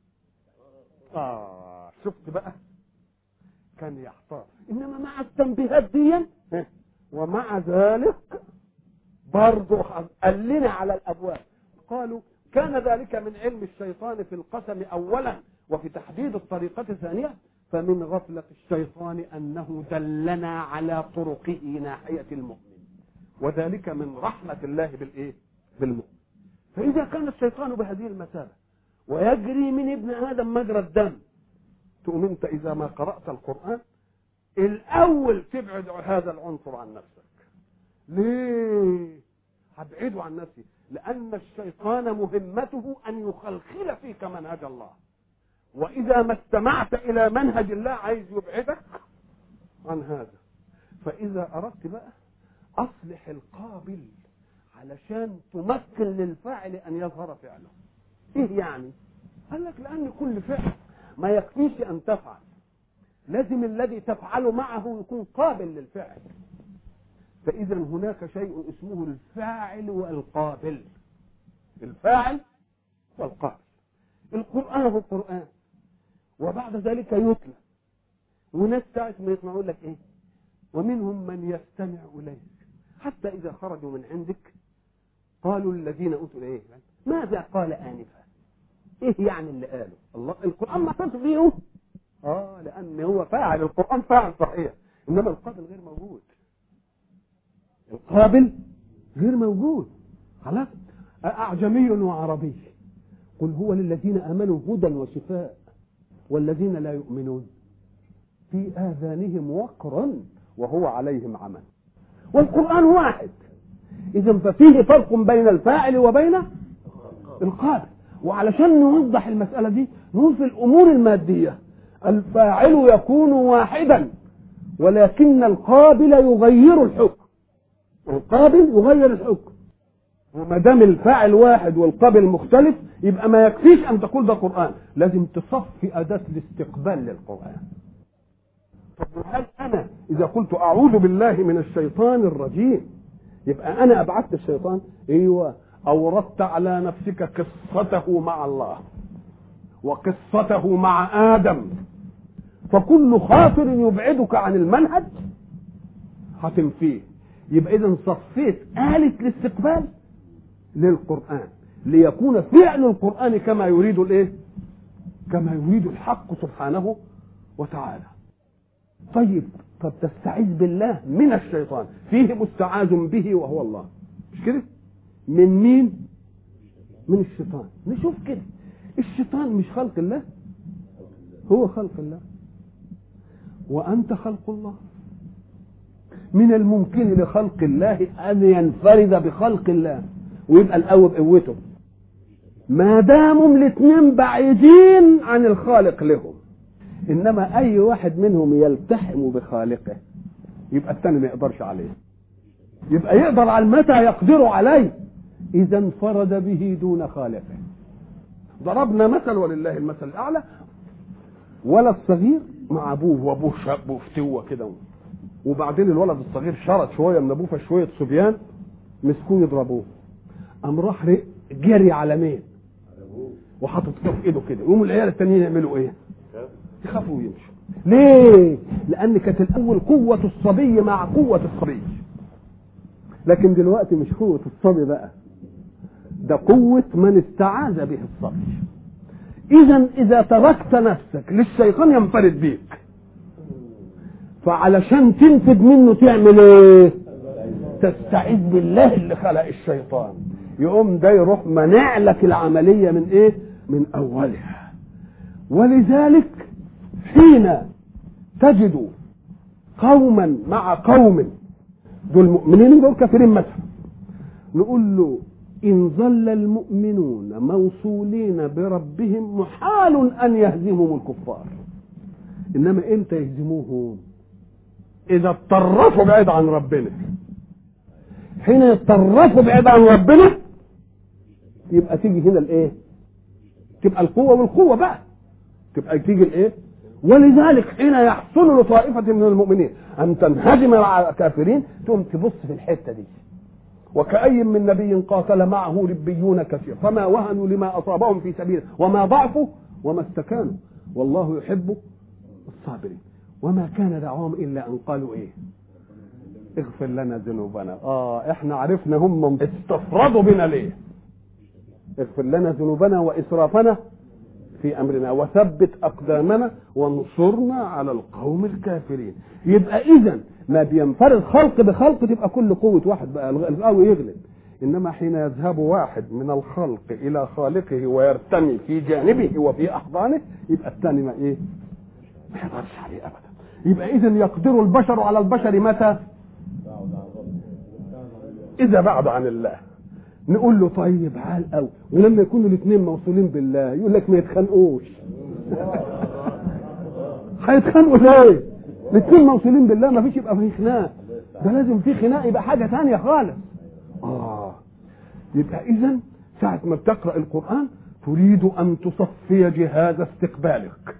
[SPEAKER 1] اه شفت بقى كان يحتار انما مع التنبيهات دي ومع ذلك برضه قال لنا على الابواب قالوا كان ذلك من علم الشيطان في القسم اولا وفي تحديد الطريقة ثانية فمن غفلة الشيطان أنه دلنا على طرقه ناحية المؤمن وذلك من رحمة الله بالإيه؟ بالمؤمن فإذا كان الشيطان بهذه المثابة ويجري من ابن آدم مجرى الدم تقوم أنت إذا ما قرأت القرآن الأول تبعد هذا العنصر عن نفسك ليه؟ هبعده عن نفسي لأن الشيطان مهمته أن يخلخل فيك منهج الله وإذا ما استمعت إلى منهج الله عايز يبعدك عن هذا فإذا أردت بقى أصلح القابل علشان تمكن للفاعل أن يظهر فعله إيه يعني؟ قال لك لأن كل فعل ما يكفيش أن تفعل لازم الذي تفعل معه يكون قابل للفعل فإذا هناك شيء اسمه الفاعل والقابل الفاعل والقابل القرآن هو القرآن وبعد ذلك يتلى وناس ساعة ما يسمعون لك ايه ومنهم من يستمع اليك حتى اذا خرجوا من عندك قالوا الذين اوتوا ايه ماذا قال انفا ايه يعني اللي قاله الله القران ما اتصل بيه اه لان هو فاعل القران فاعل صحيح انما القابل غير موجود القابل غير موجود خلاص اعجمي وعربي قل هو للذين امنوا هدى وشفاء والذين لا يؤمنون في آذانهم وقرا وهو عليهم عمى والقرآن واحد إذا ففيه فرق بين الفاعل وبين القابل وعلشان نوضح المسألة دي نقول في الأمور المادية الفاعل يكون واحدا ولكن القابل يغير الحكم القابل يغير الحكم وما دام الفاعل واحد والقابل مختلف يبقى ما يكفيش ان تقول ده قران لازم تصفي اداه الاستقبال للقران طب هل انا اذا قلت اعوذ بالله من الشيطان الرجيم يبقى انا ابعدت الشيطان ايوه اوردت على نفسك قصته مع الله وقصته مع ادم فكل خاطر يبعدك عن المنهج هتنفيه يبقى اذا صفيت آلة الاستقبال للقرآن ليكون فعل القرآن كما يريد الايه كما يريد الحق سبحانه وتعالى طيب طب تستعيذ بالله من الشيطان فيه مستعاذ به وهو الله مش كده من مين من الشيطان نشوف كده الشيطان مش خلق الله هو خلق الله وأنت خلق الله من الممكن لخلق الله أن ينفرد بخلق الله ويبقى الأول بقوته ما داموا الاثنين بعيدين عن الخالق لهم انما اي واحد منهم يلتحم بخالقه يبقى الثاني ما يقدرش عليه يبقى يقدر على متى يقدر عليه اذا انفرد به دون خالقه ضربنا مثل ولله المثل الاعلى ولد صغير مع ابوه وابوه شاب وفتوه كده وبعدين الولد الصغير شرد شويه من ابوه فشويه صبيان مسكوه يضربوه قام راح جري على مين وحاطط في ايده كده يقوموا العيال التانيين يعملوا ايه يخافوا ويمشوا ليه لان كانت الاول قوه الصبي مع قوه الصبي لكن دلوقتي مش قوه الصبي بقى ده قوه من استعاذ به الصبي اذا اذا تركت نفسك للشيطان ينفرد بيك فعلشان تنفد منه تعمل ايه تستعيذ بالله اللي خلق الشيطان يقوم ده يروح منع لك العملية من ايه من اولها ولذلك حين تجد قوما مع قوم دول مؤمنين دول كافرين مثلا نقول له إن ظل المؤمنون موصولين بربهم محال أن يهزمهم الكفار إنما إمتى يهزموهم إذا اتطرفوا بعيد عن ربنا حين يتطرفوا بعيد عن ربنا يبقى تيجي هنا الايه تبقى القوة والقوة بقى تبقى تيجي الايه ولذلك حين يحصل لطائفة من المؤمنين أن تنهزم مع الكافرين تقوم تبص في الحتة دي وكأي من نبي قاتل معه ربيون كثير فما وهنوا لما أصابهم في سبيله وما ضعفوا وما استكانوا والله يحب الصابرين وما كان دعواهم إلا أن قالوا إيه اغفر لنا ذنوبنا اه احنا عرفنا هم استفردوا بنا ليه اغفر لنا ذنوبنا واسرافنا في امرنا وثبت اقدامنا وانصرنا على القوم الكافرين يبقى اذا ما بينفرد خلق بخلق تبقى كل قوه واحد بقى القوي يغلب انما حين يذهب واحد من الخلق الى خالقه ويرتمي في جانبه وفي احضانه يبقى الثاني ما ايه ما يقدرش عليه ابدا يبقى اذا يقدر البشر على البشر متى اذا بعد عن الله نقول له طيب عال قوي ولما يكونوا الاثنين موصولين بالله يقول لك ما يتخانقوش هيتخانقوا ليه الاثنين موصولين بالله ما فيش يبقى في خناق ده لازم في خناق يبقى حاجه ثانيه خالص اه يبقى اذا ساعه ما بتقرا القران تريد ان تصفي جهاز استقبالك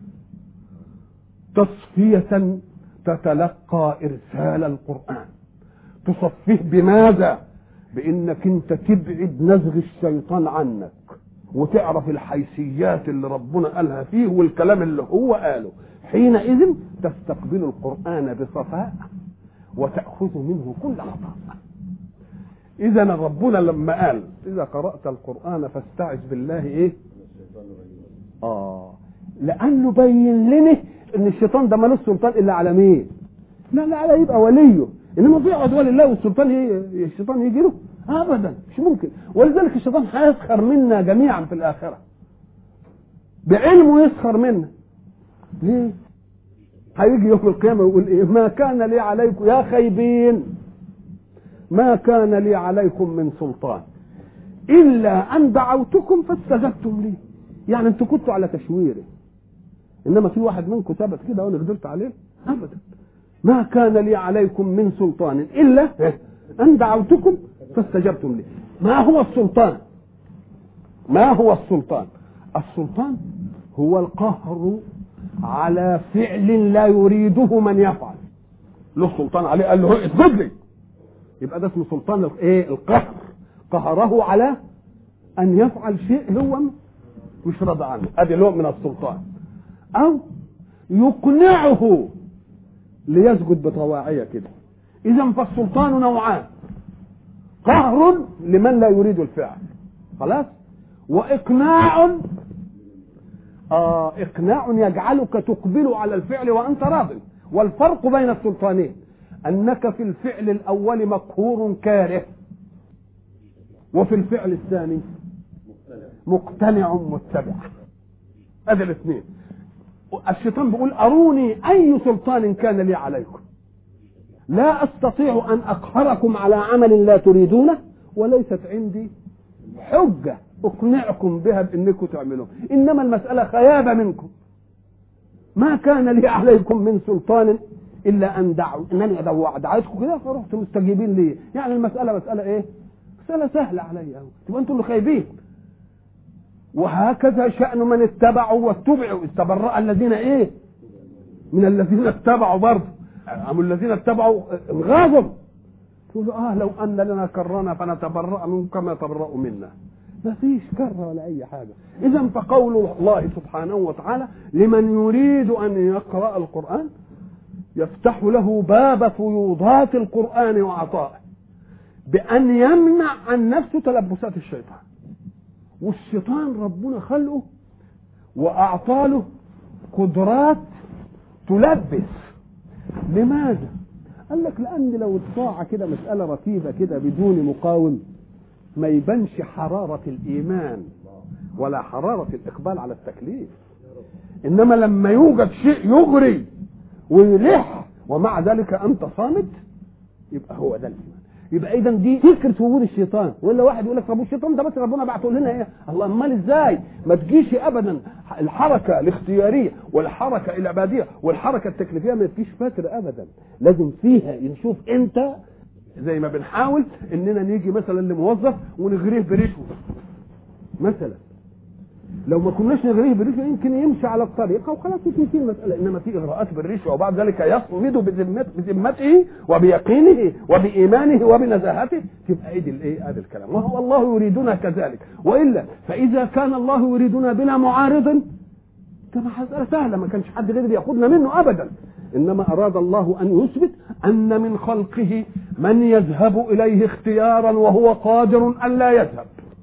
[SPEAKER 1] تصفيه تتلقى ارسال القران تصفيه بماذا بانك انت تبعد نزغ الشيطان عنك وتعرف الحيثيات اللي ربنا قالها فيه والكلام اللي هو قاله حينئذ تستقبل القرآن بصفاء وتأخذ منه كل عطاء إذا ربنا لما قال إذا قرأت القرآن فاستعذ بالله إيه؟ آه لأنه بين لنا إن الشيطان ده ملوش سلطان إلا على مين؟ لا لا على يبقى وليه انما في عدوان الله والسلطان ي... الشيطان يجي له ابدا مش ممكن ولذلك الشيطان هيسخر منا جميعا في الاخره بعلمه يسخر منا ليه هيجي يوم القيامه ويقول ايه ما كان لي عليكم يا خيبين ما كان لي عليكم من سلطان الا ان دعوتكم فاستجبتم لي يعني انتوا كنتوا على تشويري انما في واحد منكم ثبت كده وانا قدرت عليه ابدا ما كان لي عليكم من سلطان الا ان دعوتكم فاستجبتم لي ما هو السلطان ما هو السلطان السلطان هو القهر على فعل لا يريده من يفعل له سلطان عليه قال له اسجد لي يبقى ده اسمه سلطان الايه القهر قهره على ان يفعل شيء هو مش راضي عنه ادي نوع من السلطان او يقنعه ليسجد بطواعية كده إذا فالسلطان نوعان قهر لمن لا يريد الفعل خلاص وإقناع آه إقناع يجعلك تقبل على الفعل وأنت راض والفرق بين السلطانين أنك في الفعل الأول مقهور كاره وفي الفعل الثاني مقتنع متبع هذا الاثنين الشيطان بيقول أروني أي سلطان كان لي عليكم لا أستطيع أن أقهركم على عمل لا تريدونه وليست عندي حجة أقنعكم بها بأنكم تعملوه إنما المسألة خيابة منكم ما كان لي عليكم من سلطان إلا أن دعوا إنني دعيتكم كده فرحتم مستجيبين لي يعني المسألة مسألة إيه؟ مسألة سهلة علي تبقى أنتم اللي خايبين وهكذا شأن من اتبعوا واتبعوا استبرأ الذين ايه من الذين اتبعوا برضه أم الذين اتبعوا غاضب تقول اه لو ان لنا كرنا فنتبرأ منهم كما تبرأوا منا ما فيش كره ولا اي حاجه اذا فقول الله سبحانه وتعالى لمن يريد ان يقرا القران يفتح له باب فيوضات القران وعطائه بان يمنع عن نفسه تلبسات الشيطان والشيطان ربنا خلقه واعطى له قدرات تلبس لماذا قال لك لان لو الطاعه كده مساله رتيبه كده بدون مقاوم ما يبانش حرارة الإيمان ولا حرارة الإقبال على التكليف إنما لما يوجد شيء يغري ويلح ومع ذلك أنت صامت يبقى هو ده الإيمان يبقى اذا دي فكره وجود الشيطان ولا واحد يقول لك طب الشيطان ده بس ربنا بعته لنا ايه الله امال ازاي ما تجيش ابدا الحركه الاختياريه والحركه العباديه والحركه التكليفيه ما تجيش فاتر ابدا لازم فيها نشوف انت زي ما بنحاول اننا نيجي مثلا لموظف ونغريه برشوه مثلا لو ما كناش نغريه بالرشوه يمكن يمشي على الطريقه وخلاص تنتهي المساله انما في اغراءات بالرشوه وبعد ذلك يصمد بذمت- بذمته وبيقينه وبايمانه وبنزاهته تبقى ايدي الايه هذا الكلام وهو الله يريدنا كذلك والا فاذا كان الله يريدنا بلا معارض كما مسألة سهلة ما كانش حد غير ياخدنا منه أبدا إنما أراد الله أن يثبت أن من خلقه من يذهب إليه اختيارا وهو قادر أن لا يذهب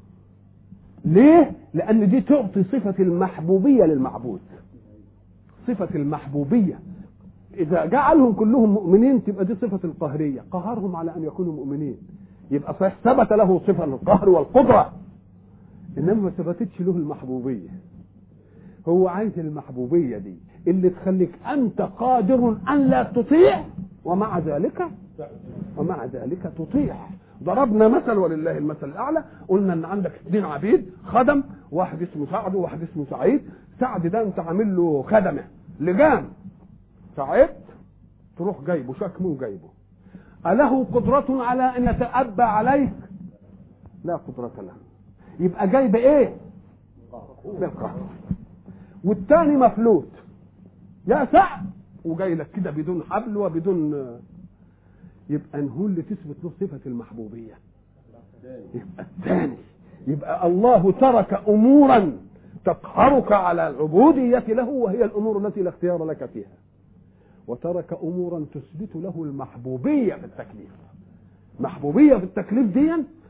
[SPEAKER 1] ليه؟ لأن دي تعطي صفة المحبوبية للمعبود صفة المحبوبية إذا جعلهم كلهم مؤمنين تبقى دي صفة القهرية قهرهم على أن يكونوا مؤمنين يبقى صحيح ثبت له صفة القهر والقدرة إنما ما ثبتتش له المحبوبية هو عايز المحبوبية دي اللي تخليك أنت قادر أن لا تطيع ومع ذلك ومع ذلك تطيع ضربنا مثل ولله المثل الأعلى قلنا إن عندك اثنين عبيد خدم واحد اسمه سعد وواحد اسمه سعيد سعد ده أنت عامل له خدمة لجام سعيد تروح جايبه شكمه وجايبه أله قدرة على أن يتأبى عليك لا قدرة له يبقى جايب إيه بالقهر والتاني مفلوت يا سعد وجاي لك كده بدون حبل وبدون يبقى نهو اللي تثبت له صفة المحبوبية يبقى الثاني يبقى الله ترك أمورا تقهرك على العبودية له وهي الأمور التي لا اختيار لك فيها وترك أمورا تثبت له المحبوبية في التكليف محبوبية في التكليف دي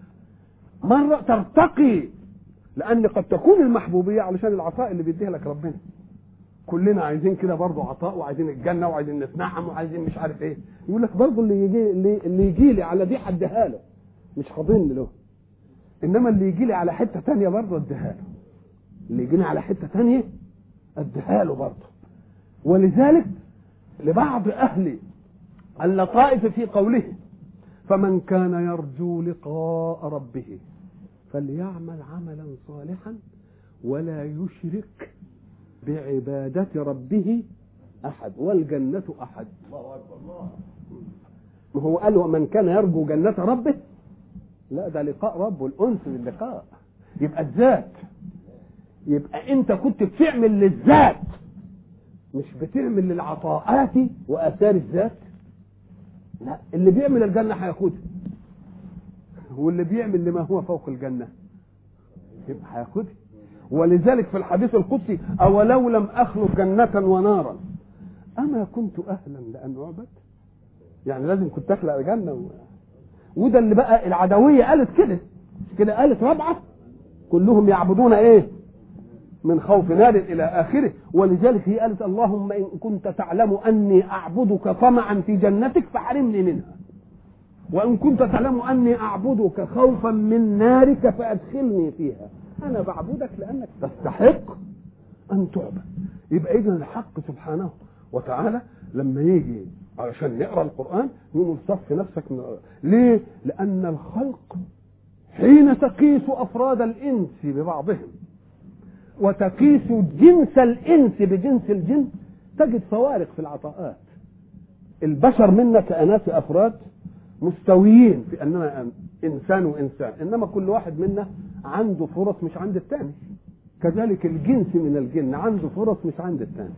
[SPEAKER 1] مرة ترتقي لأن قد تكون المحبوبية علشان العطاء اللي بيديها لك ربنا كلنا عايزين كده برضه عطاء وعايزين الجنة وعايزين نتنعم وعايزين مش عارف ايه يقول لك برضه اللي يجي اللي, اللي يجي لي على دي حدها له مش هضن له انما اللي يجي لي على حته تانية برضه اديها له اللي يجيني على حته تانية اديها له برضه ولذلك لبعض اهل اللطائف في قوله فمن كان يرجو لقاء ربه فليعمل عملا صالحا ولا يشرك بعبادة ربه أحد والجنة أحد ما هو قال ومن كان يرجو جنة ربه لا ده لقاء ربه الأنس باللقاء يبقى الذات يبقى أنت كنت بتعمل للذات مش بتعمل للعطاءات وآثار الذات لا اللي بيعمل الجنة هياخدها واللي بيعمل لما هو فوق الجنة يبقى هياخدها ولذلك في الحديث القدسي أولو لم أخلق جنة ونارا أما كنت أهلا لأن أعبد يعني لازم كنت أخلق جنة و... وده اللي بقى العدوية قالت كده مش كده قالت رابعة كلهم يعبدون إيه من خوف نار إلى آخره ولذلك هي قالت اللهم إن كنت تعلم أني أعبدك طمعا في جنتك فحرمني منها وإن كنت تعلم أني أعبدك خوفا من نارك فأدخلني فيها أنا بعبدك لأنك تستحق أن تعبد يبقى إذا الحق سبحانه وتعالى لما يجي علشان نقرا القرآن يقول صف نفسك من ليه؟ لأن الخلق حين تقيس أفراد الإنس ببعضهم وتقيس جنس الإنس بجنس الجنس تجد فوارق في العطاءات البشر منا كأناس أفراد مستويين في اننا انسان وانسان انما كل واحد منا عنده فرص مش عند الثاني كذلك الجنس من الجن عنده فرص مش عند الثاني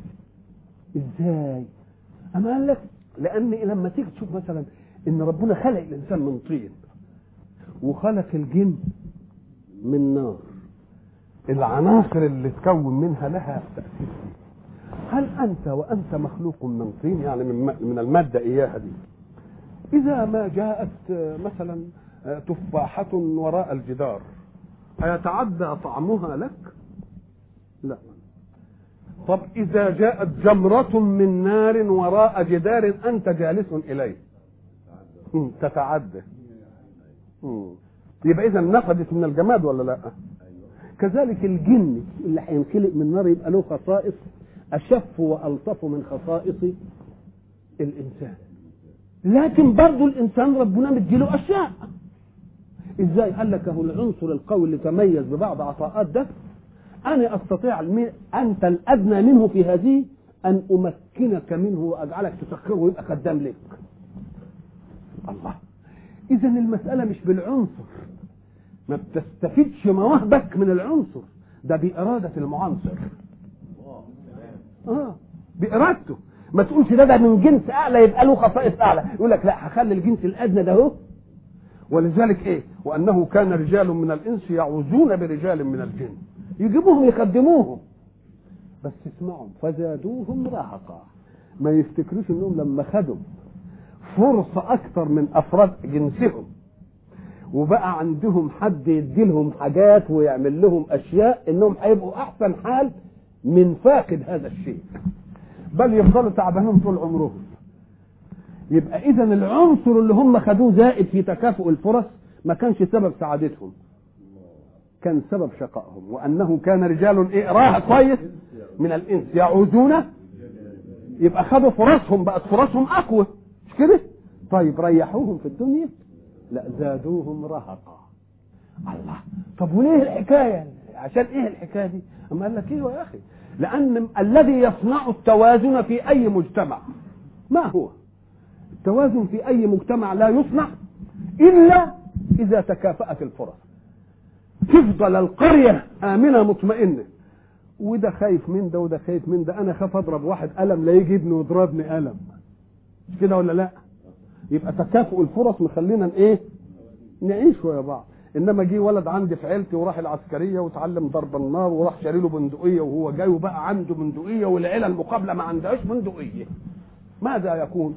[SPEAKER 1] ازاي اما قال لك لان لما تيجي تشوف مثلا ان ربنا خلق الانسان من طين وخلق الجن من نار العناصر اللي تكون منها لها تاثير هل انت وانت مخلوق من طين يعني من من الماده اياها دي إذا ما جاءت مثلا تفاحة وراء الجدار أيتعدى طعمها لك؟ لا طب إذا جاءت جمرة من نار وراء جدار أنت جالس إليه تتعدى يبقى اذا نفدت من الجماد ولا لا كذلك الجن اللي هينخلق من النار يبقى له خصائص اشف والطف من خصائص الانسان لكن برضه الانسان ربنا مديله اشياء ازاي قال لك اهو العنصر القوي اللي تميز ببعض عطاءات ده انا استطيع المي... انت الادنى منه في هذه ان امكنك منه واجعلك تسخره ويبقى خدام لك الله اذا المساله مش بالعنصر ما بتستفيدش مواهبك من العنصر ده بإرادة المعنصر اه بإرادته ما تقولش ده ده من جنس أعلى يبقى له خصائص أعلى يقول لك لا هخلي الجنس الأدنى ده هو ولذلك إيه وأنه كان رجال من الإنس يعوزون برجال من الجن يجيبوهم يقدموهم بس اسمعوا فزادوهم رهقا ما يفتكروش انهم لما خدوا فرصة أكثر من أفراد جنسهم وبقى عندهم حد يدي لهم حاجات ويعمل لهم اشياء انهم هيبقوا احسن حال من فاقد هذا الشيء بل يفضلوا تعبانين طول عمرهم يبقى اذا العنصر اللي هم خدوه زائد في تكافؤ الفرص ما كانش سبب سعادتهم كان سبب شقائهم وانه كان رجال ايه راه كويس من الانس يعوزون يبقى خدوا فرصهم بقت فرصهم اقوى مش كده طيب ريحوهم في الدنيا لا زادوهم رهقا الله طب وليه الحكايه عشان ايه الحكايه دي اما قال لك ايوه يا اخي لان الذي يصنع التوازن في اي مجتمع ما هو التوازن في اي مجتمع لا يصنع الا اذا تكافأت الفرص تفضل القريه امنه مطمئنه وده خايف من ده وده خايف من ده انا خاف اضرب واحد قلم لا يجي ابني ويضربني قلم مش كده ولا لا يبقى تكافؤ الفرص مخلينا ايه نعيش ويا بعض انما جه ولد عندي في عيلتي وراح العسكريه وتعلم ضرب النار وراح شاري له بندقيه وهو جاي وبقى عنده بندقيه والعيله المقابله ما عندهاش بندقيه ماذا يكون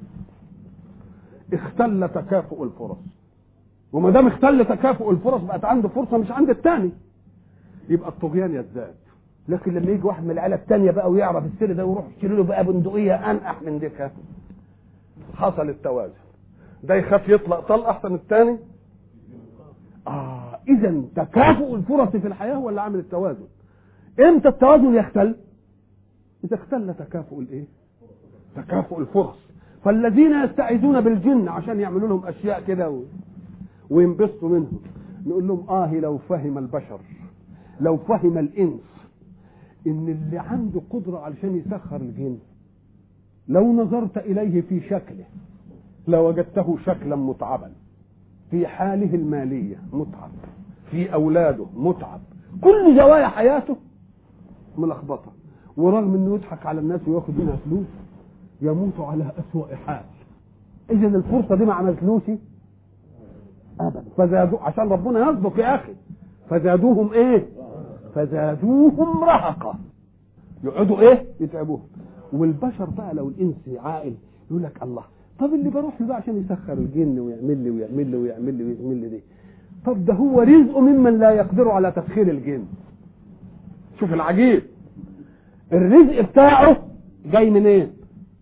[SPEAKER 1] اختل تكافؤ الفرص وما دام اختل تكافؤ الفرص بقت عنده فرصه مش عند الثاني يبقى الطغيان يزداد لكن لما يجي واحد من العيله الثانيه بقى ويعرف السر ده ويروح يشتري له بقى بندقيه انقح من ديكها حصل التوازن ده يخاف يطلق طلق احسن الثاني اه اذا تكافؤ الفرص في الحياه هو اللي عامل التوازن امتى التوازن يختل اذا اختل تكافؤ الايه تكافؤ الفرص فالذين يستعيذون بالجن عشان يعملوا لهم اشياء كده و... وينبسطوا منهم نقول لهم اه لو فهم البشر لو فهم الانس ان اللي عنده قدره علشان يسخر الجن لو نظرت اليه في شكله لوجدته شكلا متعبا في حاله الماليه متعب في اولاده متعب كل زوايا حياته ملخبطه ورغم انه يضحك على الناس وياخد منها فلوس يموت على اسوأ حال اذا الفرصه دي ما عملتلوش ابدا فزادوا عشان ربنا يصدق يا اخي فزادوهم ايه فزادوهم رهقا يقعدوا ايه يتعبوهم والبشر بقى لو الانس عاقل يقول لك الله طب اللي بروح له ده عشان يسخر الجن ويعمل لي ويعمل لي ويعمل لي ويعمل لي دي طب ده هو رزق ممن لا يقدر على تسخير الجن شوف العجيب الرزق بتاعه جاي منين إيه؟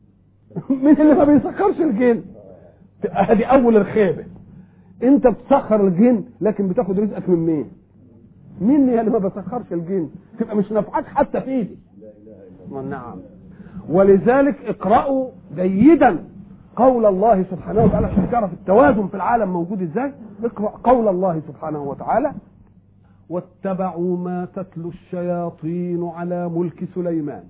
[SPEAKER 1] من اللي ما بيسخرش الجن ادي اول الخيبه انت بتسخر الجن لكن بتاخد رزقك من مين مني اللي ما بسخرش الجن تبقى مش نافعك حتى في ايدي نعم ولذلك اقرأوا جيدا قول الله سبحانه وتعالى عشان تعرف التوازن في العالم موجود ازاي اقرأ قول الله سبحانه وتعالى واتبعوا ما تتلو الشياطين على ملك سليمان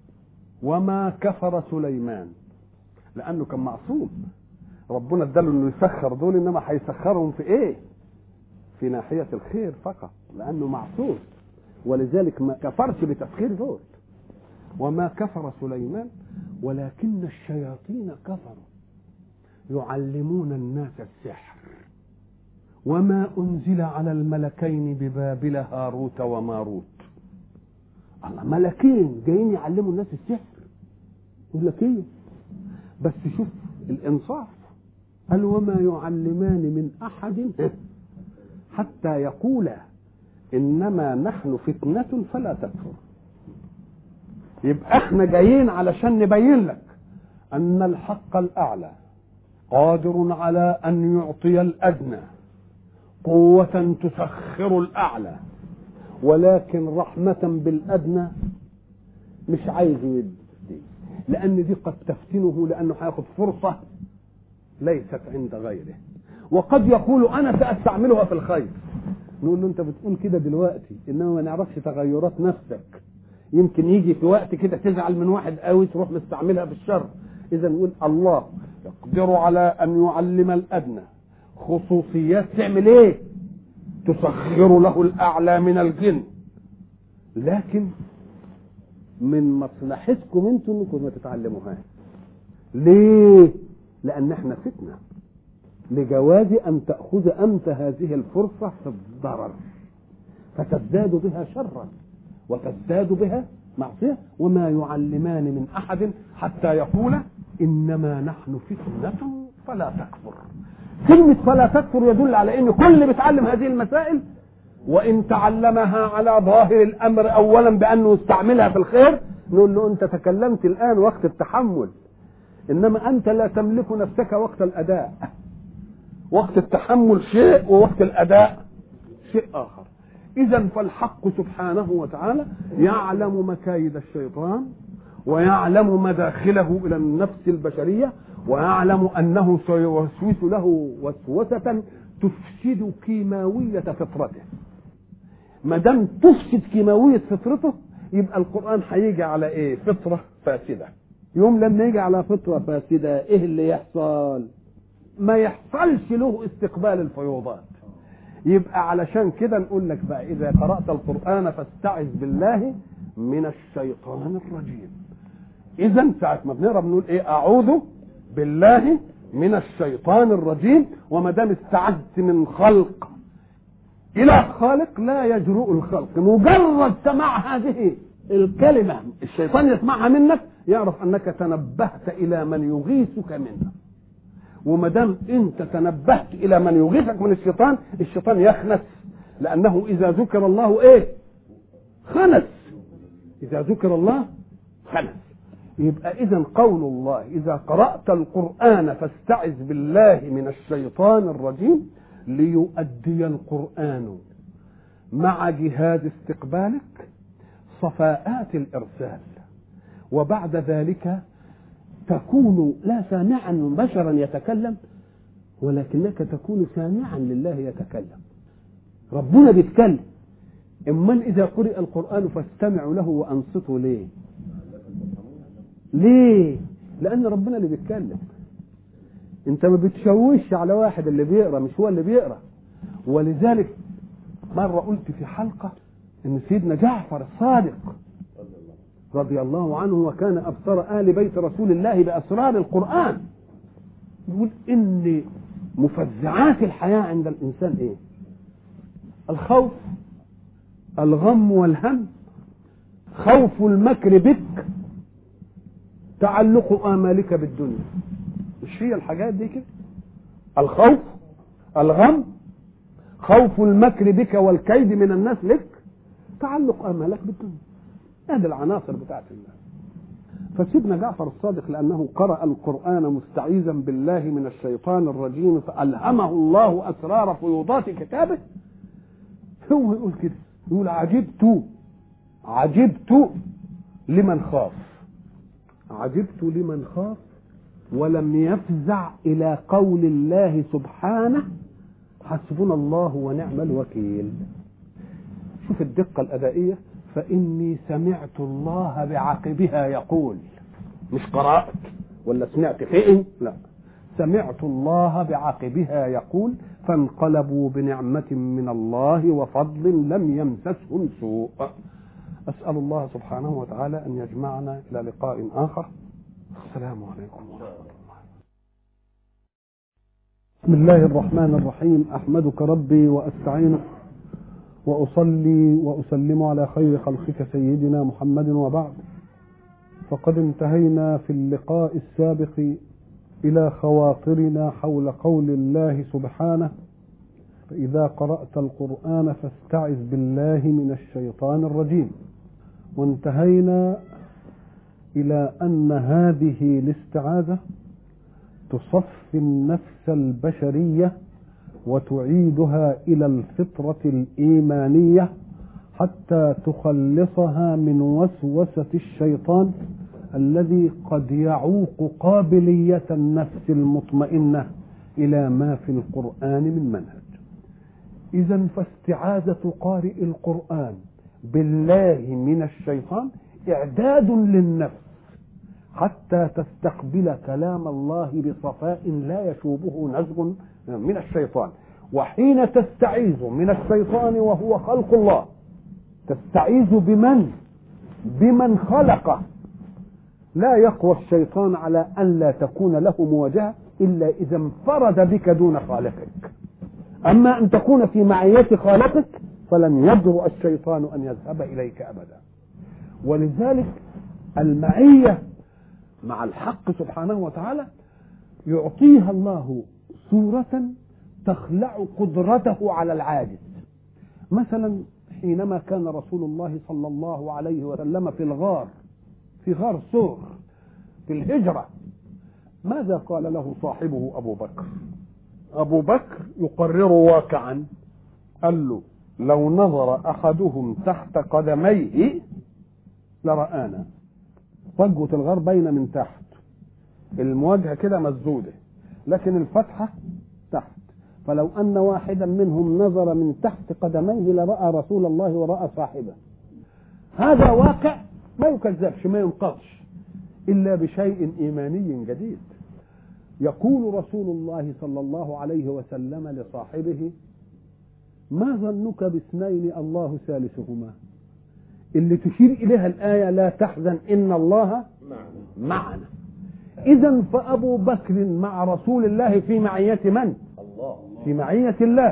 [SPEAKER 1] وما كفر سليمان لانه كان معصوم ربنا اداله انه يسخر دول انما هيسخرهم في ايه في ناحيه الخير فقط لانه معصوم ولذلك ما كفرش بتسخير دول وما كفر سليمان ولكن الشياطين كفروا يعلمون الناس السحر وما انزل على الملكين ببابل هاروت وماروت الله ملكين جايين يعلموا الناس السحر يقول لك ايه بس شوف الانصاف قال وما يعلمان من احد حتى يقولا انما نحن فتنه فلا تكفر يبقى احنا جايين علشان نبين لك ان الحق الاعلى قادر على ان يعطي الادنى قوة تسخر الأعلى ولكن رحمة بالأدنى مش عايز يدي لأن دي قد تفتنه لأنه هياخد فرصة ليست عند غيره وقد يقول أنا سأستعملها في الخير نقول له أنت بتقول كده دلوقتي إنما ما نعرفش تغيرات نفسك يمكن يجي في وقت كده تزعل من واحد قوي تروح مستعملها في الشر إذا نقول الله يقدر على أن يعلم الأدنى خصوصيات تعمل إيه؟ تسخر له الأعلى من الجن لكن من مصلحتكم انتم انكم ما تتعلموهاش ليه لان احنا فتنه لجواز ان تاخذ انت هذه الفرصه في الضرر فتزداد بها شرا وتزداد بها معصيه وما يعلمان من احد حتى يقول انما نحن فتنه فلا تكفر كلمه فلا تكفر يدل على ان كل اللي بيتعلم هذه المسائل وان تعلمها على ظاهر الامر اولا بانه يستعملها في الخير نقول له انت تكلمت الان وقت التحمل انما انت لا تملك نفسك وقت الاداء وقت التحمل شيء ووقت الاداء شيء اخر اذا فالحق سبحانه وتعالى يعلم مكايد الشيطان ويعلم مداخله الى النفس البشريه ويعلم انه سيوسوس له وسوسه تفسد كيماويه فطرته ما دام تفسد كيماويه فطرته يبقى القران هيجي على ايه فطره فاسده يوم لما يجي على فطره فاسده ايه اللي يحصل ما يحصلش له استقبال الفيوضات يبقى علشان كده نقول لك بقى اذا قرات القران فاستعذ بالله من الشيطان الرجيم اذا ساعه ما بنقرا بنقول ايه اعوذ بالله من الشيطان الرجيم وما دام استعذت من خلق الى خالق لا يجرؤ الخلق مجرد سماع هذه الكلمه الشيطان يسمعها منك يعرف انك تنبهت الى من يغيثك منه وما دام انت تنبهت الى من يغيثك من الشيطان الشيطان يخنس لانه اذا ذكر الله ايه خنس اذا ذكر الله خنس يبقى اذا قول الله اذا قرات القران فاستعذ بالله من الشيطان الرجيم ليؤدي القران مع جهاد استقبالك صفاءات الارسال وبعد ذلك تكون لا سامعا بشرا يتكلم ولكنك تكون سامعا لله يتكلم ربنا بيتكلم اما اذا قرئ القران فاستمعوا له وانصتوا ليه ليه لان ربنا اللي بيتكلم انت ما بتشوش على واحد اللي بيقرا مش هو اللي بيقرا ولذلك مره قلت في حلقه ان سيدنا جعفر الصادق رضي الله عنه وكان ابصر ال بيت رسول الله باسرار القران يقول ان مفزعات الحياه عند الانسان ايه الخوف الغم والهم خوف المكر بك تعلق امالك بالدنيا مش هي الحاجات دي كده الخوف الغم خوف المكر بك والكيد من الناس لك تعلق امالك بالدنيا هذه العناصر بتاعت الله فسيدنا جعفر الصادق لانه قرأ القرآن مستعيذا بالله من الشيطان الرجيم فألهمه الله أسرار فيوضات كتابه هو يقول كده يقول عجبت عجبت لمن خاف عجبت لمن خاف ولم يفزع إلى قول الله سبحانه حسبنا الله ونعم الوكيل شوف الدقة الأدائية فإني سمعت الله بعقبها يقول مش قرأت ولا سمعت فئن لا سمعت الله بعقبها يقول فانقلبوا بنعمة من الله وفضل لم يمسسهم سوء أسأل الله سبحانه وتعالى أن يجمعنا إلى لقاء آخر السلام عليكم ورحمة الله بسم الله الرحمن الرحيم أحمدك ربي وأستعينك وأصلي وأسلم على خير خلقك سيدنا محمد وبعد فقد انتهينا في اللقاء السابق إلى خواطرنا حول قول الله سبحانه فإذا قرأت القرآن فاستعذ بالله من الشيطان الرجيم وانتهينا إلى أن هذه الاستعاذة تصفي النفس البشرية وتعيدها الى الفطره الايمانيه حتى تخلصها من وسوسه الشيطان الذي قد يعوق قابليه النفس المطمئنه الى ما في القران من منهج اذا فاستعاذه قارئ القران بالله من الشيطان اعداد للنفس حتى تستقبل كلام الله بصفاء لا يشوبه نزغ من الشيطان وحين تستعيذ من الشيطان وهو خلق الله تستعيذ بمن بمن خلقه لا يقوى الشيطان على ان لا تكون له مواجهه الا اذا انفرد بك دون خالقك اما ان تكون في معيه خالقك فلن يجرؤ الشيطان ان يذهب اليك ابدا ولذلك المعيه مع الحق سبحانه وتعالى يعطيها الله صورة تخلع قدرته على العاجز مثلا حينما كان رسول الله صلى الله عليه وسلم في الغار في غار سور في الهجرة ماذا قال له صاحبه أبو بكر أبو بكر يقرر واقعا قال له لو نظر أحدهم تحت قدميه لرآنا فجوة الغار باينة من تحت المواجهة كده مسدودة لكن الفتحة تحت فلو أن واحدا منهم نظر من تحت قدميه لرأى رسول الله ورأى صاحبه هذا واقع ما يكذبش ما ينقضش إلا بشيء إيماني جديد يقول رسول الله صلى الله عليه وسلم لصاحبه ما ظنك باثنين الله ثالثهما اللي تشير إليها الآية لا تحزن إن الله معنا إذا فأبو بكر مع رسول الله في معية من؟ في معية الله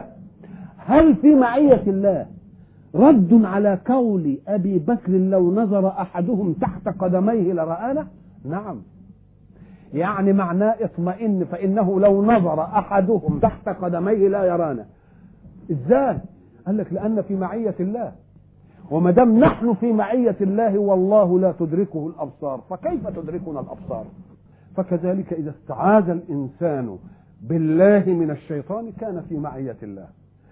[SPEAKER 1] هل في معية الله رد على قول أبي بكر لو نظر أحدهم تحت قدميه لرآنا نعم يعني معناه اطمئن فإنه لو نظر أحدهم تحت قدميه لا يرانا ازاي قال لك لأن في معية الله وما دام نحن في معية الله والله لا تدركه الأبصار فكيف تدركنا الأبصار فكذلك إذا استعاذ الإنسان بالله من الشيطان كان في معية الله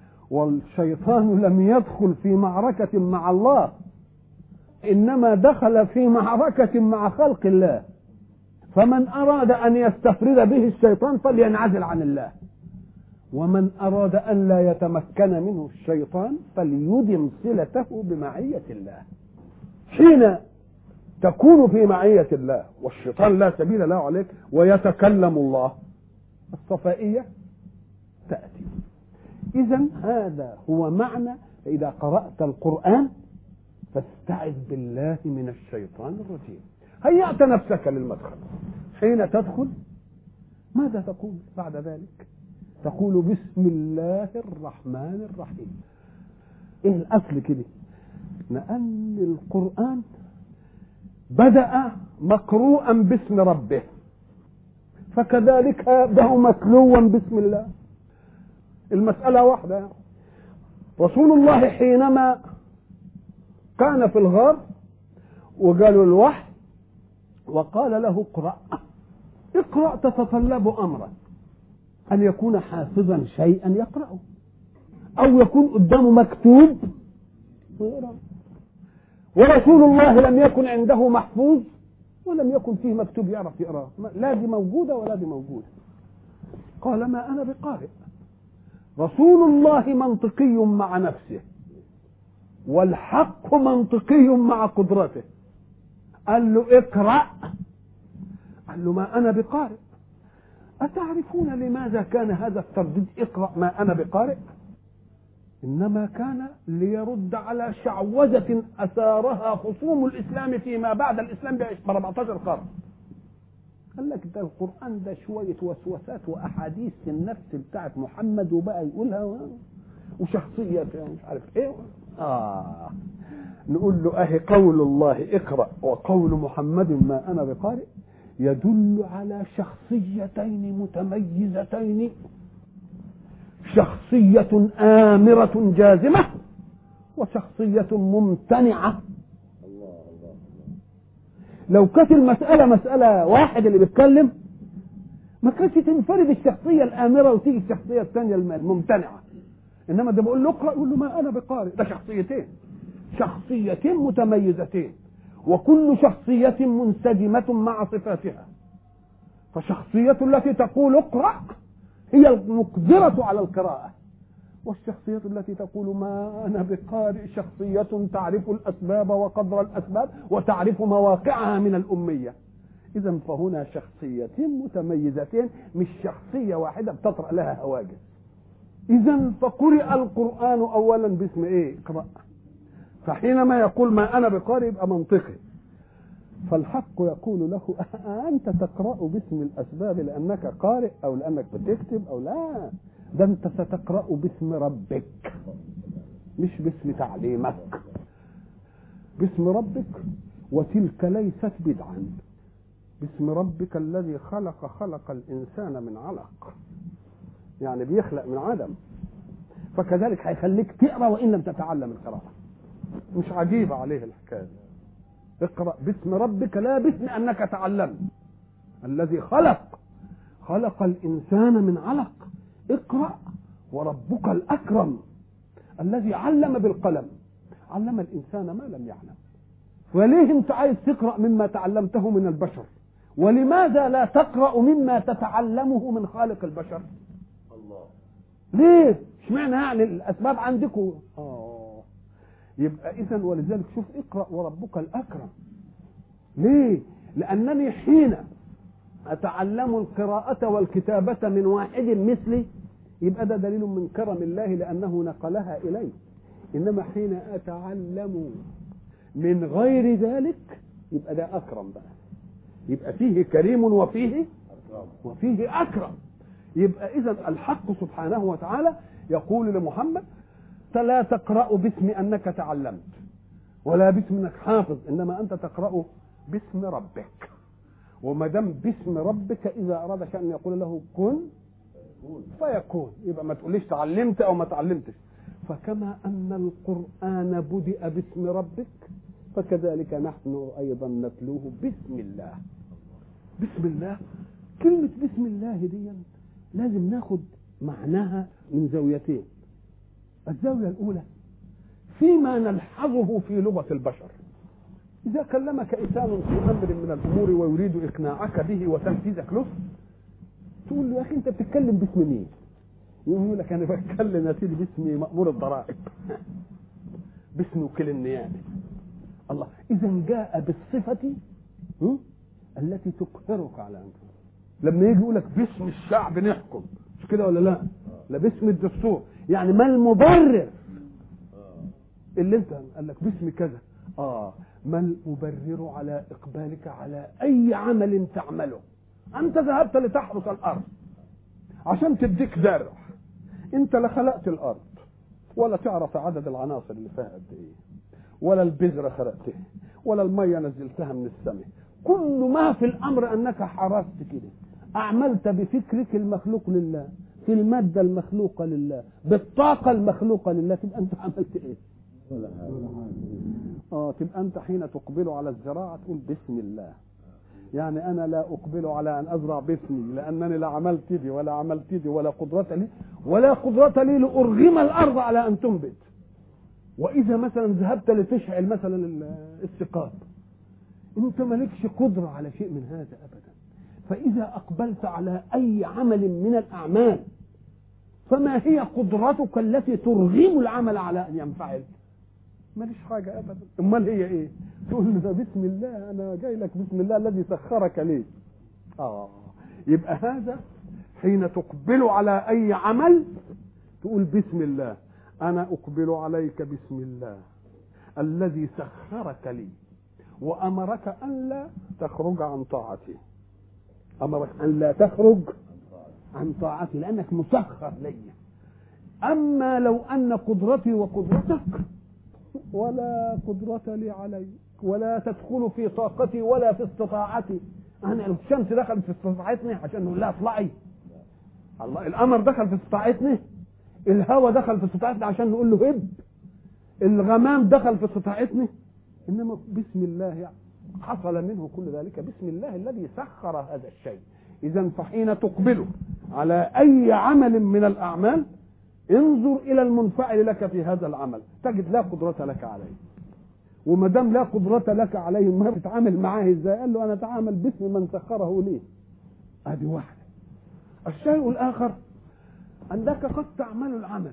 [SPEAKER 1] والشيطان لم يدخل في معركة مع الله إنما دخل في معركة مع خلق الله فمن أراد أن يستفرد به الشيطان فلينعزل عن الله ومن أراد أن لا يتمكن منه الشيطان فليدم صلته بمعية الله حين تكون في معية الله والشيطان لا سبيل له عليك ويتكلم الله الصفائية تأتي إذا هذا هو معنى إذا قرأت القرآن فاستعذ بالله من الشيطان الرجيم هيأت نفسك للمدخل حين تدخل ماذا تقول بعد ذلك تقول بسم الله الرحمن الرحيم ايه الاصل كده لان القران بدا مقروءا باسم ربه فكذلك يبدا متلوا باسم الله المساله واحده رسول الله حينما كان في الغار وقالوا الوحي وقال له اقرا اقرا تتطلب امرا أن يكون حافظا شيئا يقرأه أو يكون قدامه مكتوب ويقرأ ورسول الله لم يكن عنده محفوظ ولم يكن فيه مكتوب يعرف يقرأه لا دي موجودة ولا دي موجودة قال ما أنا بقارئ رسول الله منطقي مع نفسه والحق منطقي مع قدرته قال له اقرأ قال له ما أنا بقارئ أتعرفون لماذا كان هذا الترديد اقرأ ما أنا بقارئ إنما كان ليرد على شعوذة أثارها خصوم الإسلام فيما بعد الإسلام ب 14 قرن قال لك ده القرآن ده شوية وسوسات وأحاديث النفس بتاعت محمد وبقى يقولها وشخصية مش عارف إيه آه نقول له أهي قول الله اقرأ وقول محمد ما أنا بقارئ يدل على شخصيتين متميزتين شخصية آمرة جازمة وشخصية ممتنعة لو كانت المسألة مسألة واحد اللي بيتكلم ما كانش تنفرد الشخصيه الامره وتيجي الشخصيه الثانيه الممتنعه انما ده بقول له اقرا يقول له ما انا بقارئ ده شخصيتين شخصيتين متميزتين وكل شخصيه منسجمه مع صفاتها فالشخصيه التي تقول اقرا هي المقدره على القراءه والشخصية التي تقول ما أنا بقارئ شخصية تعرف الأسباب وقدر الأسباب وتعرف مواقعها من الأمية إذا فهنا شخصيتين متميزتين مش شخصية واحدة بتطرأ لها هواجس إذا فقرئ القرآن أولا باسم إيه؟ اقرأ فحينما يقول ما أنا بقارئ يبقى منطقي فالحق يقول له أنت تقرأ باسم الأسباب لأنك قارئ أو لأنك بتكتب أو لا ده أنت ستقرأ باسم ربك مش باسم تعليمك باسم ربك وتلك ليست بدعا باسم ربك الذي خلق خلق الإنسان من علق يعني بيخلق من عدم فكذلك هيخليك تقرا وان لم تتعلم القراءه مش عجيبه عليه الحكايه اقرا باسم ربك لا باسم انك تعلمت الذي خلق خلق الانسان من علق اقرا وربك الاكرم الذي علم بالقلم علم الانسان ما لم يعلم وليه انت عايز تقرا مما تعلمته من البشر ولماذا لا تقرا مما تتعلمه من خالق البشر
[SPEAKER 2] الله
[SPEAKER 1] ليه اشمعنى يعني الاسباب عندكم اه يبقى اذا ولذلك شوف اقرا وربك الاكرم ليه لانني حين اتعلم القراءه والكتابه من واحد مثلي يبقى ده دليل من كرم الله لانه نقلها الي انما حين اتعلم من غير ذلك يبقى ده اكرم بقى يبقى فيه كريم وفيه وفيه اكرم يبقى اذا الحق سبحانه وتعالى يقول لمحمد لا تقرا باسم انك تعلمت ولا باسم انك حافظ انما انت تقرا باسم ربك وما دام باسم ربك اذا اراد شيئا يقول له كن فيكون يبقى ما تقوليش تعلمت او ما تعلمتش فكما ان القران بدأ باسم ربك فكذلك نحن ايضا نتلوه باسم الله بسم الله كلمة بسم الله دي لازم ناخد معناها من زاويتين الزاوية الأولى فيما نلحظه في لغة البشر إذا كلمك إنسان في أمر من الأمور ويريد إقناعك به وتنفيذك له تقول له يا أخي أنت بتتكلم باسم مين؟ يقول لك أنا بتكلم يا سيدي باسم مأمور الضرائب باسم وكيل النيابة الله إذا جاء بالصفة م? التي تقهرك على أنفسك لما يجي يقول لك باسم الشعب نحكم مش كده ولا لا؟ لا باسم الدستور يعني ما المبرر اللي انت قال لك باسم كذا اه ما المبرر على اقبالك على اي عمل تعمله انت ذهبت لتحرس الارض عشان تديك درع انت لا خلقت الارض ولا تعرف عدد العناصر اللي فيها قد ايه ولا البذره خلقتها ولا الميه نزلتها من السماء كل ما في الامر انك حرست كده اعملت بفكرك المخلوق لله في الماده المخلوقه لله بالطاقه المخلوقه لله تبقى انت عملت ايه اه تبقى انت حين تقبل على الزراعه تقول بسم الله يعني انا لا اقبل على ان ازرع باسمي لانني لا عملت دي ولا عملت دي ولا قدره لي ولا قدره لي لارغم الارض على ان تنبت واذا مثلا ذهبت لتشعل مثلا السقاط انت مالكش قدره على شيء من هذا ابدا فاذا اقبلت على اي عمل من الاعمال فما هي قدرتك التي ترغم العمل على ان ينفعل ماليش حاجه ابدا امال هي ايه تقول له بسم الله انا جاي لك بسم الله الذي سخرك لي اه يبقى هذا حين تقبل على اي عمل تقول بسم الله انا اقبل عليك بسم الله الذي سخرك لي وامرك ان لا تخرج عن طاعتي امرك ان لا تخرج عن طاعتي لانك مسخر لي اما لو ان قدرتي وقدرتك ولا قدرة لي عليك ولا تدخل في طاقتي ولا في استطاعتي انا الشمس دخلت في استطاعتني عشان نقول لها اطلعي الله القمر دخل في استطاعتنا الهواء دخل في استطاعتنا عشان نقول له هب الغمام دخل في استطاعتنا انما بسم الله يعني حصل منه كل ذلك بسم الله الذي سخر هذا الشيء اذا فحين تقبل على اي عمل من الاعمال انظر الى المنفعل لك في هذا العمل تجد لا قدرة لك عليه وما دام لا قدرة لك عليه ما تتعامل معاه ازاي قال له انا اتعامل باسم من سخره لي ادي واحدة الشيء الاخر انك قد تعمل العمل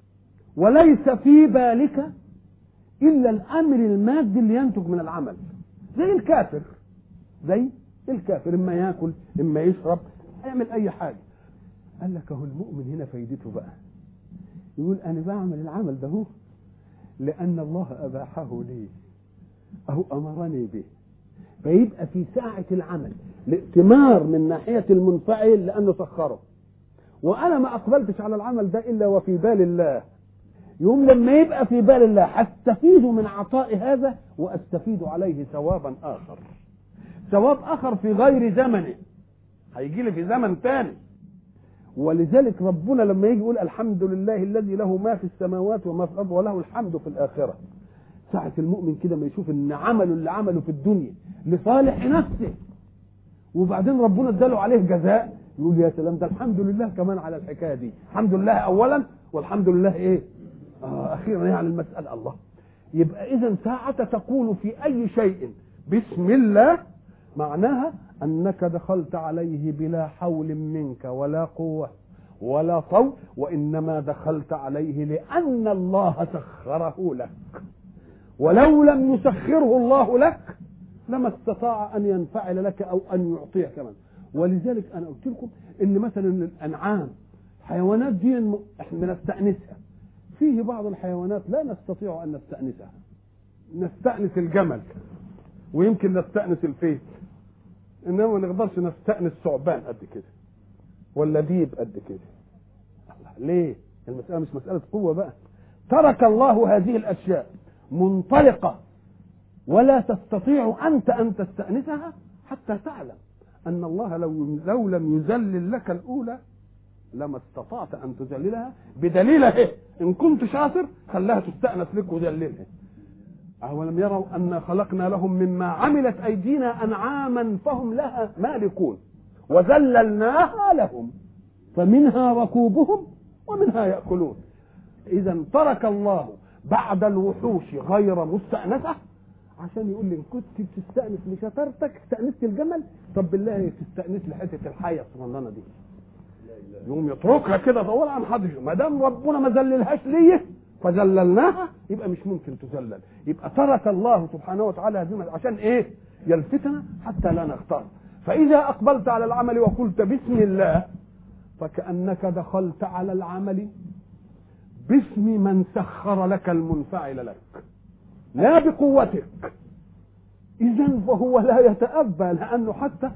[SPEAKER 1] وليس في بالك الا الامر المادي اللي ينتج من العمل زي الكافر زي الكافر اما ياكل اما يشرب يعمل اي حاجه قال لك اهو المؤمن هنا فايدته بقى يقول انا بعمل العمل ده هو لان الله اباحه لي اهو امرني به فيبقى في ساعة العمل الائتمار من ناحية المنفعل لأنه سخره وأنا ما أقبلتش على العمل ده إلا وفي بال الله يوم لما يبقى في بال الله هستفيد من عطاء هذا وأستفيد عليه ثوابا آخر ثواب آخر في غير زمنه هيجي لي في زمن تاني ولذلك ربنا لما يجي يقول الحمد لله الذي له ما في السماوات وما في الارض وله الحمد في الاخره ساعة المؤمن كده ما يشوف ان عمله اللي عمله في الدنيا لصالح نفسه وبعدين ربنا اداله عليه جزاء يقول يا سلام ده الحمد لله كمان على الحكايه دي الحمد لله اولا والحمد لله ايه آه اخيرا يعني المساله الله يبقى اذا ساعة تقول في اي شيء بسم الله معناها انك دخلت عليه بلا حول منك ولا قوه ولا طول وانما دخلت عليه لان الله سخره لك ولو لم يسخره الله لك لما استطاع ان ينفعل لك او ان يعطيك كمان ولذلك انا قلت لكم ان مثلا الانعام حيوانات دي احنا بنستانسها فيه بعض الحيوانات لا نستطيع ان نستانسها نستانس الجمل ويمكن نستانس الفيل انما ما نقدرش نستانس ثعبان قد كده ولا ديب قد كده الله ليه المساله مش مساله قوه بقى ترك الله هذه الاشياء منطلقه ولا تستطيع انت ان تستانسها حتى تعلم ان الله لو لو لم يذلل لك الاولى لما استطعت ان تذللها بدليل ايه ان كنت شاطر خلاها تستانس لك وذللها أولم يروا أن خلقنا لهم مما عملت أيدينا أنعاما فهم لها مالكون وذللناها لهم فمنها ركوبهم ومنها يأكلون إذا ترك الله بعد الوحوش غير مستأنسة عشان يقول لي إن كنت بتستأنس لشطارتك استأنست الجمل طب بالله تستأنس لحتة الحية الصغننة دي يقوم يتركها كده طول عن حد ما دام ربنا ما ذللهاش ليه فذللناها يبقى مش ممكن تذلل يبقى ترك الله سبحانه وتعالى هذه عشان ايه يلفتنا حتى لا نختار فاذا اقبلت على العمل وقلت بسم الله فكانك دخلت على العمل باسم من سخر لك المنفعل لك لا بقوتك اذا فهو لا يتأبى لانه حتى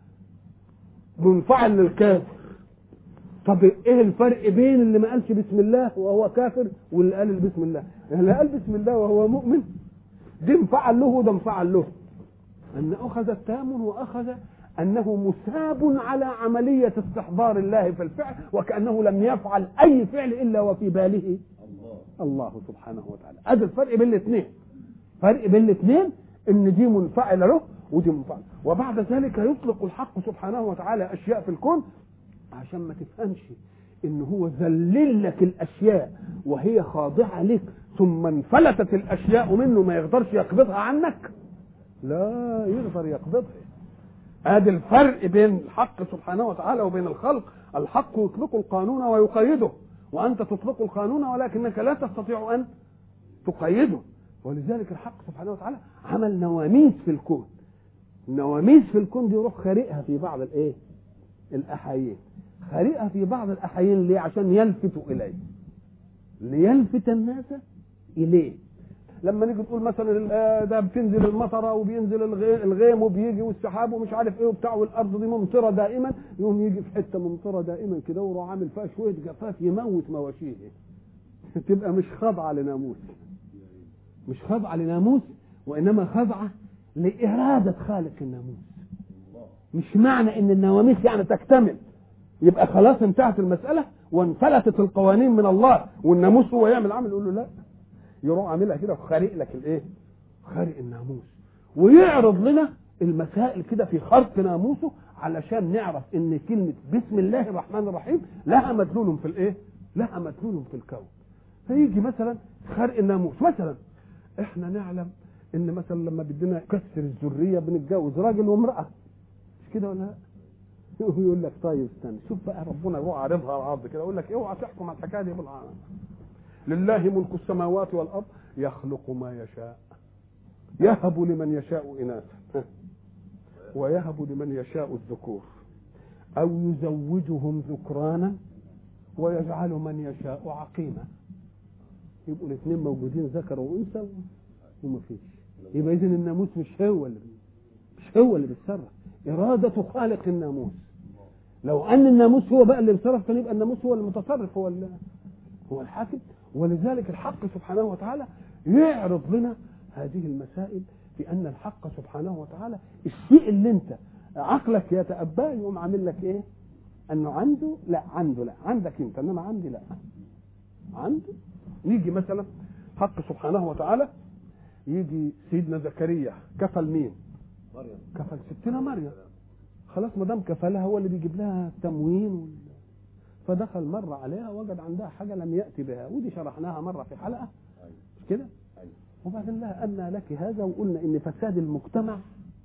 [SPEAKER 1] منفعل للكافر طب ايه الفرق بين اللي ما قالش بسم الله وهو كافر واللي قال بسم الله اللي قال بسم الله وهو مؤمن ده انفعل له وده انفعل له ان اخذ التام واخذ انه مساب على عملية استحضار الله في الفعل وكأنه لم يفعل اي فعل الا وفي باله الله, الله سبحانه وتعالى ادي الفرق بين الاثنين فرق بين الاثنين ان دي منفعلة له ودي منفعلة وبعد ذلك يطلق الحق سبحانه وتعالى اشياء في الكون عشان ما تفهمش ان هو ذلل لك الاشياء وهي خاضعه لك ثم انفلتت الاشياء منه ما يقدرش يقبضها عنك لا يقدر يقبضها ادي الفرق بين الحق سبحانه وتعالى وبين الخلق الحق يطلق القانون ويقيده وانت تطلق القانون ولكنك لا تستطيع ان تقيده ولذلك الحق سبحانه وتعالى عمل نواميس في الكون النواميس في الكون دي يروح خارقها في بعض الايه الاحايين خارقها في بعض الاحايين ليه عشان يلفتوا اليه ليلفت الناس اليه لما نيجي تقول مثلا ده بتنزل المطره وبينزل الغيم وبيجي والسحاب ومش عارف ايه وبتاع والارض دي ممطره دائما يقوم يجي في حته ممطره دائما كده ويروح عامل فيها شويه جفاف يموت مواشيه تبقى مش خاضعه لناموس مش خاضعه لناموس وانما خاضعه لاراده خالق الناموس مش معنى ان النواميس يعني تكتمل يبقى خلاص انتهت المسألة وانفلتت القوانين من الله والناموس هو يعمل عمل يقول له لا يروح عاملها كده وخارق لك الايه خارق الناموس ويعرض لنا المسائل كده في خرق ناموسه علشان نعرف ان كلمه بسم الله الرحمن الرحيم لها مدلول في الايه؟ لها مدلول في الكون. فيجي مثلا خرق الناموس مثلا احنا نعلم ان مثلا لما بدنا نكسر الذريه بنتجوز راجل وامراه مش كده ولا لا؟ يقول لك طيب استنى شوف بقى ربنا يروح عارضها على الارض كده يقول لك اوعى تحكم على الحكايه دي بالعالم لله ملك السماوات والارض يخلق ما يشاء يهب لمن يشاء اناثا ويهب لمن يشاء الذكور او يزوجهم ذكرانا ويجعل من يشاء عقيما يبقوا الاثنين موجودين ذكر وانثى وما فيش يبقى اذا الناموس مش هو اللي مش هو اللي بيتصرف إرادة خالق الناموس لو أن الناموس هو بقى اللي بيتصرف كان يبقى الناموس هو المتصرف هو هو الحاكم ولذلك الحق سبحانه وتعالى يعرض لنا هذه المسائل في أن الحق سبحانه وتعالى الشيء اللي أنت عقلك يتأباه يقوم عامل لك إيه؟ أنه عنده لا عنده لا عندك أنت إنما عندي لا عنده يجي مثلا حق سبحانه وتعالى يجي سيدنا زكريا كفل مين؟
[SPEAKER 2] مريم
[SPEAKER 1] كفل ستنا مريم خلاص ما دام كفلها هو اللي بيجيب لها التموين وال... فدخل مرة عليها وجد عندها حاجة لم يأتي بها ودي شرحناها مرة في حلقة
[SPEAKER 2] أيوة.
[SPEAKER 1] مش كده
[SPEAKER 2] أيوة.
[SPEAKER 1] وبعدين لها أن لك هذا وقلنا إن فساد المجتمع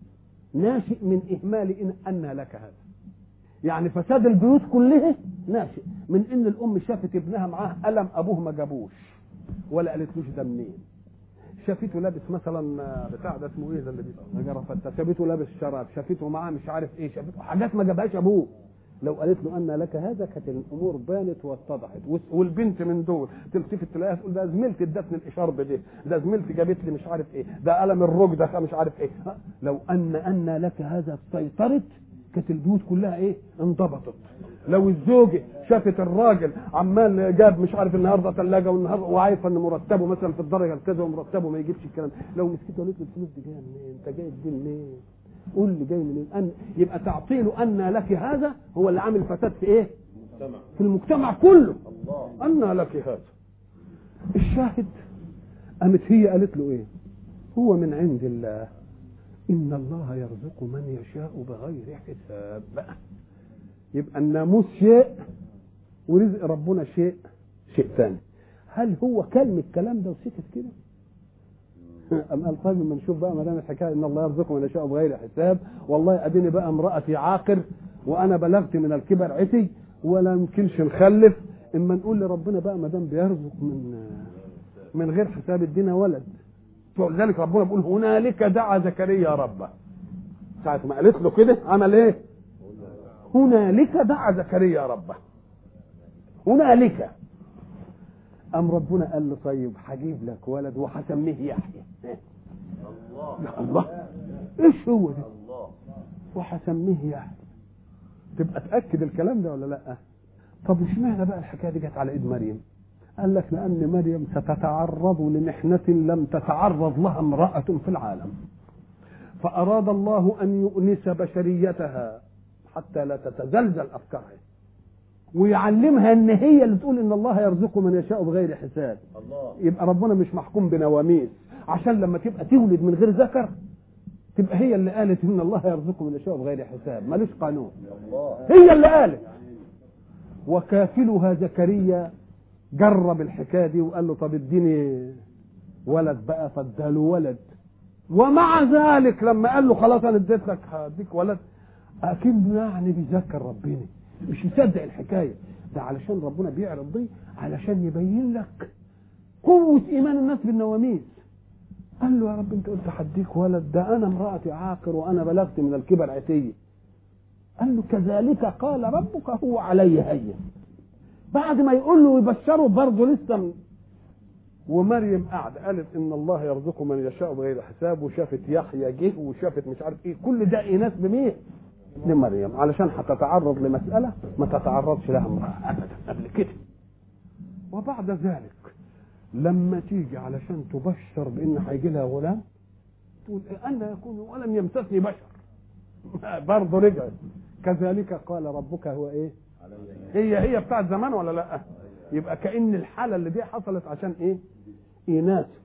[SPEAKER 1] ناشئ من إهمال إن أن لك هذا يعني فساد البيوت كلها ناشئ من إن الأم شافت ابنها معاه قلم أبوه ما جابوش ولا قالتلوش ده منين شافته لابس مثلا بتاع ده اسمه ايه ده اللي بيبقى جرافته شافته لابس شراب شافته معاه مش عارف ايه شافته حاجات ما جابهاش ابوه لو قالت له ان لك هذا كانت الامور بانت واتضحت والبنت من دول تلتفت تلاقيها تقول ده زميلتي ادتني الاشارب دي ده زميلتي جابت لي مش عارف ايه ده قلم الرج ده مش عارف ايه لو ان ان لك هذا سيطرت كانت البيوت كلها ايه انضبطت لو الزوجة شافت الراجل عمال جاب مش عارف النهارده ثلاجه والنهارده وعارفه ان مرتبه مثلا في الدرجه الكذا ومرتبه ما يجيبش الكلام لو مسكته قالت له الفلوس دي جايه منين؟ انت جايب دي منين؟ قول لي جاي منين؟ أن يبقى تعطيل ان لك هذا هو اللي عامل فساد في ايه؟
[SPEAKER 2] المجتمع
[SPEAKER 1] في المجتمع كله
[SPEAKER 2] الله
[SPEAKER 1] ان لك هذا الشاهد قامت هي قالت له ايه؟ هو من عند الله ان الله يرزق من يشاء بغير حساب يبقى الناموس شيء ورزق ربنا شيء شيء ثاني هل هو كلمة الكلام ده وسكت كده؟ أم قال طيب لما نشوف بقى ما دام الحكايه ان الله يرزق من يشاء بغير حساب والله اديني بقى امرأتي عاقر وانا بلغت من الكبر عتي ولا يمكنش نخلف اما نقول لربنا بقى ما دام بيرزق من من غير حساب ادينا ولد ولذلك ربنا بيقول هنالك دعا زكريا ربه ساعة ما قالت له كده عمل ايه؟ هنالك دعا زكريا ربه هنالك أم ربنا قال له طيب هجيب لك ولد وهسميه يحيى
[SPEAKER 2] الله
[SPEAKER 1] يا الله ايش هو ده
[SPEAKER 2] الله
[SPEAKER 1] وهسميه يحيى تبقى تاكد الكلام ده ولا لا طب اشمعنى بقى الحكايه دي جت على ايد مريم قال لك لان مريم ستتعرض لمحنه لم تتعرض لها امراه في العالم فاراد الله ان يؤنس بشريتها حتى لا تتزلزل افكارها ويعلمها ان هي اللي تقول ان الله يرزق من يشاء بغير حساب
[SPEAKER 2] الله
[SPEAKER 1] يبقى ربنا مش محكوم بنواميس عشان لما تبقى تولد من غير ذكر تبقى هي اللي قالت ان الله يرزق من يشاء بغير حساب ملوش قانون
[SPEAKER 2] الله
[SPEAKER 1] هي اللي قالت وكافلها زكريا جرب الحكايه دي وقال له طب اديني ولد بقى فاداله ولد ومع ذلك لما قال له خلاص انا اديت لك هديك ولد اكنه يعني بيذكر ربنا مش مصدق الحكايه ده علشان ربنا بيعرض دي علشان يبين لك قوه ايمان الناس بالنواميس قال له يا رب انت قلت هديك ولد ده انا امراتي عاقر وانا بلغت من الكبر عتيه قال له كذلك قال ربك هو علي هين بعد ما يقول له ويبشره برضه لسه م- ومريم قاعدة قالت ان الله يرزق من يشاء بغير حساب وشافت يحيى جه وشافت مش عارف ايه كل ده ايناس بمين؟ لمريم علشان هتتعرض لمسألة ما تتعرضش لها امرأة ابدا قبل كده وبعد ذلك لما تيجي علشان تبشر بان هيجي لها غلام تقول إيه أن يكون ولم يمسسني بشر برضه رجعت كذلك قال ربك هو ايه هي هي بتاعت زمان ولا لا يبقى كأن الحالة اللي دي حصلت عشان ايه ايناس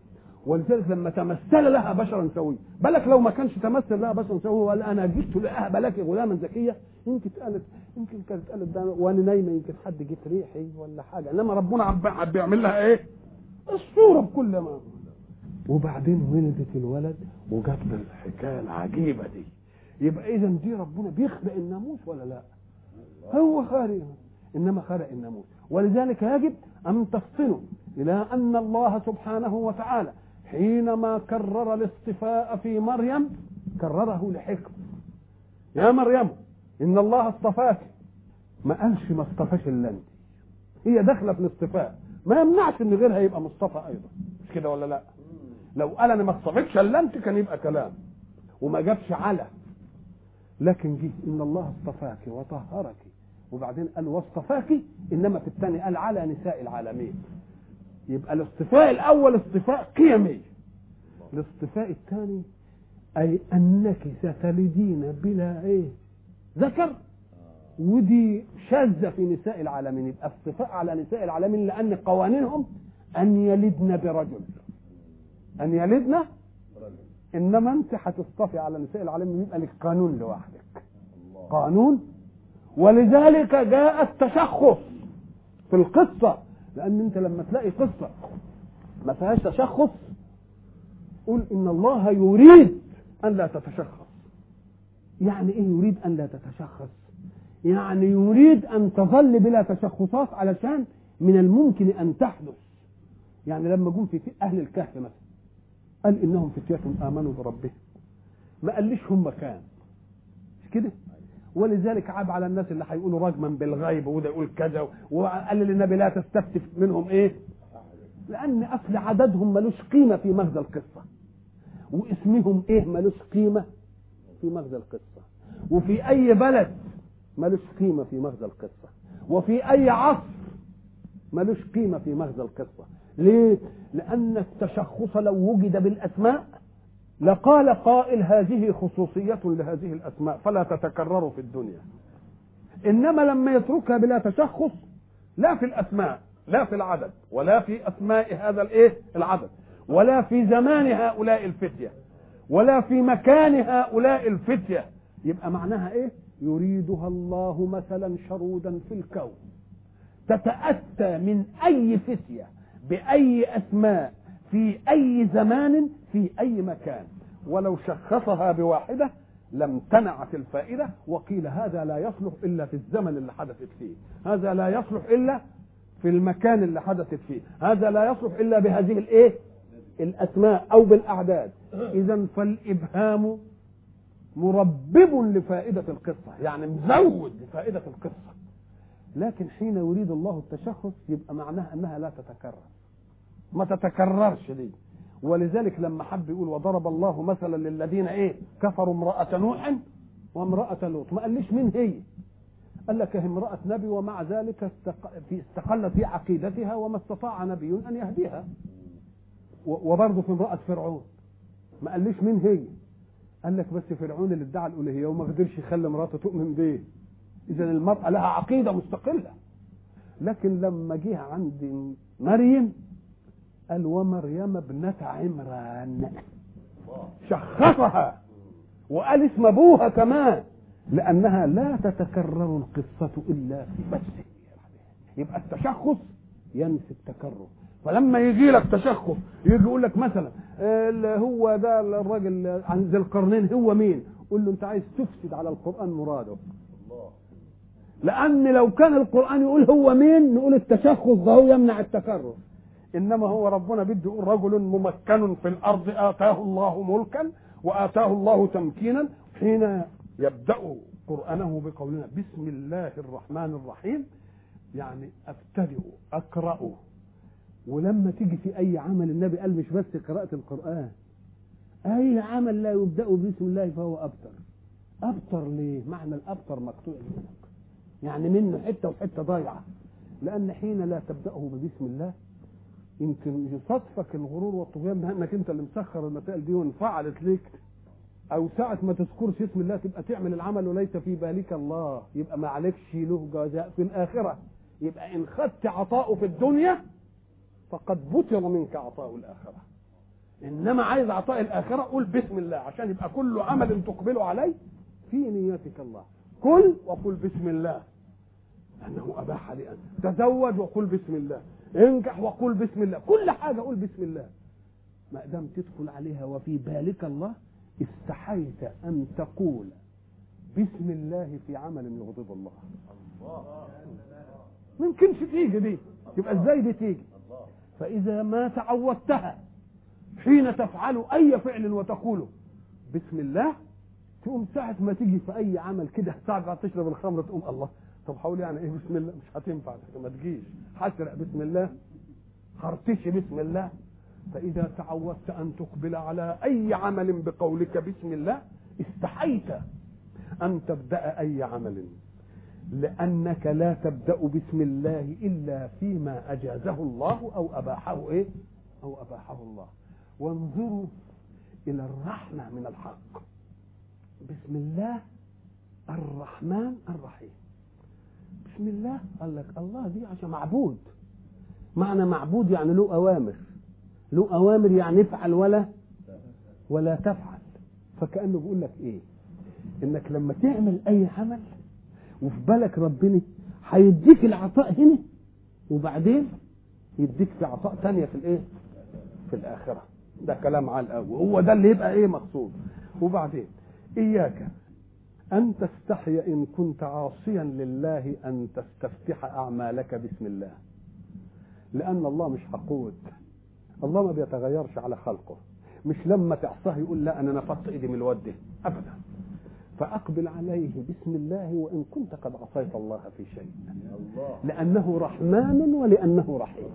[SPEAKER 1] ولذلك لما تمثل لها بشرا سويا بالك لو ما كانش تمثل لها بشرا سويا وقال انا جبت لاهب لك غلاما زكيا يمكن قالت يمكن كانت قالت ده وانا نايمه يمكن حد جت ريحي ولا حاجه انما ربنا عم عم بيعمل لها ايه؟ الصوره بكل ما وبعدين ولدت الولد وجات الحكايه العجيبه دي يبقى اذا دي ربنا بيخلق الناموس ولا لا؟ هو خالق انما خلق الناموس ولذلك يجب ان تفطنوا الى ان الله سبحانه وتعالى حينما كرر الاصطفاء في مريم كرره لحكمه يا مريم ان الله اصطفاك ما قالش ما اصطفاش الا انت هي داخله في الاصطفاء ما يمنعش ان غيرها يبقى مصطفى ايضا مش كده ولا لا لو قال انا ما اصطفيتش الا انت كان يبقى كلام وما جابش على لكن جه ان الله اصطفاك وطهرك وبعدين قال واصطفاك انما في الثاني قال على نساء العالمين يبقى الاصطفاء الاول اصطفاء قيمي الاصطفاء الثاني اي انك ستلدين بلا ايه ذكر ودي شاذه في نساء العالمين يبقى اصطفاء على نساء العالمين لان قوانينهم ان يلدن برجل ان يلدن انما انت هتصطفي على نساء العالمين يبقى لك قانون لوحدك قانون ولذلك جاء التشخص في القصه لان انت لما تلاقي قصه ما فيهاش تشخص قول ان الله يريد ان لا تتشخص يعني ايه يريد ان لا تتشخص يعني يريد ان تظل بلا تشخصات علشان من الممكن ان تحدث يعني لما جم في اهل الكهف مثلا قال انهم فتية امنوا بربهم ما قاليش هم كان مش كده ولذلك عاب على الناس اللي هيقولوا رجما بالغيب وده يقول كذا وقال للنبي لا تستفتي منهم ايه لان اصل عددهم ملوش قيمه في مغزى القصه واسمهم ايه ملوش قيمه في مغزى القصه وفي اي بلد ملوش قيمه في مغزى القصه وفي اي عصر ملوش قيمه في مغزى القصه ليه لان التشخص لو وجد بالاسماء لقال قائل هذه خصوصية لهذه الأسماء فلا تتكرر في الدنيا إنما لما يتركها بلا تشخص لا في الأسماء لا في العدد ولا في أسماء هذا الإيه العدد ولا في زمان هؤلاء الفتية ولا في مكان هؤلاء الفتية يبقى معناها إيه يريدها الله مثلا شرودا في الكون تتأتى من أي فتية بأي أسماء في أي زمان في أي مكان ولو شخصها بواحدة لم تنعت الفائدة وقيل هذا لا يصلح إلا في الزمن اللي حدثت فيه هذا لا يصلح إلا في المكان اللي حدثت فيه هذا لا يصلح إلا بهذه الإيه الأسماء أو بالأعداد إذا فالإبهام مربب لفائدة القصة يعني مزود لفائدة القصة لكن حين يريد الله التشخص يبقى معناها أنها لا تتكرر ما تتكررش دي ولذلك لما حب يقول وضرب الله مثلا للذين ايه كفروا امرأة نوح وامرأة لوط ما قاليش مين هي قال لك هي امرأة نبي ومع ذلك استق... في استقلت في عقيدتها وما استطاع نبي أن يهديها وبرضه في امرأة فرعون ما قاليش مين هي قال لك بس فرعون اللي ادعى الألوهية وما قدرش يخلي مراته تؤمن بيه إذا المرأة لها عقيدة مستقلة لكن لما جه عند مريم قال ومريم ابنة عمران شخصها وقال اسم ابوها كمان لانها لا تتكرر القصة الا في بس يبقى التشخص ينفي التكرر فلما يجي لك تشخص يجي يقول لك مثلا هو ده الراجل عن ذي القرنين هو مين قول له انت عايز تفسد على القران مراده لان لو كان القران يقول هو مين نقول التشخص ده هو يمنع التكرر انما هو ربنا بده يقول رجل ممكن في الارض اتاه الله ملكا واتاه الله تمكينا حين يبدا قرانه بقولنا بسم الله الرحمن الرحيم يعني ابتدئ اقرا ولما تيجي في اي عمل النبي قال مش بس قراءه القران اي عمل لا يبدا بسم الله فهو ابتر ابتر ليه معنى الابتر مقطوع منك يعني منه حته وحته ضايعه لان حين لا تبداه ببسم الله يمكن يصادفك الغرور والطغيان بانك انت اللي مسخر المسائل دي وانفعلت ليك او ساعة ما تذكرش اسم الله تبقى تعمل العمل وليس في بالك الله يبقى ما عليكش له جزاء في الاخرة يبقى ان خدت عطاؤه في الدنيا فقد بطل منك عطاء الاخرة انما عايز عطاء الاخره قول بسم الله عشان يبقى كل عمل تقبله عليه في نيتك الله كل وقل بسم الله انه اباح لي ان تزوج وقل بسم الله انجح وقل بسم الله كل حاجه قول بسم الله ما دام تدخل عليها وفي بالك الله استحيت ان تقول بسم الله في عمل يغضب الله ما يمكنش تيجي دي يبقى ازاي دي تيجي فاذا ما تعودتها حين تفعل اي فعل وتقوله بسم الله تقوم ساعة ما تيجي في أي عمل كده ساعة تشرب الخمر تقوم الله طب حاول يعني إيه بسم الله مش هتنفع ما تجيش حسرق بسم الله خرطش بسم الله فإذا تعودت أن تقبل على أي عمل بقولك بسم الله استحيت أن تبدأ أي عمل لأنك لا تبدأ بسم الله إلا فيما أجازه الله أو أباحه إيه؟ أو أباحه الله وانظروا إلى الرحمة من الحق بسم الله الرحمن الرحيم بسم الله قال لك الله دي عشان معبود معنى معبود يعني له أوامر له أوامر يعني افعل ولا ولا تفعل فكأنه بيقول لك إيه إنك لما تعمل أي عمل وفي بالك ربنا هيديك العطاء هنا وبعدين يديك في عطاء تانية في الايه في الآخرة ده كلام على الأول هو ده اللي يبقى ايه مقصود وبعدين إياك أن تستحي إن كنت عاصيا لله أن تستفتح أعمالك بسم الله لأن الله مش حقود الله ما بيتغيرش على خلقه مش لما تعصاه يقول لا أنا نفضت إيدي من الود ده أبدا فأقبل عليه بسم الله وإن كنت قد عصيت الله في شيء لأنه رحمن ولأنه رحيم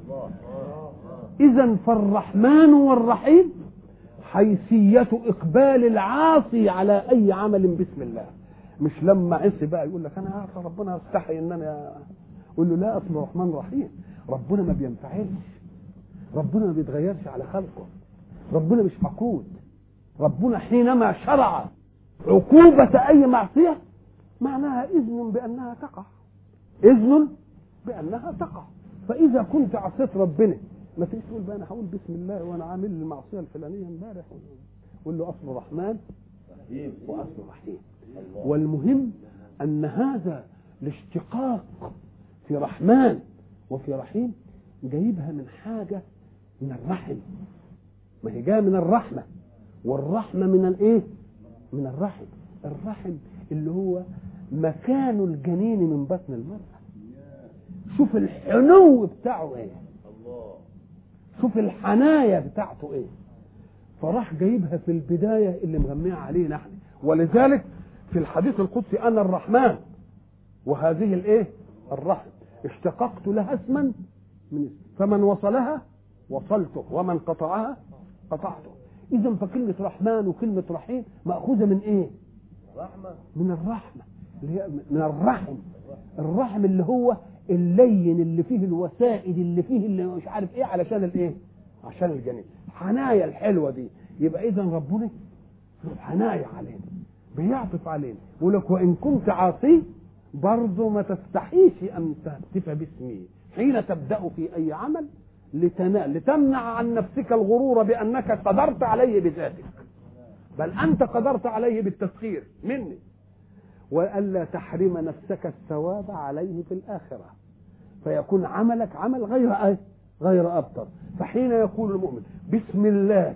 [SPEAKER 1] إذا فالرحمن والرحيم حيثية إقبال العاصي على أي عمل بسم الله مش لما عصي بقى يقول لك أنا عارف ربنا يستحي إن أنا أقول له لا أصل رحمن رحيم ربنا ما بينفعلش ربنا ما بيتغيرش على خلقه ربنا مش حقود ربنا حينما شرع عقوبة أي معصية معناها إذن بأنها تقع إذن بأنها تقع فإذا كنت عصيت ربنا ما تيجي تقول بقى أنا هقول بسم الله وأنا عامل المعصية الفلانية امبارح قول له أصل رحمن وأصل رحيم والمهم أن هذا الاشتقاق في رحمن وفي رحيم جايبها من حاجة من الرحم ما هي جايه من الرحمة والرحمة من الايه؟ من الرحم الرحم اللي هو مكان الجنين من بطن المرأة شوف الحنو بتاعه ايه شوف الحناية بتاعته ايه فراح جايبها في البداية اللي مغميها عليه نحن ولذلك في الحديث القدسي انا الرحمن وهذه الايه الرحم اشتققت لها اسما من اسم فمن وصلها وصلته ومن قطعها قطعته اذا فكلمه رحمن وكلمه رحيم ماخوذه من ايه
[SPEAKER 2] رحمة
[SPEAKER 1] من الرحمه اللي هي من الرحم الرحم اللي هو اللين اللي فيه الوسائد اللي فيه اللي مش عارف ايه علشان الايه عشان الجنين حنايا الحلوه دي يبقى اذا ربنا له حنايا علينا بيعطف علينا يقول لك وان كنت عاصي برضه ما تستحيش ان تهتف باسمي حين تبدا في اي عمل لتنال لتمنع عن نفسك الغرور بانك قدرت عليه بذاتك بل انت قدرت عليه بالتسخير مني والا تحرم نفسك الثواب عليه في الاخره فيكون عملك عمل غير ايه غير ابتر فحين يقول المؤمن بسم الله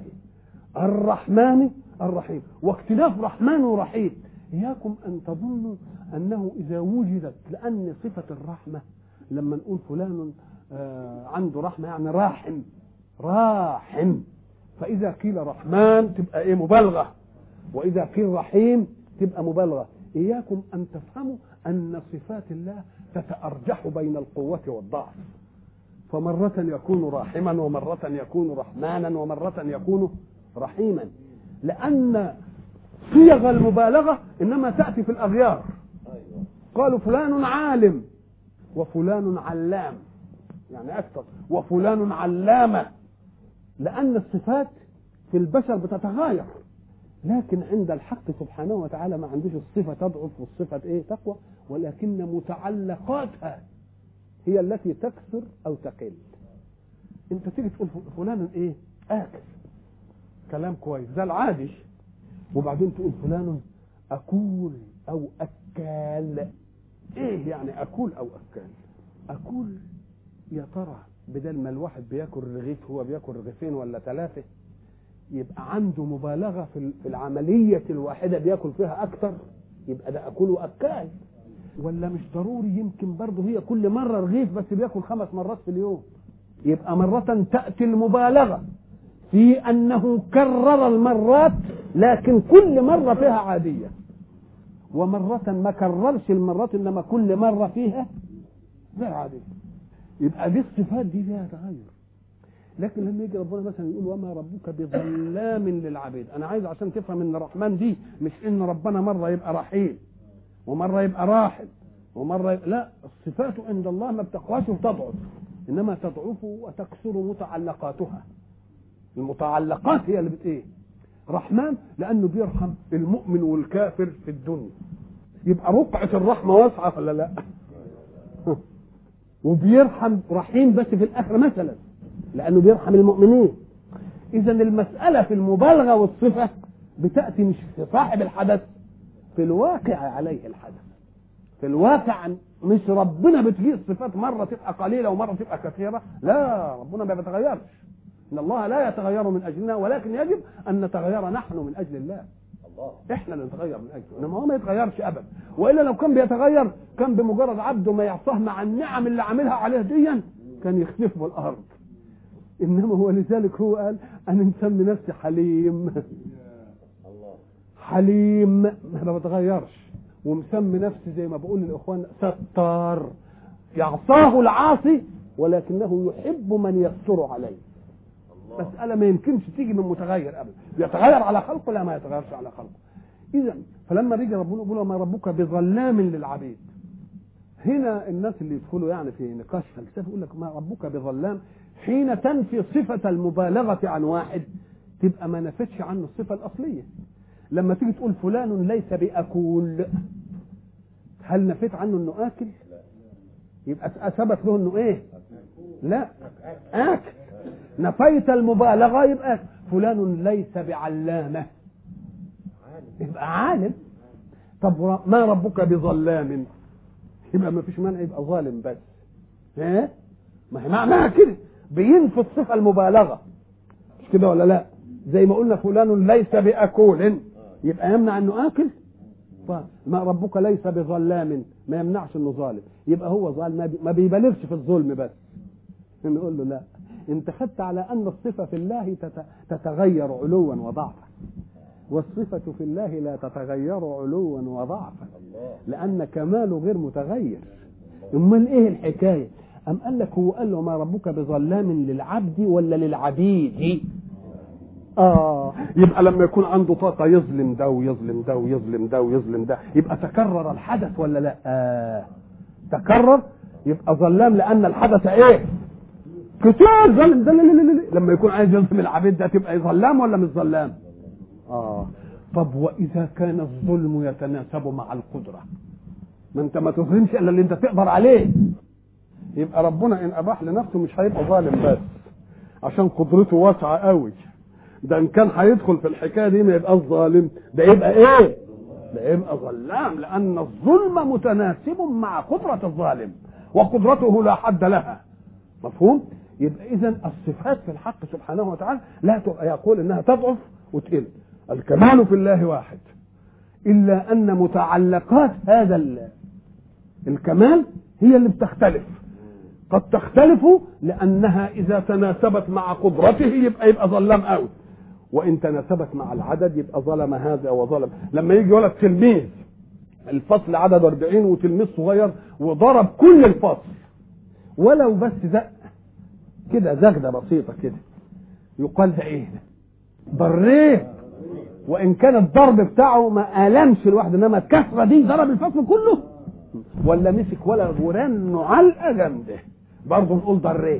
[SPEAKER 1] الرحمن الرحيم واختلاف رحمن ورحيم اياكم ان تظنوا انه اذا وجدت لان صفه الرحمه لما نقول فلان آه عنده رحمه يعني راحم راحم فاذا قيل رحمن تبقى ايه مبالغه واذا قيل رحيم تبقى مبالغه اياكم ان تفهموا ان صفات الله تتارجح بين القوه والضعف فمرة يكون راحما ومرة يكون رحمانا ومرة يكون رحيما لأن صيغ المبالغة إنما تأتي في الأغيار
[SPEAKER 2] أيوة
[SPEAKER 1] قالوا فلان عالم وفلان علام يعني أكثر وفلان علامة لأن الصفات في البشر بتتغاير لكن عند الحق سبحانه وتعالى ما عندوش الصفة تضعف والصفة ايه تقوى ولكن متعلقاتها هي التي تكثر او تقل انت تيجي تقول فلان ايه اكل كلام كويس ده العادي وبعدين تقول فلان اكول او اكال ايه يعني اكول او اكال اكول يا ترى بدل ما الواحد بياكل رغيف هو بياكل رغيفين ولا ثلاثه يبقى عنده مبالغه في ال- في العمليه الواحده بياكل فيها اكتر يبقى ده اكل واكال ولا مش ضروري يمكن برضه هي كل مره رغيف بس بياكل خمس مرات في اليوم يبقى مرة تأتي المبالغة في أنه كرر المرات لكن كل مرة فيها عادية ومرة ما كررش المرات إنما كل مرة فيها غير عادية يبقى دي الصفات دي فيها تغير لكن لما يجي ربنا مثلا يقول وما ربك بظلام للعبيد انا عايز عشان تفهم ان الرحمن دي مش ان ربنا مره يبقى رحيم ومره يبقى راحل ومره يبقى لا الصفات عند الله ما بتقواش وتضعف انما تضعف وتكثر متعلقاتها المتعلقات هي اللي بت ايه رحمن لانه بيرحم المؤمن والكافر في الدنيا يبقى رقعة الرحمة واسعة ولا لا وبيرحم رحيم بس في الاخر مثلا لانه بيرحم المؤمنين اذا المسألة في المبالغة والصفة بتأتي مش في صاحب الحدث في الواقع عليه الحدث في الواقع مش ربنا بتجيء الصفات مرة تبقى قليلة ومرة تبقى كثيرة لا ربنا ما بيتغيرش إن الله لا يتغير من أجلنا ولكن يجب أن نتغير نحن من أجل الله
[SPEAKER 2] الله
[SPEAKER 1] احنا اللي نتغير من اجله انما هو ما يتغيرش ابدا والا لو كان بيتغير كان بمجرد عبده ما يعصاه مع النعم اللي عاملها عليه ديا كان يخسف بالارض انما هو لذلك هو قال انا مسمي نفسي حليم
[SPEAKER 2] الله
[SPEAKER 1] حليم ما بتغيرش ومسمي نفسي زي ما بقول للاخوان ستار يعصاه العاصي ولكنه يحب من يستر عليه
[SPEAKER 2] الله
[SPEAKER 1] مسألة ما يمكنش تيجي من متغير أبدا يتغير على خلقه لا ما يتغيرش على خلقه إذا فلما بيجي ربنا يقول ما ربك بظلام للعبيد هنا الناس اللي يدخلوا يعني في نقاش فلسفي يقول لك ما ربك بظلام حين تنفي صفة المبالغة عن واحد تبقى ما نفتش عنه الصفة الأصلية لما تيجي تقول فلان ليس بأكول هل نفيت عنه انه آكل يبقى ثبت له انه ايه لا آكل نفيت المبالغة يبقى فلان ليس بعلامة يبقى عالم طب ور- ما ربك بظلام يبقى ما فيش مانع يبقى ظالم بس ها ما هي معناها كده بينفي الصفة المبالغة مش كده ولا لا زي ما قلنا فلان ليس بأكول يبقى يمنع انه آكل طيب ما ربك ليس بظلام ما يمنعش انه ظالم يبقى هو ظالم ما بي- ما بيبالغش في الظلم بس نقول له لا انت خدت على ان الصفه في الله تت- تتغير علوا وضعفا والصفه في الله لا تتغير علوا وضعفا
[SPEAKER 2] الله
[SPEAKER 1] لان كماله غير متغير امال ايه الحكايه ام قال لك هو قال له ما ربك بظلام للعبد ولا للعبيد اه يبقى لما يكون عنده طاقه يظلم ده ويظلم ده ويظلم ده ويظلم ده يبقى تكرر الحدث ولا لا آه. تكرر يبقى ظلام لان الحدث ايه كتير ظلم ده لا لا لا لا. لما يكون عايز يظلم العبيد ده تبقى ظلام ولا مش ظلام اه طب واذا كان الظلم يتناسب مع القدره ما انت ما تظلمش الا اللي انت تقدر عليه يبقى ربنا ان اباح لنفسه مش هيبقى ظالم بس عشان قدرته واسعه قوي ده ان كان هيدخل في الحكايه دي ما يبقاش ظالم ده يبقى ايه ده يبقى ظلام لان الظلم متناسب مع قدره الظالم وقدرته لا حد لها مفهوم يبقى اذا الصفات في الحق سبحانه وتعالى لا ت- يقول انها تضعف وتقل الكمال في الله واحد الا ان متعلقات هذا ال- الكمال هي اللي بتختلف قد تختلف لانها اذا تناسبت مع قدرته يبقى يبقى ظلام قوي وان تناسبت مع العدد يبقى ظلم هذا وظلم لما يجي ولد تلميذ الفصل عدد 40 وتلميذ صغير وضرب كل الفصل ولو بس زق كده زغده بسيطه كده يقال ده ايه ده ضريه وان كان الضرب بتاعه ما المش الواحد انما الكسره دي ضرب الفصل كله ولا مسك ولا غران علقه جامده برضه نقول ضريه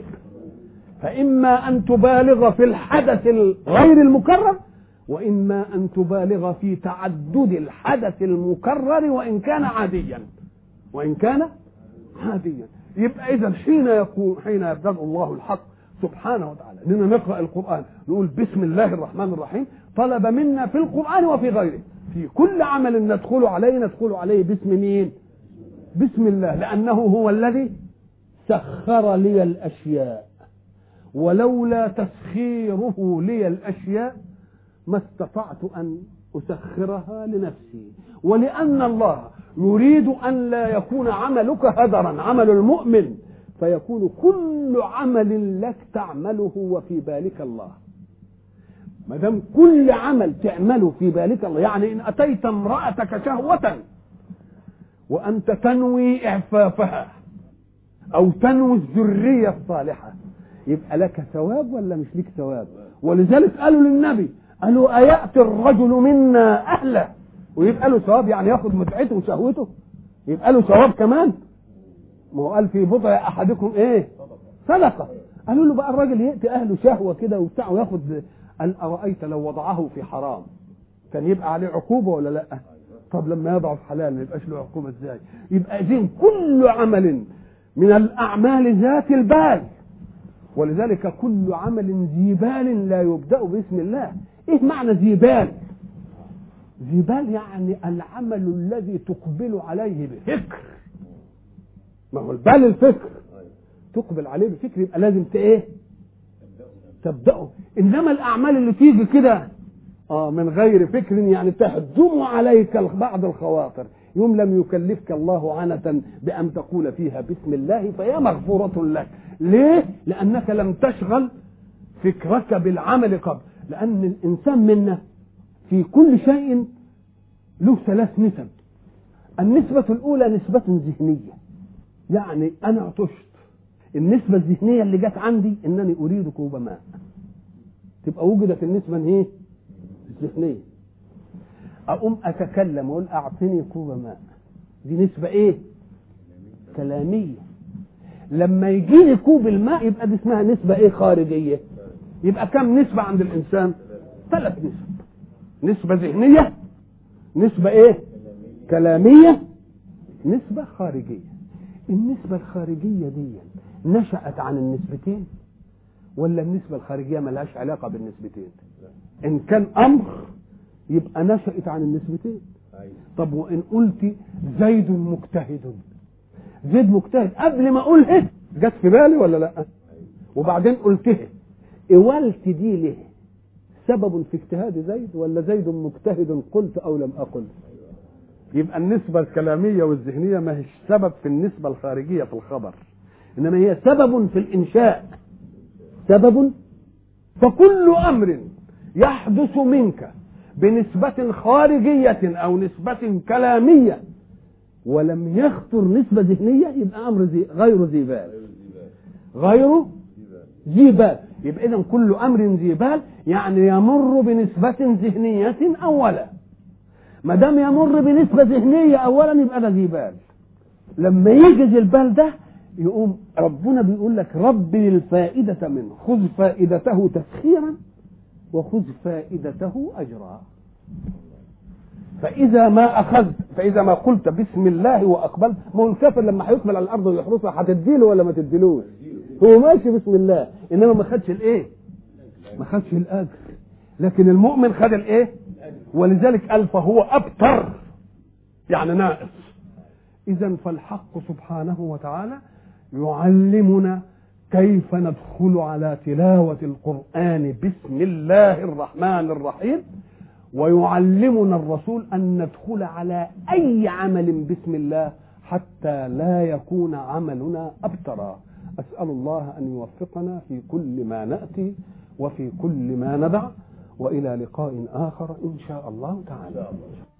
[SPEAKER 1] فإما أن تبالغ في الحدث غير المكرر وإما أن تبالغ في تعدد الحدث المكرر وإن كان عاديا وإن كان عاديا يبقى إذا حين يكون حين يبدأ الله الحق سبحانه وتعالى اننا نقرا القران نقول بسم الله الرحمن الرحيم طلب منا في القران وفي غيره في كل عمل ندخل عليه ندخل عليه باسم مين بسم الله لانه هو الذي سخر لي الاشياء ولولا تسخيره لي الاشياء ما استطعت ان اسخرها لنفسي ولان الله يريد ان لا يكون عملك هدرا عمل المؤمن فيكون كل عمل لك تعمله وفي بالك الله ما دام كل عمل تعمله في بالك الله يعني ان اتيت امراتك شهوه وانت تنوي اعفافها او تنوي الذريه الصالحه يبقى لك ثواب ولا مش لك ثواب ولذلك قالوا للنبي قالوا اياتي الرجل منا اهله ويبقى له ثواب يعني ياخد متعته وشهوته يبقى له ثواب كمان ما هو قال في بضع احدكم ايه صدقه قالوا له بقى الراجل ياتي اهله شهوه كده وبتاع وياخد قال ارايت لو وضعه في حرام كان يبقى عليه عقوبه ولا لا طب لما يضعه في حلال ما يبقاش له عقوبه ازاي يبقى اذن كل عمل من الاعمال ذات البال ولذلك كل عمل ذي بال لا يبدا باسم الله ايه معنى ذي بال ذي بال يعني العمل الذي تقبل عليه بفكر ما هو البال الفكر تقبل عليه بفكر يبقى لازم ت- ايه تبداه انما الاعمال اللي تيجي كده اه من غير فكر يعني تهجم عليك بعض الخواطر يوم لم يكلفك الله عنة بأن تقول فيها بسم الله فهي مغفورة لك ليه؟ لأنك لم تشغل فكرك بالعمل قبل لأن الإنسان منا في كل شيء له ثلاث نسب النسبة الأولى نسبة ذهنية يعني أنا عطشت النسبة الذهنية اللي جت عندي إنني أريد كوب ماء تبقى وجدت النسبة إيه؟ الذهنية أقوم أتكلم وأقول أعطني كوب ماء دي نسبة إيه؟ كلامية لما يجي لي كوب الماء يبقى دي اسمها نسبة إيه خارجية يبقى كم نسبة عند الإنسان؟ ثلاث نسب نسبة ذهنية نسبة إيه؟ كلامية نسبة خارجية النسبة الخارجية دي نشأت عن النسبتين ولا النسبة الخارجية ملهاش علاقة بالنسبتين إن كان أمر يبقى نشأت عن النسبتين طب وإن قلت زيد مجتهد زيد مجتهد قبل ما أقول إيه جت في بالي ولا لا وبعدين قلته قولت دي ليه سبب في اجتهاد زيد ولا زيد مجتهد قلت أو لم أقل يبقى النسبة الكلامية والذهنية ما هيش سبب في النسبة الخارجية في الخبر إنما هي سبب في الإنشاء سبب فكل أمر يحدث منك بنسبة خارجية أو نسبة كلامية ولم يخطر نسبة ذهنية يبقى أمر زي غير ذي بال غير ذي بال يبقى إذا كل أمر ذي بال يعني يمر بنسبة ذهنية أولا ما دام يمر بنسبة ذهنية أولا يبقى ده ذي بال لما يجي البال ده يقوم ربنا بيقول لك ربي الفائدة منه خذ فائدته تسخيرا وخذ فائدته أجرا فإذا ما أخذت فإذا ما قلت بسم الله وأقبلت ما هو الكافر لما هيقبل على الأرض ويحرسها هتديله ولا ما تديلوش هو ماشي بسم الله إنما ما خدش الإيه ما خدش الأجر لكن المؤمن خد الإيه ولذلك قال فهو أبتر يعني ناقص إذا فالحق سبحانه وتعالى يعلمنا كيف ندخل على تلاوة القرآن بسم الله الرحمن الرحيم ويعلمنا الرسول أن ندخل على أي عمل بسم الله حتى لا يكون عملنا أبترا أسأل الله أن يوفقنا في كل ما نأتي وفي كل ما ندع وإلى لقاء آخر إن شاء الله تعالى